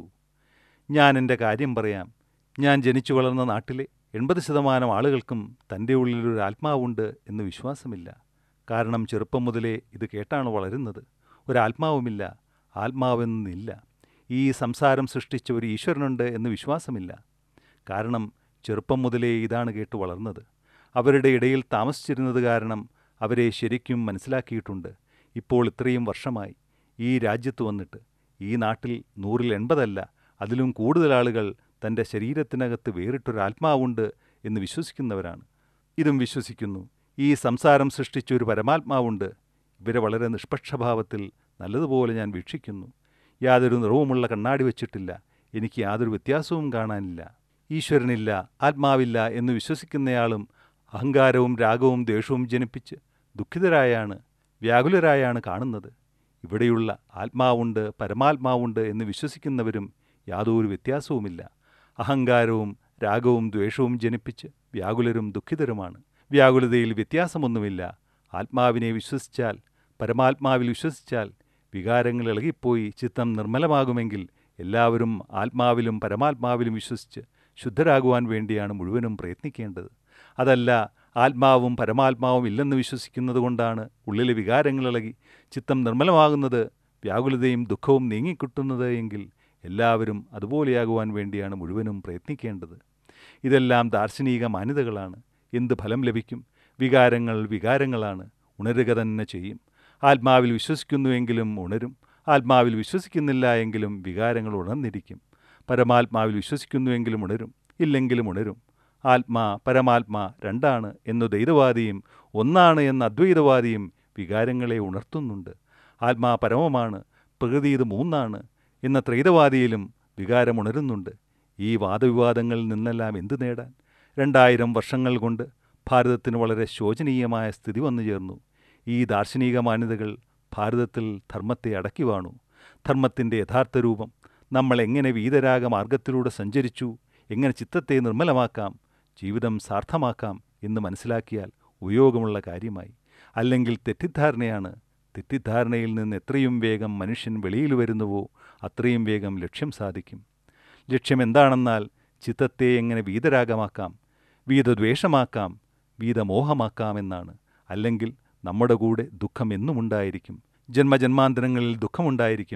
ഞാൻ എൻ്റെ കാര്യം പറയാം ഞാൻ ജനിച്ചു വളർന്ന നാട്ടിലെ എൺപത് ശതമാനം ആളുകൾക്കും തൻ്റെ ഉള്ളിലൊരു ആത്മാവുണ്ട് എന്ന് വിശ്വാസമില്ല കാരണം ചെറുപ്പം മുതലേ ഇത് കേട്ടാണ് വളരുന്നത് ഒരാത്മാവുമില്ല ആത്മാവെന്നില്ല ഈ സംസാരം സൃഷ്ടിച്ച ഒരു ഈശ്വരനുണ്ട് എന്ന് വിശ്വാസമില്ല കാരണം ചെറുപ്പം മുതലേ ഇതാണ് കേട്ട് വളർന്നത് അവരുടെ ഇടയിൽ താമസിച്ചിരുന്നത് കാരണം അവരെ ശരിക്കും മനസ്സിലാക്കിയിട്ടുണ്ട് ഇപ്പോൾ ഇത്രയും വർഷമായി ഈ രാജ്യത്ത് വന്നിട്ട് ഈ നാട്ടിൽ നൂറിൽ എൺപതല്ല അതിലും കൂടുതൽ ആളുകൾ തൻ്റെ ശരീരത്തിനകത്ത് വേറിട്ടൊരാത്മാവുണ്ട് എന്ന് വിശ്വസിക്കുന്നവരാണ് ഇതും വിശ്വസിക്കുന്നു ഈ സംസാരം സൃഷ്ടിച്ച ഒരു പരമാത്മാവുണ്ട് ഇവരെ വളരെ നിഷ്പക്ഷഭാവത്തിൽ നല്ലതുപോലെ ഞാൻ വീക്ഷിക്കുന്നു യാതൊരു നിറവുമുള്ള കണ്ണാടി വച്ചിട്ടില്ല എനിക്ക് യാതൊരു വ്യത്യാസവും കാണാനില്ല ഈശ്വരനില്ല ആത്മാവില്ല എന്ന് വിശ്വസിക്കുന്നയാളും അഹങ്കാരവും രാഗവും ദ്വേഷവും ജനിപ്പിച്ച് ദുഃഖിതരായാണ് വ്യാകുലരായാണ് കാണുന്നത് ഇവിടെയുള്ള ആത്മാവുണ്ട് പരമാത്മാവുണ്ട് എന്ന് വിശ്വസിക്കുന്നവരും യാതൊരു വ്യത്യാസവുമില്ല അഹങ്കാരവും രാഗവും ദ്വേഷവും ജനിപ്പിച്ച് വ്യാകുലരും ദുഃഖിതരുമാണ് വ്യാകുലതയിൽ വ്യത്യാസമൊന്നുമില്ല ആത്മാവിനെ വിശ്വസിച്ചാൽ പരമാത്മാവിൽ വിശ്വസിച്ചാൽ വികാരങ്ങൾ ഇളകിപ്പോയി ചിത്തം നിർമ്മലമാകുമെങ്കിൽ എല്ലാവരും ആത്മാവിലും പരമാത്മാവിലും വിശ്വസിച്ച് ശുദ്ധരാകുവാൻ വേണ്ടിയാണ് മുഴുവനും പ്രയത്നിക്കേണ്ടത് അതല്ല ആത്മാവും പരമാത്മാവും ഇല്ലെന്ന് വിശ്വസിക്കുന്നത് കൊണ്ടാണ് ഉള്ളിലെ വികാരങ്ങൾ ഇളകി ചിത്തം നിർമ്മലമാകുന്നത് വ്യാകുലതയും ദുഃഖവും നീങ്ങിക്കിട്ടുന്നത് എങ്കിൽ എല്ലാവരും അതുപോലെയാകുവാൻ വേണ്ടിയാണ് മുഴുവനും പ്രയത്നിക്കേണ്ടത് ഇതെല്ലാം ദാർശനിക മാന്യതകളാണ് എന്ത് ഫലം ലഭിക്കും വികാരങ്ങൾ വികാരങ്ങളാണ് ഉണരുക തന്നെ ചെയ്യും ആത്മാവിൽ വിശ്വസിക്കുന്നുവെങ്കിലും ഉണരും ആത്മാവിൽ വിശ്വസിക്കുന്നില്ല എങ്കിലും വികാരങ്ങൾ ഉണർന്നിരിക്കും പരമാത്മാവിൽ വിശ്വസിക്കുന്നുവെങ്കിലും ഉണരും ഇല്ലെങ്കിലും ഉണരും ആത്മാ പരമാത്മാ രണ്ടാണ് എന്ന് ദ്വൈതവാദിയും ഒന്നാണ് എന്ന അദ്വൈതവാദിയും വികാരങ്ങളെ ഉണർത്തുന്നുണ്ട് ആത്മാ പരമമാണ് പ്രകൃതി ഇത് മൂന്നാണ് എന്ന ത്രൈതവാദിയിലും വികാരമുണരുന്നുണ്ട് ഈ വാദവിവാദങ്ങളിൽ നിന്നെല്ലാം എന്തു നേടാൻ രണ്ടായിരം വർഷങ്ങൾ കൊണ്ട് ഭാരതത്തിന് വളരെ ശോചനീയമായ സ്ഥിതി വന്നു ചേർന്നു ഈ ദാർശനിക മാന്യതകൾ ഭാരതത്തിൽ ധർമ്മത്തെ അടക്കി വാണു ധർമ്മത്തിൻ്റെ യഥാർത്ഥ രൂപം നമ്മൾ എങ്ങനെ വീതരാഗ മാർഗത്തിലൂടെ സഞ്ചരിച്ചു എങ്ങനെ ചിത്തത്തെ നിർമ്മലമാക്കാം ജീവിതം സാർത്ഥമാക്കാം എന്ന് മനസ്സിലാക്കിയാൽ ഉപയോഗമുള്ള കാര്യമായി അല്ലെങ്കിൽ തെറ്റിദ്ധാരണയാണ് തെറ്റിദ്ധാരണയിൽ നിന്ന് എത്രയും വേഗം മനുഷ്യൻ വെളിയിൽ വരുന്നുവോ അത്രയും വേഗം ലക്ഷ്യം സാധിക്കും ലക്ഷ്യം എന്താണെന്നാൽ ചിത്തത്തെ എങ്ങനെ വീതരാഗമാക്കാം വീതദ്വേഷമാക്കാം വീതമോഹമാക്കാം എന്നാണ് അല്ലെങ്കിൽ നമ്മുടെ കൂടെ ദുഃഖം എന്നുമുണ്ടായിരിക്കും ജന്മജന്മാന്തരങ്ങളിൽ ദുഃഖമുണ്ടായിരിക്കും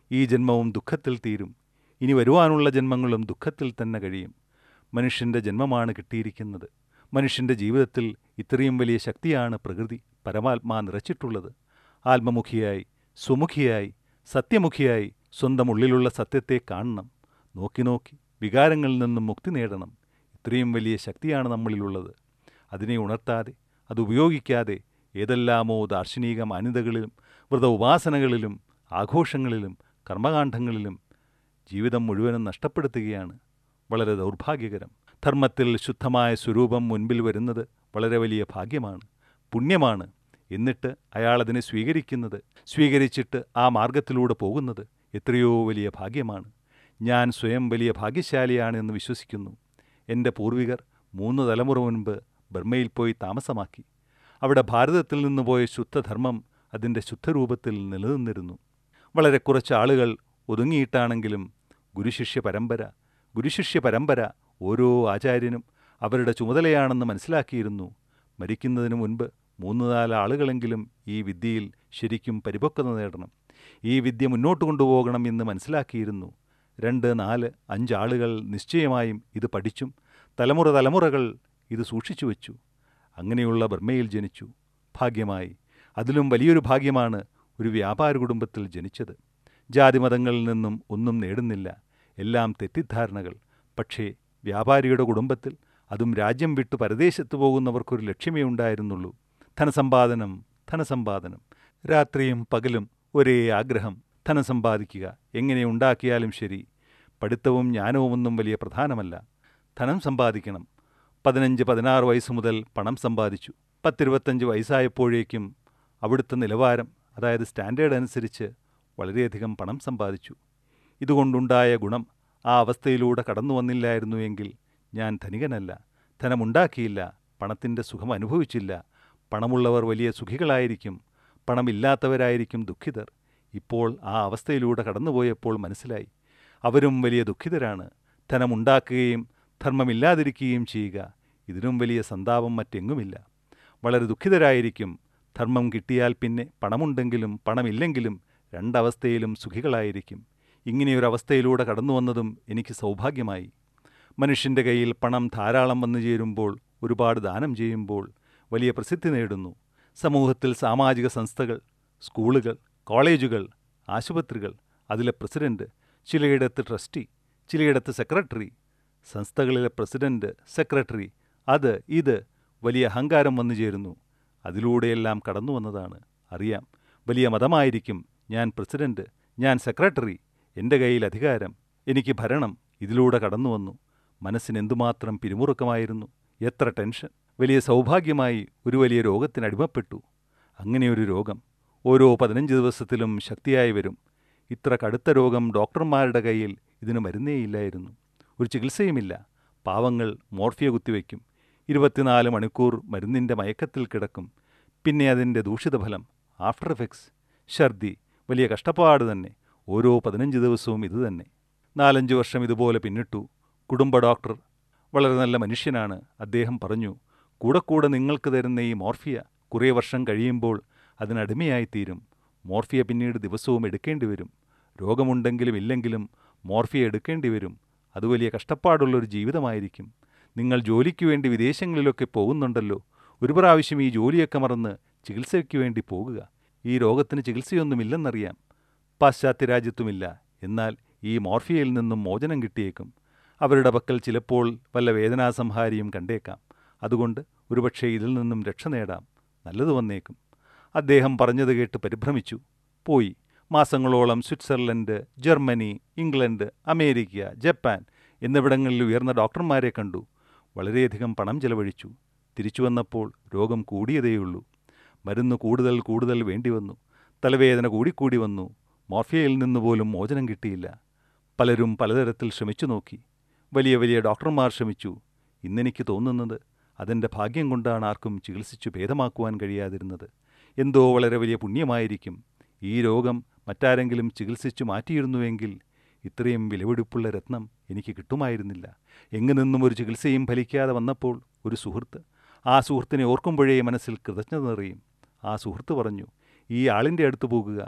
ഈ ജന്മവും ദുഃഖത്തിൽ തീരും ഇനി വരുവാനുള്ള ജന്മങ്ങളും ദുഃഖത്തിൽ തന്നെ കഴിയും മനുഷ്യൻ്റെ ജന്മമാണ് കിട്ടിയിരിക്കുന്നത് മനുഷ്യൻ്റെ ജീവിതത്തിൽ ഇത്രയും വലിയ ശക്തിയാണ് പ്രകൃതി പരമാത്മാ നിറച്ചിട്ടുള്ളത് ആത്മമുഖിയായി സുമുഖിയായി സത്യമുഖിയായി സ്വന്തം ഉള്ളിലുള്ള സത്യത്തെ കാണണം നോക്കി നോക്കി വികാരങ്ങളിൽ നിന്നും മുക്തി നേടണം ഇത്രയും വലിയ ശക്തിയാണ് നമ്മളിലുള്ളത് അതിനെ ഉണർത്താതെ അത് ഉപയോഗിക്കാതെ ഏതെല്ലാമോ ദാർശനിക മാന്യതകളിലും വ്രത ഉപാസനകളിലും ആഘോഷങ്ങളിലും കർമ്മകാന്ഡങ്ങളിലും ജീവിതം മുഴുവനും നഷ്ടപ്പെടുത്തുകയാണ് വളരെ ദൗർഭാഗ്യകരം ധർമ്മത്തിൽ ശുദ്ധമായ സ്വരൂപം മുൻപിൽ വരുന്നത് വളരെ വലിയ ഭാഗ്യമാണ് പുണ്യമാണ് എന്നിട്ട് അയാൾ അതിനെ സ്വീകരിക്കുന്നത് സ്വീകരിച്ചിട്ട് ആ മാർഗത്തിലൂടെ പോകുന്നത് എത്രയോ വലിയ ഭാഗ്യമാണ് ഞാൻ സ്വയം വലിയ ഭാഗ്യശാലിയാണെന്ന് വിശ്വസിക്കുന്നു എൻ്റെ പൂർവികർ മൂന്ന് തലമുറ മുൻപ് ബർമ്മയിൽ പോയി താമസമാക്കി അവിടെ ഭാരതത്തിൽ നിന്ന് പോയ ശുദ്ധധർമ്മം അതിൻ്റെ ശുദ്ധരൂപത്തിൽ നിലനിന്നിരുന്നു വളരെ കുറച്ച് ആളുകൾ ഒതുങ്ങിയിട്ടാണെങ്കിലും ഗുരുശിഷ്യ പരമ്പര ഗുരുശിഷ്യ പരമ്പര ഓരോ ആചാര്യനും അവരുടെ ചുമതലയാണെന്ന് മനസ്സിലാക്കിയിരുന്നു മരിക്കുന്നതിന് മുൻപ് മൂന്ന് നാല് ആളുകളെങ്കിലും ഈ വിദ്യയിൽ ശരിക്കും പരിപക്വത നേടണം ഈ വിദ്യ മുന്നോട്ട് കൊണ്ടുപോകണം എന്ന് മനസ്സിലാക്കിയിരുന്നു രണ്ട് നാല് അഞ്ചാളുകൾ നിശ്ചയമായും ഇത് പഠിച്ചും തലമുറ തലമുറകൾ ഇത് സൂക്ഷിച്ചു വച്ചു അങ്ങനെയുള്ള ബർമ്മയിൽ ജനിച്ചു ഭാഗ്യമായി അതിലും വലിയൊരു ഭാഗ്യമാണ് ഒരു വ്യാപാര കുടുംബത്തിൽ ജനിച്ചത് ജാതിമതങ്ങളിൽ നിന്നും ഒന്നും നേടുന്നില്ല എല്ലാം തെറ്റിദ്ധാരണകൾ പക്ഷേ വ്യാപാരിയുടെ കുടുംബത്തിൽ അതും രാജ്യം വിട്ടു പരദേശത്ത് പോകുന്നവർക്കൊരു ലക്ഷ്യമേ ഉണ്ടായിരുന്നുള്ളൂ ധനസമ്പാദനം ധനസമ്പാദനം രാത്രിയും പകലും ഒരേ ആഗ്രഹം ധനം സമ്പാദിക്കുക എങ്ങനെ ഉണ്ടാക്കിയാലും ശരി പഠിത്തവും ജ്ഞാനവുമൊന്നും വലിയ പ്രധാനമല്ല ധനം സമ്പാദിക്കണം പതിനഞ്ച് പതിനാറ് വയസ്സ് മുതൽ പണം സമ്പാദിച്ചു പത്തിരുപത്തഞ്ച് വയസ്സായപ്പോഴേക്കും അവിടുത്തെ നിലവാരം അതായത് സ്റ്റാൻഡേർഡ് അനുസരിച്ച് വളരെയധികം പണം സമ്പാദിച്ചു ഇതുകൊണ്ടുണ്ടായ ഗുണം ആ അവസ്ഥയിലൂടെ കടന്നു വന്നില്ലായിരുന്നു എങ്കിൽ ഞാൻ ധനികനല്ല ധനമുണ്ടാക്കിയില്ല പണത്തിൻ്റെ സുഖം അനുഭവിച്ചില്ല പണമുള്ളവർ വലിയ സുഖികളായിരിക്കും പണമില്ലാത്തവരായിരിക്കും ദുഃഖിതർ ഇപ്പോൾ ആ അവസ്ഥയിലൂടെ കടന്നുപോയപ്പോൾ മനസ്സിലായി അവരും വലിയ ദുഃഖിതരാണ് ധനമുണ്ടാക്കുകയും ധർമ്മമില്ലാതിരിക്കുകയും ചെയ്യുക ഇതിനും വലിയ സന്താപം മറ്റെങ്ങുമില്ല വളരെ ദുഃഖിതരായിരിക്കും ധർമ്മം കിട്ടിയാൽ പിന്നെ പണമുണ്ടെങ്കിലും പണമില്ലെങ്കിലും രണ്ടവസ്ഥയിലും സുഖികളായിരിക്കും ഇങ്ങനെയൊരവസ്ഥയിലൂടെ കടന്നു വന്നതും എനിക്ക് സൗഭാഗ്യമായി മനുഷ്യൻ്റെ കയ്യിൽ പണം ധാരാളം വന്നു ചേരുമ്പോൾ ഒരുപാട് ദാനം ചെയ്യുമ്പോൾ വലിയ പ്രസിദ്ധി നേടുന്നു സമൂഹത്തിൽ സാമാജിക സംസ്ഥകൾ സ്കൂളുകൾ കോളേജുകൾ ആശുപത്രികൾ അതിലെ പ്രസിഡന്റ് ചിലയിടത്ത് ട്രസ്റ്റി ചിലയിടത്ത് സെക്രട്ടറി സംസ്ഥകളിലെ പ്രസിഡന്റ് സെക്രട്ടറി അത് ഇത് വലിയ അഹങ്കാരം വന്നു ചേരുന്നു അതിലൂടെയെല്ലാം കടന്നു വന്നതാണ് അറിയാം വലിയ മതമായിരിക്കും ഞാൻ പ്രസിഡന്റ് ഞാൻ സെക്രട്ടറി എൻ്റെ കയ്യിൽ അധികാരം എനിക്ക് ഭരണം ഇതിലൂടെ കടന്നു വന്നു മനസ്സിന് എന്തുമാത്രം പിരിമുറുക്കമായിരുന്നു എത്ര ടെൻഷൻ വലിയ സൗഭാഗ്യമായി ഒരു വലിയ രോഗത്തിന് അടിമപ്പെട്ടു അങ്ങനെയൊരു രോഗം ഓരോ പതിനഞ്ച് ദിവസത്തിലും ശക്തിയായി വരും ഇത്ര കടുത്ത രോഗം ഡോക്ടർമാരുടെ കയ്യിൽ ഇതിന് മരുന്നേയില്ലായിരുന്നു ഒരു ചികിത്സയുമില്ല പാവങ്ങൾ മോർഫിയ കുത്തിവെക്കും ഇരുപത്തിനാല് മണിക്കൂർ മരുന്നിൻ്റെ മയക്കത്തിൽ കിടക്കും പിന്നെ അതിൻ്റെ ദൂഷിതഫലം ആഫ്റ്റർ എഫക്ട്സ് ഛർദി വലിയ കഷ്ടപ്പാട് തന്നെ ഓരോ പതിനഞ്ച് ദിവസവും ഇതുതന്നെ നാലഞ്ച് വർഷം ഇതുപോലെ പിന്നിട്ടു കുടുംബ ഡോക്ടർ വളരെ നല്ല മനുഷ്യനാണ് അദ്ദേഹം പറഞ്ഞു കൂടെ കൂടെ നിങ്ങൾക്ക് തരുന്ന ഈ മോർഫിയ കുറേ വർഷം കഴിയുമ്പോൾ അതിനടിമയായിത്തീരും മോർഫിയ പിന്നീട് ദിവസവും എടുക്കേണ്ടി വരും രോഗമുണ്ടെങ്കിലും ഇല്ലെങ്കിലും മോർഫിയ എടുക്കേണ്ടി വരും അത് വലിയ കഷ്ടപ്പാടുള്ളൊരു ജീവിതമായിരിക്കും നിങ്ങൾ ജോലിക്ക് വേണ്ടി വിദേശങ്ങളിലൊക്കെ പോകുന്നുണ്ടല്ലോ ഒരു പ്രാവശ്യം ഈ ജോലിയൊക്കെ മറന്ന് ചികിത്സയ്ക്ക് വേണ്ടി പോകുക ഈ രോഗത്തിന് ചികിത്സയൊന്നുമില്ലെന്നറിയാം പാശ്ചാത്യ രാജ്യത്തുമില്ല എന്നാൽ ഈ മോർഫിയയിൽ നിന്നും മോചനം കിട്ടിയേക്കും അവരുടെ പക്കൽ ചിലപ്പോൾ വല്ല വേദനാസംഹാരിയും കണ്ടേക്കാം അതുകൊണ്ട് ഒരുപക്ഷെ ഇതിൽ നിന്നും രക്ഷ നേടാം നല്ലത് വന്നേക്കും അദ്ദേഹം പറഞ്ഞത് കേട്ട് പരിഭ്രമിച്ചു പോയി മാസങ്ങളോളം Switzerland Germany England America Japan എന്നിവിടങ്ങളിൽ ഉയർന്ന ഡോക്ടർമാരെ കണ്ടു വളരെയധികം പണം ചെലവഴിച്ചു തിരിച്ചു വന്നപ്പോൾ രോഗം കൂടിയതേയുള്ളൂ മരുന്ന് കൂടുതൽ കൂടുതൽ വേണ്ടിവന്നു തലവേദന കൂടിക്കൂടി വന്നു മോർഫിയയിൽ നിന്ന് പോലും മോചനം കിട്ടിയില്ല പലരും പലതരത്തിൽ ശ്രമിച്ചു നോക്കി വലിയ വലിയ ഡോക്ടർമാർ ശ്രമിച്ചു ഇന്നെനിക്ക് തോന്നുന്നത് അതെൻ്റെ ഭാഗ്യം കൊണ്ടാണ് ആർക്കും ചികിത്സിച്ചു ഭേദമാക്കുവാൻ കഴിയാതിരുന്നത് എന്തോ വളരെ വലിയ പുണ്യമായിരിക്കും ഈ രോഗം മറ്റാരെങ്കിലും ചികിത്സിച്ചു മാറ്റിയിരുന്നുവെങ്കിൽ ഇത്രയും വിലപിടിപ്പുള്ള രത്നം എനിക്ക് കിട്ടുമായിരുന്നില്ല എങ്ങു നിന്നും ഒരു ചികിത്സയും ഫലിക്കാതെ വന്നപ്പോൾ ഒരു സുഹൃത്ത് ആ സുഹൃത്തിനെ ഓർക്കുമ്പോഴേ മനസ്സിൽ കൃതജ്ഞത നിറയും ആ സുഹൃത്ത് പറഞ്ഞു ഈ ആളിൻ്റെ അടുത്ത് പോകുക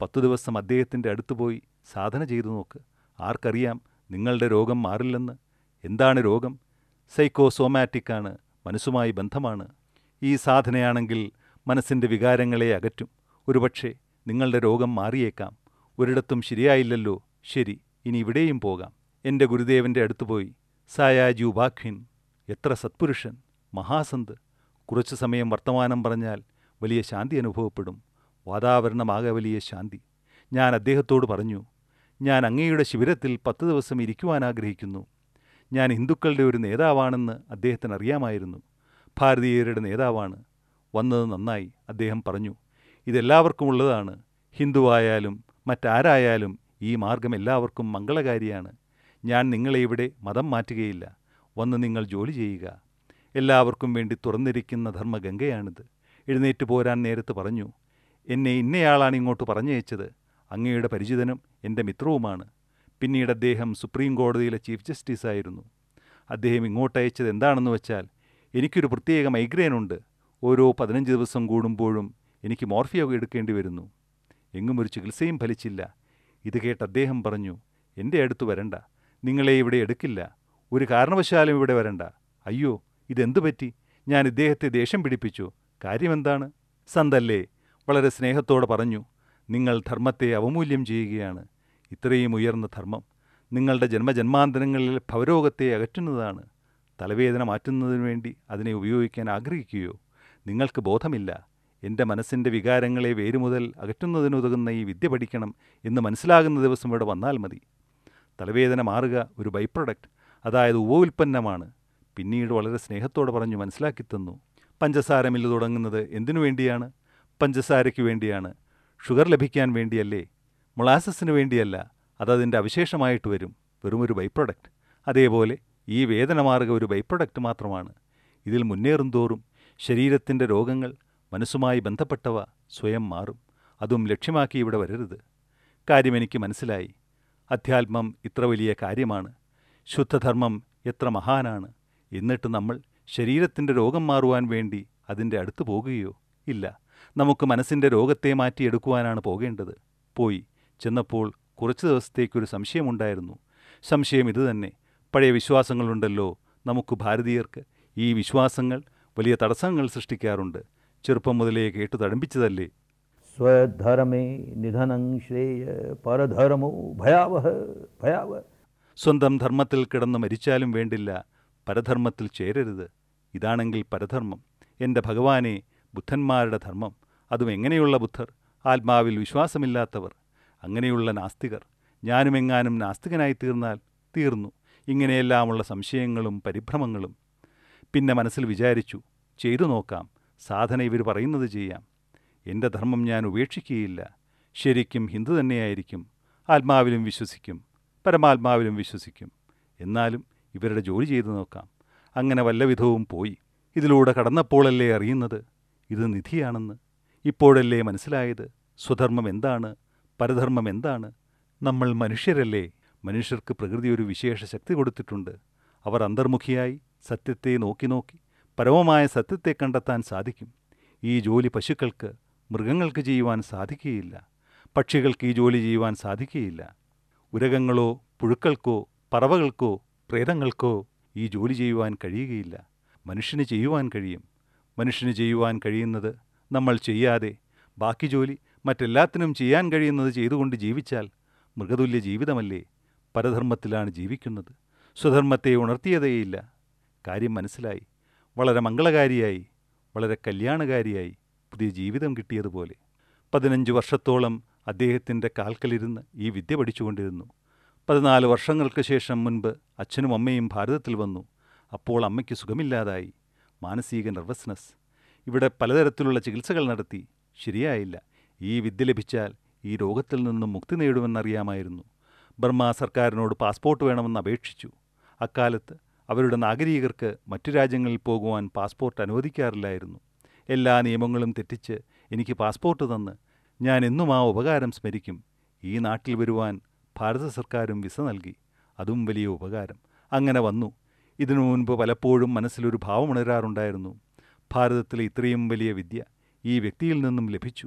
പത്തു ദിവസം അദ്ദേഹത്തിൻ്റെ അടുത്ത് പോയി സാധന ചെയ്തു നോക്ക് ആർക്കറിയാം നിങ്ങളുടെ രോഗം മാറില്ലെന്ന് എന്താണ് രോഗം സൈക്കോസോമാറ്റിക് ആണ് മനസ്സുമായി ബന്ധമാണ് ഈ സാധനയാണെങ്കിൽ മനസ്സിൻ്റെ വികാരങ്ങളെ അകറ്റും ഒരുപക്ഷെ നിങ്ങളുടെ രോഗം മാറിയേക്കാം ഒരിടത്തും ശരിയായില്ലല്ലോ ശരി ഇനി ഇവിടെയും പോകാം എൻ്റെ ഗുരുദേവൻ്റെ അടുത്ത് പോയി സായാജി ഉപാഖ്യൻ എത്ര സത്പുരുഷൻ മഹാസന്ത് കുറച്ചു സമയം വർത്തമാനം പറഞ്ഞാൽ വലിയ ശാന്തി അനുഭവപ്പെടും വാതാവരണമാകെ വലിയ ശാന്തി ഞാൻ അദ്ദേഹത്തോട് പറഞ്ഞു ഞാൻ അങ്ങയുടെ ശിബിരത്തിൽ പത്ത് ദിവസം ഇരിക്കുവാൻ ആഗ്രഹിക്കുന്നു ഞാൻ ഹിന്ദുക്കളുടെ ഒരു നേതാവാണെന്ന് അദ്ദേഹത്തിന് അറിയാമായിരുന്നു ഭാരതീയരുടെ നേതാവാണ് വന്നത് നന്നായി അദ്ദേഹം പറഞ്ഞു ഇതെല്ലാവർക്കും ഉള്ളതാണ് ഹിന്ദുവായാലും മറ്റാരായാലും ഈ മാർഗം എല്ലാവർക്കും മംഗളകാരിയാണ് ഞാൻ നിങ്ങളെ ഇവിടെ മതം മാറ്റുകയില്ല വന്ന് നിങ്ങൾ ജോലി ചെയ്യുക എല്ലാവർക്കും വേണ്ടി തുറന്നിരിക്കുന്ന ധർമ്മഗംഗയാണിത് എഴുന്നേറ്റ് പോരാൻ നേരത്ത് പറഞ്ഞു എന്നെ ഇന്നയാളാണ് ഇങ്ങോട്ട് പറഞ്ഞയച്ചത് അങ്ങയുടെ പരിചിതനും എൻ്റെ മിത്രവുമാണ് പിന്നീട് അദ്ദേഹം സുപ്രീം കോടതിയിലെ ചീഫ് ജസ്റ്റിസായിരുന്നു അദ്ദേഹം ഇങ്ങോട്ട് അയച്ചത് എന്താണെന്ന് വെച്ചാൽ എനിക്കൊരു പ്രത്യേക മൈഗ്രെയിൻ ഉണ്ട് ഓരോ പതിനഞ്ച് ദിവസം കൂടുമ്പോഴും എനിക്ക് മോർഫിയോ എടുക്കേണ്ടി വരുന്നു എങ്ങും ഒരു ചികിത്സയും ഫലിച്ചില്ല ഇത് കേട്ട് അദ്ദേഹം പറഞ്ഞു എൻ്റെ അടുത്ത് വരണ്ട നിങ്ങളെ ഇവിടെ എടുക്കില്ല ഒരു കാരണവശാലും ഇവിടെ വരണ്ട അയ്യോ ഇതെന്തു പറ്റി ഞാൻ ഇദ്ദേഹത്തെ ദേഷ്യം പിടിപ്പിച്ചു കാര്യമെന്താണ് സന്തല്ലേ വളരെ സ്നേഹത്തോടെ പറഞ്ഞു നിങ്ങൾ ധർമ്മത്തെ അവമൂല്യം ചെയ്യുകയാണ് ഇത്രയും ഉയർന്ന ധർമ്മം നിങ്ങളുടെ ജന്മജന്മാന്തരങ്ങളിൽ ഭവരോഗത്തെ അകറ്റുന്നതാണ് തലവേദന മാറ്റുന്നതിനു വേണ്ടി അതിനെ ഉപയോഗിക്കാൻ ആഗ്രഹിക്കുകയോ നിങ്ങൾക്ക് ബോധമില്ല എൻ്റെ മനസ്സിൻ്റെ വികാരങ്ങളെ വേരുമുതൽ അകറ്റുന്നതിനുതകുന്ന ഈ വിദ്യ പഠിക്കണം എന്ന് മനസ്സിലാകുന്ന ദിവസം ഇവിടെ വന്നാൽ മതി തലവേദന മാറുക ഒരു ബൈ പ്രൊഡക്റ്റ് അതായത് ഉപോൽപ്പന്നമാണ് പിന്നീട് വളരെ സ്നേഹത്തോടെ പറഞ്ഞു മനസ്സിലാക്കി തന്നു പഞ്ചസാര മില്ല് തുടങ്ങുന്നത് എന്തിനു വേണ്ടിയാണ് പഞ്ചസാരയ്ക്ക് വേണ്ടിയാണ് ഷുഗർ ലഭിക്കാൻ വേണ്ടിയല്ലേ മൊളാസസിന് വേണ്ടിയല്ല അതതിൻ്റെ അവശേഷമായിട്ട് വരും വെറുമൊരു ബൈ പ്രൊഡക്റ്റ് അതേപോലെ ഈ വേദന മാറുക ഒരു ബൈ പ്രൊഡക്റ്റ് മാത്രമാണ് ഇതിൽ മുന്നേറും തോറും ശരീരത്തിൻ്റെ രോഗങ്ങൾ മനസ്സുമായി ബന്ധപ്പെട്ടവ സ്വയം മാറും അതും ലക്ഷ്യമാക്കി ഇവിടെ വരരുത് കാര്യം എനിക്ക് മനസ്സിലായി അധ്യാത്മം ഇത്ര വലിയ കാര്യമാണ് ശുദ്ധധർമ്മം എത്ര മഹാനാണ് എന്നിട്ട് നമ്മൾ ശരീരത്തിൻ്റെ രോഗം മാറുവാൻ വേണ്ടി അതിൻ്റെ അടുത്ത് പോകുകയോ ഇല്ല നമുക്ക് മനസ്സിൻ്റെ രോഗത്തെ മാറ്റിയെടുക്കുവാനാണ് പോകേണ്ടത് പോയി ചെന്നപ്പോൾ കുറച്ച് ദിവസത്തേക്കൊരു സംശയമുണ്ടായിരുന്നു സംശയം ഇതുതന്നെ പഴയ വിശ്വാസങ്ങളുണ്ടല്ലോ നമുക്ക് ഭാരതീയർക്ക് ഈ വിശ്വാസങ്ങൾ വലിയ തടസ്സങ്ങൾ സൃഷ്ടിക്കാറുണ്ട് ചെറുപ്പം മുതലേ കേട്ടു തടമ്പിച്ചതല്ലേ स्वधर्मे निधनं श्रेय परधर्मो भयावह भयावह സ്വന്തം ധർമ്മത്തിൽ കിടന്ന് മരിച്ചാലും വേണ്ടില്ല പരധർമ്മത്തിൽ ചേരരുത് ഇതാണെങ്കിൽ പരധർമ്മം എൻ്റെ ഭഗവാനെ ബുദ്ധന്മാരുടെ ധർമ്മം അതും എങ്ങനെയുള്ള ബുദ്ധർ ആത്മാവിൽ വിശ്വാസമില്ലാത്തവർ അങ്ങനെയുള്ള നാസ്തികർ ഞാനുമെങ്ങാനും നാസ്തികനായി തീർന്നാൽ തീർന്നു ഇങ്ങനെയെല്ലാമുള്ള സംശയങ്ങളും പരിഭ്രമങ്ങളും പിന്നെ മനസ്സിൽ വിചാരിച്ചു ചെയ്തു നോക്കാം സാധന ഇവർ പറയുന്നത് ചെയ്യാം എൻ്റെ ധർമ്മം ഞാൻ ഉപേക്ഷിക്കുകയില്ല ശരിക്കും ഹിന്ദു തന്നെയായിരിക്കും ആത്മാവിലും വിശ്വസിക്കും പരമാത്മാവിലും വിശ്വസിക്കും എന്നാലും ഇവരുടെ ജോലി ചെയ്തു നോക്കാം അങ്ങനെ വല്ലവിധവും പോയി ഇതിലൂടെ കടന്നപ്പോഴല്ലേ അറിയുന്നത് ഇത് നിധിയാണെന്ന് ഇപ്പോഴല്ലേ മനസ്സിലായത് സ്വധർമ്മം എന്താണ് പരധർമ്മം എന്താണ് നമ്മൾ മനുഷ്യരല്ലേ മനുഷ്യർക്ക് പ്രകൃതി ഒരു വിശേഷ ശക്തി കൊടുത്തിട്ടുണ്ട് അവർ അന്തർമുഖിയായി സത്യത്തെ നോക്കി നോക്കി പരമമായ സത്യത്തെ കണ്ടെത്താൻ സാധിക്കും ഈ ജോലി പശുക്കൾക്ക് മൃഗങ്ങൾക്ക് ചെയ്യുവാൻ സാധിക്കുകയില്ല പക്ഷികൾക്ക് ഈ ജോലി ചെയ്യുവാൻ സാധിക്കുകയില്ല ഉരകങ്ങളോ പുഴുക്കൾക്കോ പറവകൾക്കോ പ്രേതങ്ങൾക്കോ ഈ ജോലി ചെയ്യുവാൻ കഴിയുകയില്ല മനുഷ്യന് ചെയ്യുവാൻ കഴിയും മനുഷ്യന് ചെയ്യുവാൻ കഴിയുന്നത് നമ്മൾ ചെയ്യാതെ ബാക്കി ജോലി മറ്റെല്ലാത്തിനും ചെയ്യാൻ കഴിയുന്നത് ചെയ്തുകൊണ്ട് ജീവിച്ചാൽ മൃഗതുല്യ ജീവിതമല്ലേ പരധർമ്മത്തിലാണ് ജീവിക്കുന്നത് സ്വധർമ്മത്തെ ഉണർത്തിയതേയില്ല കാര്യം മനസ്സിലായി വളരെ മംഗളകാരിയായി വളരെ കല്യാണകാരിയായി പുതിയ ജീവിതം കിട്ടിയതുപോലെ പതിനഞ്ച് വർഷത്തോളം അദ്ദേഹത്തിൻ്റെ കാൽക്കലിരുന്ന് ഈ വിദ്യ പഠിച്ചുകൊണ്ടിരുന്നു പതിനാല് വർഷങ്ങൾക്ക് ശേഷം മുൻപ് അച്ഛനും അമ്മയും ഭാരതത്തിൽ വന്നു അപ്പോൾ അമ്മയ്ക്ക് സുഖമില്ലാതായി മാനസിക നെർവസ്നെസ് ഇവിടെ പലതരത്തിലുള്ള ചികിത്സകൾ നടത്തി ശരിയായില്ല ഈ വിദ്യ ലഭിച്ചാൽ ഈ രോഗത്തിൽ നിന്നും മുക്തി നേടുമെന്നറിയാമായിരുന്നു ബർമ സർക്കാരിനോട് പാസ്പോർട്ട് വേണമെന്ന് അപേക്ഷിച്ചു അക്കാലത്ത് അവരുടെ നാഗരികർക്ക് മറ്റു രാജ്യങ്ങളിൽ പോകുവാൻ പാസ്പോർട്ട് അനുവദിക്കാറില്ലായിരുന്നു എല്ലാ നിയമങ്ങളും തെറ്റിച്ച് എനിക്ക് പാസ്പോർട്ട് തന്ന് ഞാൻ എന്നും ആ ഉപകാരം സ്മരിക്കും ഈ നാട്ടിൽ വരുവാൻ ഭാരത സർക്കാരും വിസ നൽകി അതും വലിയ ഉപകാരം അങ്ങനെ വന്നു ഇതിനു മുൻപ് പലപ്പോഴും മനസ്സിലൊരു ഭാവമുണരാറുണ്ടായിരുന്നു ഭാരതത്തിലെ ഇത്രയും വലിയ വിദ്യ ഈ വ്യക്തിയിൽ നിന്നും ലഭിച്ചു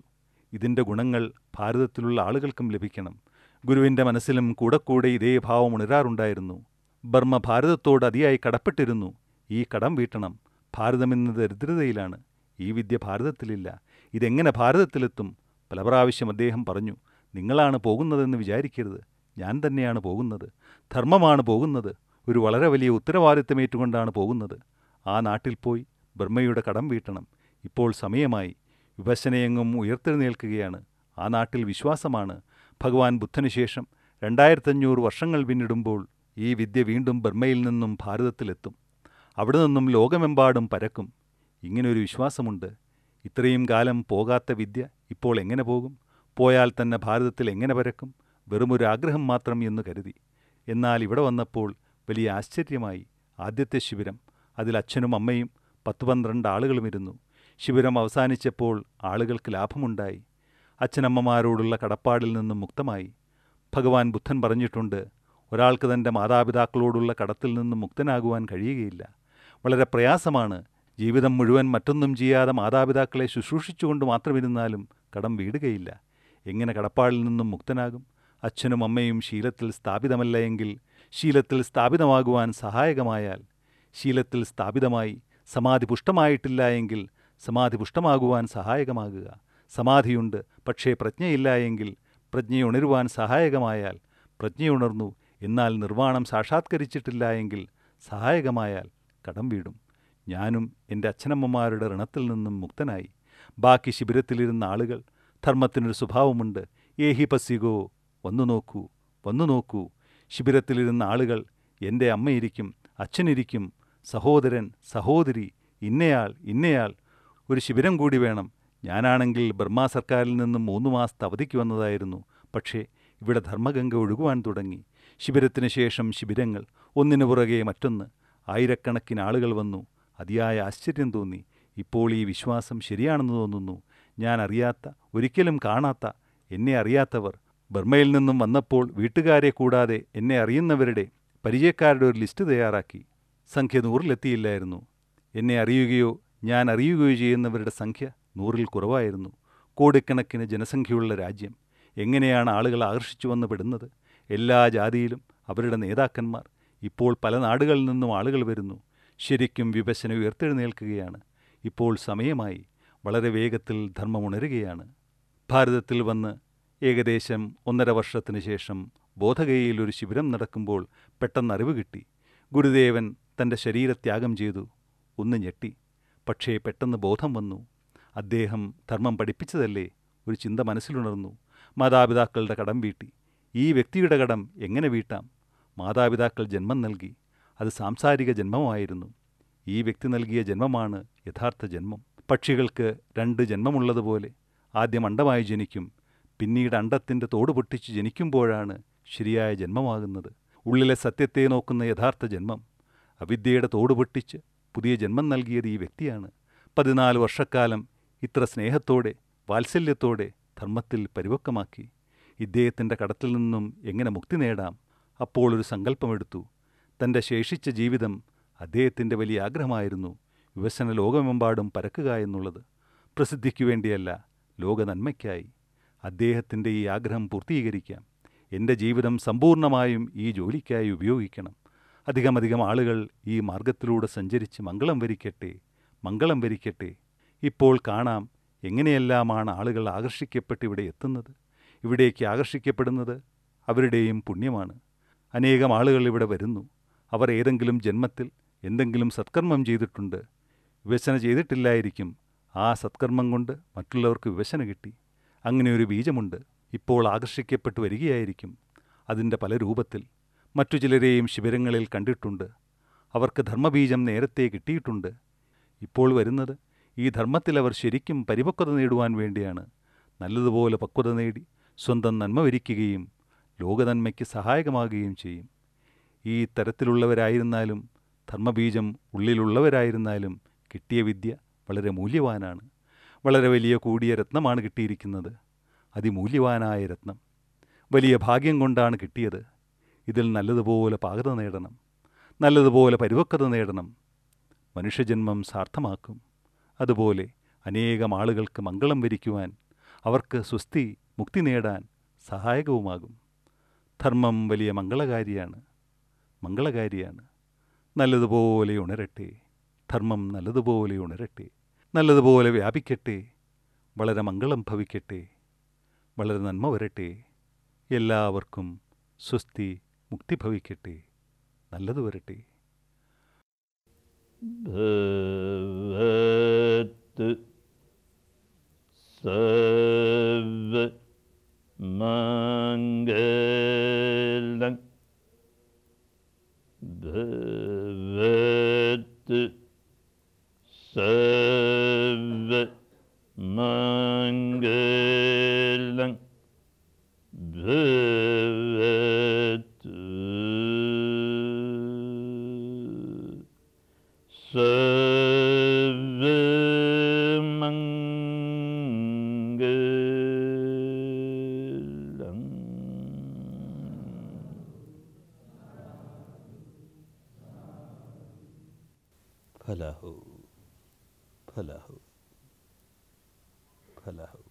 ഇതിൻ്റെ ഗുണങ്ങൾ ഭാരതത്തിലുള്ള ആളുകൾക്കും ലഭിക്കണം ഗുരുവിൻ്റെ മനസ്സിലും കൂടെ കൂടെ ഇതേ ഭാവം ഉണരാറുണ്ടായിരുന്നു ബർമ്മ ഭാരതത്തോട് അതിയായി കടപ്പെട്ടിരുന്നു ഈ കടം വീട്ടണം ഭാരതമെന്ന ദരിദ്രതയിലാണ് ഈ വിദ്യ ഭാരതത്തിലില്ല ഇതെങ്ങനെ ഭാരതത്തിലെത്തും പല പ്രാവശ്യം അദ്ദേഹം പറഞ്ഞു നിങ്ങളാണ് പോകുന്നതെന്ന് വിചാരിക്കരുത് ഞാൻ തന്നെയാണ് പോകുന്നത് ധർമ്മമാണ് പോകുന്നത് ഒരു വളരെ വലിയ ഉത്തരവാദിത്തമേറ്റുകൊണ്ടാണ് പോകുന്നത് ആ നാട്ടിൽ പോയി ബർമ്മയുടെ കടം വീട്ടണം ഇപ്പോൾ സമയമായി വിഭജനയെങ്ങും ഉയർത്തെഴുന്നേൽക്കുകയാണ് ആ നാട്ടിൽ വിശ്വാസമാണ് ഭഗവാൻ ബുദ്ധനു ശേഷം രണ്ടായിരത്തഞ്ഞൂറ് വർഷങ്ങൾ പിന്നിടുമ്പോൾ ഈ വിദ്യ വീണ്ടും ബർമ്മയിൽ നിന്നും ഭാരതത്തിലെത്തും അവിടെ നിന്നും ലോകമെമ്പാടും പരക്കും ഇങ്ങനൊരു വിശ്വാസമുണ്ട് ഇത്രയും കാലം പോകാത്ത വിദ്യ ഇപ്പോൾ എങ്ങനെ പോകും പോയാൽ തന്നെ ഭാരതത്തിൽ എങ്ങനെ പരക്കും വെറുമൊരു ആഗ്രഹം മാത്രം എന്ന് കരുതി എന്നാൽ ഇവിടെ വന്നപ്പോൾ വലിയ ആശ്ചര്യമായി ആദ്യത്തെ ശിബിരം അതിൽ അച്ഛനും അമ്മയും പത്ത് പന്ത്രണ്ട് ആളുകളും ഇരുന്നു ശിബിരം അവസാനിച്ചപ്പോൾ ആളുകൾക്ക് ലാഭമുണ്ടായി അച്ഛനമ്മമാരോടുള്ള കടപ്പാടിൽ നിന്നും മുക്തമായി ഭഗവാൻ ബുദ്ധൻ പറഞ്ഞിട്ടുണ്ട് ഒരാൾക്ക് തൻ്റെ മാതാപിതാക്കളോടുള്ള കടത്തിൽ നിന്നും മുക്തനാകുവാൻ കഴിയുകയില്ല വളരെ പ്രയാസമാണ് ജീവിതം മുഴുവൻ മറ്റൊന്നും ചെയ്യാതെ മാതാപിതാക്കളെ ശുശ്രൂഷിച്ചുകൊണ്ട് മാത്രമിരുന്നാലും കടം വീടുകയില്ല എങ്ങനെ കടപ്പാടിൽ നിന്നും മുക്തനാകും അച്ഛനും അമ്മയും ശീലത്തിൽ സ്ഥാപിതമല്ല എങ്കിൽ ശീലത്തിൽ സ്ഥാപിതമാകുവാൻ സഹായകമായാൽ ശീലത്തിൽ സ്ഥാപിതമായി സമാധി പുഷ്ടമായിട്ടില്ല എങ്കിൽ സമാധി പുഷ്ടമാകുവാൻ സഹായകമാകുക സമാധിയുണ്ട് പക്ഷേ പ്രജ്ഞയില്ല എങ്കിൽ പ്രജ്ഞയുണരുവാൻ സഹായകമായാൽ പ്രജ്ഞയുണർന്നു എന്നാൽ നിർവ്വാണം സാക്ഷാത്കരിച്ചിട്ടില്ല എങ്കിൽ സഹായകമായാൽ കടം വീടും ഞാനും എൻ്റെ അച്ഛനമ്മമാരുടെ ഋണത്തിൽ നിന്നും മുക്തനായി ബാക്കി ശിബിരത്തിലിരുന്ന ആളുകൾ ധർമ്മത്തിനൊരു സ്വഭാവമുണ്ട് ഏഹി പസികോ വന്നു നോക്കൂ വന്നു നോക്കൂ ശിബിരത്തിലിരുന്ന ആളുകൾ എൻ്റെ അമ്മയിരിക്കും അച്ഛനിരിക്കും സഹോദരൻ സഹോദരി ഇന്നയാൾ ഇന്നയാൾ ഒരു ശിബിരം കൂടി വേണം ഞാനാണെങ്കിൽ ബർമ്മ സർക്കാരിൽ നിന്നും മൂന്ന് മാസത്തെ അവധിക്ക് വന്നതായിരുന്നു പക്ഷേ ഇവിടെ ധർമ്മഗംഗ ഒഴുകുവാൻ തുടങ്ങി ശിബിരത്തിന് ശേഷം ശിബിരങ്ങൾ ഒന്നിനു പുറകെ മറ്റൊന്ന് ആയിരക്കണക്കിന് ആളുകൾ വന്നു അതിയായ ആശ്ചര്യം തോന്നി ഇപ്പോൾ ഈ വിശ്വാസം ശരിയാണെന്ന് തോന്നുന്നു ഞാൻ അറിയാത്ത ഒരിക്കലും കാണാത്ത എന്നെ അറിയാത്തവർ ബർമ്മയിൽ നിന്നും വന്നപ്പോൾ വീട്ടുകാരെ കൂടാതെ എന്നെ അറിയുന്നവരുടെ പരിചയക്കാരുടെ ഒരു ലിസ്റ്റ് തയ്യാറാക്കി സംഖ്യ നൂറിലെത്തിയില്ലായിരുന്നു എന്നെ അറിയുകയോ ഞാൻ അറിയുകയോ ചെയ്യുന്നവരുടെ സംഖ്യ നൂറിൽ കുറവായിരുന്നു കോടിക്കണക്കിന് ജനസംഖ്യയുള്ള രാജ്യം എങ്ങനെയാണ് ആളുകൾ ആകർഷിച്ചു വന്ന് പെടുന്നത് എല്ലാ ജാതിയിലും അവരുടെ നേതാക്കന്മാർ ഇപ്പോൾ പല നാടുകളിൽ നിന്നും ആളുകൾ വരുന്നു ശരിക്കും വിഭജന ഉയർത്തെഴുന്നേൽക്കുകയാണ് ഇപ്പോൾ സമയമായി വളരെ വേഗത്തിൽ ധർമ്മം ഉണരുകയാണ് ഭാരതത്തിൽ വന്ന് ഏകദേശം ഒന്നര വർഷത്തിനു ശേഷം ബോധഗയയിൽ ഒരു ശിബിരം നടക്കുമ്പോൾ പെട്ടെന്ന് അറിവ് കിട്ടി ഗുരുദേവൻ തൻ്റെ ശരീരത്യാഗം ചെയ്തു ഒന്ന് ഞെട്ടി പക്ഷേ പെട്ടെന്ന് ബോധം വന്നു അദ്ദേഹം ധർമ്മം പഠിപ്പിച്ചതല്ലേ ഒരു ചിന്ത മനസ്സിലുണർന്നു മാതാപിതാക്കളുടെ കടം വീട്ടി ഈ വ്യക്തിയുടെ കടം എങ്ങനെ വീട്ടാം മാതാപിതാക്കൾ ജന്മം നൽകി അത് സാംസാരിക ജന്മമായിരുന്നു ഈ വ്യക്തി നൽകിയ ജന്മമാണ് യഥാർത്ഥ ജന്മം പക്ഷികൾക്ക് രണ്ട് ജന്മമുള്ളതുപോലെ ആദ്യം അണ്ടമായി ജനിക്കും പിന്നീട് അണ്ടത്തിൻ്റെ തോട് പൊട്ടിച്ച് ജനിക്കുമ്പോഴാണ് ശരിയായ ജന്മമാകുന്നത് ഉള്ളിലെ സത്യത്തെ നോക്കുന്ന യഥാർത്ഥ ജന്മം അവിദ്യയുടെ തോട് പൊട്ടിച്ച് പുതിയ ജന്മം നൽകിയത് ഈ വ്യക്തിയാണ് പതിനാല് വർഷക്കാലം ഇത്ര സ്നേഹത്തോടെ വാത്സല്യത്തോടെ ധർമ്മത്തിൽ പരിപക്വമാക്കി ഇദ്ദേഹത്തിൻ്റെ കടത്തിൽ നിന്നും എങ്ങനെ മുക്തി നേടാം അപ്പോൾ ഒരു സങ്കല്പമെടുത്തു തൻ്റെ ശേഷിച്ച ജീവിതം അദ്ദേഹത്തിൻ്റെ വലിയ ആഗ്രഹമായിരുന്നു വിവസന ലോകമെമ്പാടും പരക്കുക എന്നുള്ളത് പ്രസിദ്ധിക്കു വേണ്ടിയല്ല ലോക നന്മയ്ക്കായി അദ്ദേഹത്തിൻ്റെ ഈ ആഗ്രഹം പൂർത്തീകരിക്കാം എൻ്റെ ജീവിതം സമ്പൂർണ്ണമായും ഈ ജോലിക്കായി ഉപയോഗിക്കണം അധികമധികം ആളുകൾ ഈ മാർഗത്തിലൂടെ സഞ്ചരിച്ച് മംഗളം വരിക്കട്ടെ മംഗളം വരിക്കട്ടെ ഇപ്പോൾ കാണാം എങ്ങനെയെല്ലാമാണ് ആളുകൾ ആകർഷിക്കപ്പെട്ട് ഇവിടെ എത്തുന്നത് ഇവിടേക്ക് ആകർഷിക്കപ്പെടുന്നത് അവരുടെയും പുണ്യമാണ് അനേകം ആളുകൾ ഇവിടെ വരുന്നു അവർ ഏതെങ്കിലും ജന്മത്തിൽ എന്തെങ്കിലും സത്കർമ്മം ചെയ്തിട്ടുണ്ട് വിവശന ചെയ്തിട്ടില്ലായിരിക്കും ആ സത്കർമ്മം കൊണ്ട് മറ്റുള്ളവർക്ക് വിവശന കിട്ടി അങ്ങനെ ഒരു ബീജമുണ്ട് ഇപ്പോൾ ആകർഷിക്കപ്പെട്ടു വരികയായിരിക്കും അതിൻ്റെ പല രൂപത്തിൽ മറ്റു ചിലരെയും ശിബിരങ്ങളിൽ കണ്ടിട്ടുണ്ട് അവർക്ക് ധർമ്മബീജം നേരത്തെ കിട്ടിയിട്ടുണ്ട് ഇപ്പോൾ വരുന്നത് ഈ ധർമ്മത്തിൽ അവർ ശരിക്കും പരിപക്വത നേടുവാൻ വേണ്ടിയാണ് നല്ലതുപോലെ പക്വത നേടി സ്വന്തം നന്മ വരിക്കുകയും ലോകനന്മയ്ക്ക് സഹായകമാകുകയും ചെയ്യും ഈ തരത്തിലുള്ളവരായിരുന്നാലും ധർമ്മബീജം ഉള്ളിലുള്ളവരായിരുന്നാലും കിട്ടിയ വിദ്യ വളരെ മൂല്യവാനാണ് വളരെ വലിയ കൂടിയ രത്നമാണ് കിട്ടിയിരിക്കുന്നത് അതിമൂല്യവാനായ രത്നം വലിയ ഭാഗ്യം കൊണ്ടാണ് കിട്ടിയത് ഇതിൽ നല്ലതുപോലെ പാകത നേടണം നല്ലതുപോലെ പരിപക്വത നേടണം മനുഷ്യജന്മം സാർത്ഥമാക്കും അതുപോലെ അനേകം ആളുകൾക്ക് മംഗളം വരിക്കുവാൻ അവർക്ക് സുസ്ഥി മുക്തി നേടാൻ സഹായകവുമാകും ധർമ്മം വലിയ മംഗളകാരിയാണ് മംഗളകാരിയാണ് നല്ലതുപോലെ ഉണരട്ടെ ധർമ്മം നല്ലതുപോലെ ഉണരട്ടെ നല്ലതുപോലെ വ്യാപിക്കട്ടെ വളരെ മംഗളം ഭവിക്കട്ടെ വളരെ നന്മ വരട്ടെ എല്ലാവർക്കും സ്വസ്തി മുക്തി ഭവിക്കട്ടെ നല്ലത് വരട്ടെ भवत् सर्वमङ्गलं भवत् सर्वमङ्गलं भवतु सर्वमङ्गलम् फलहु फलहु फलहु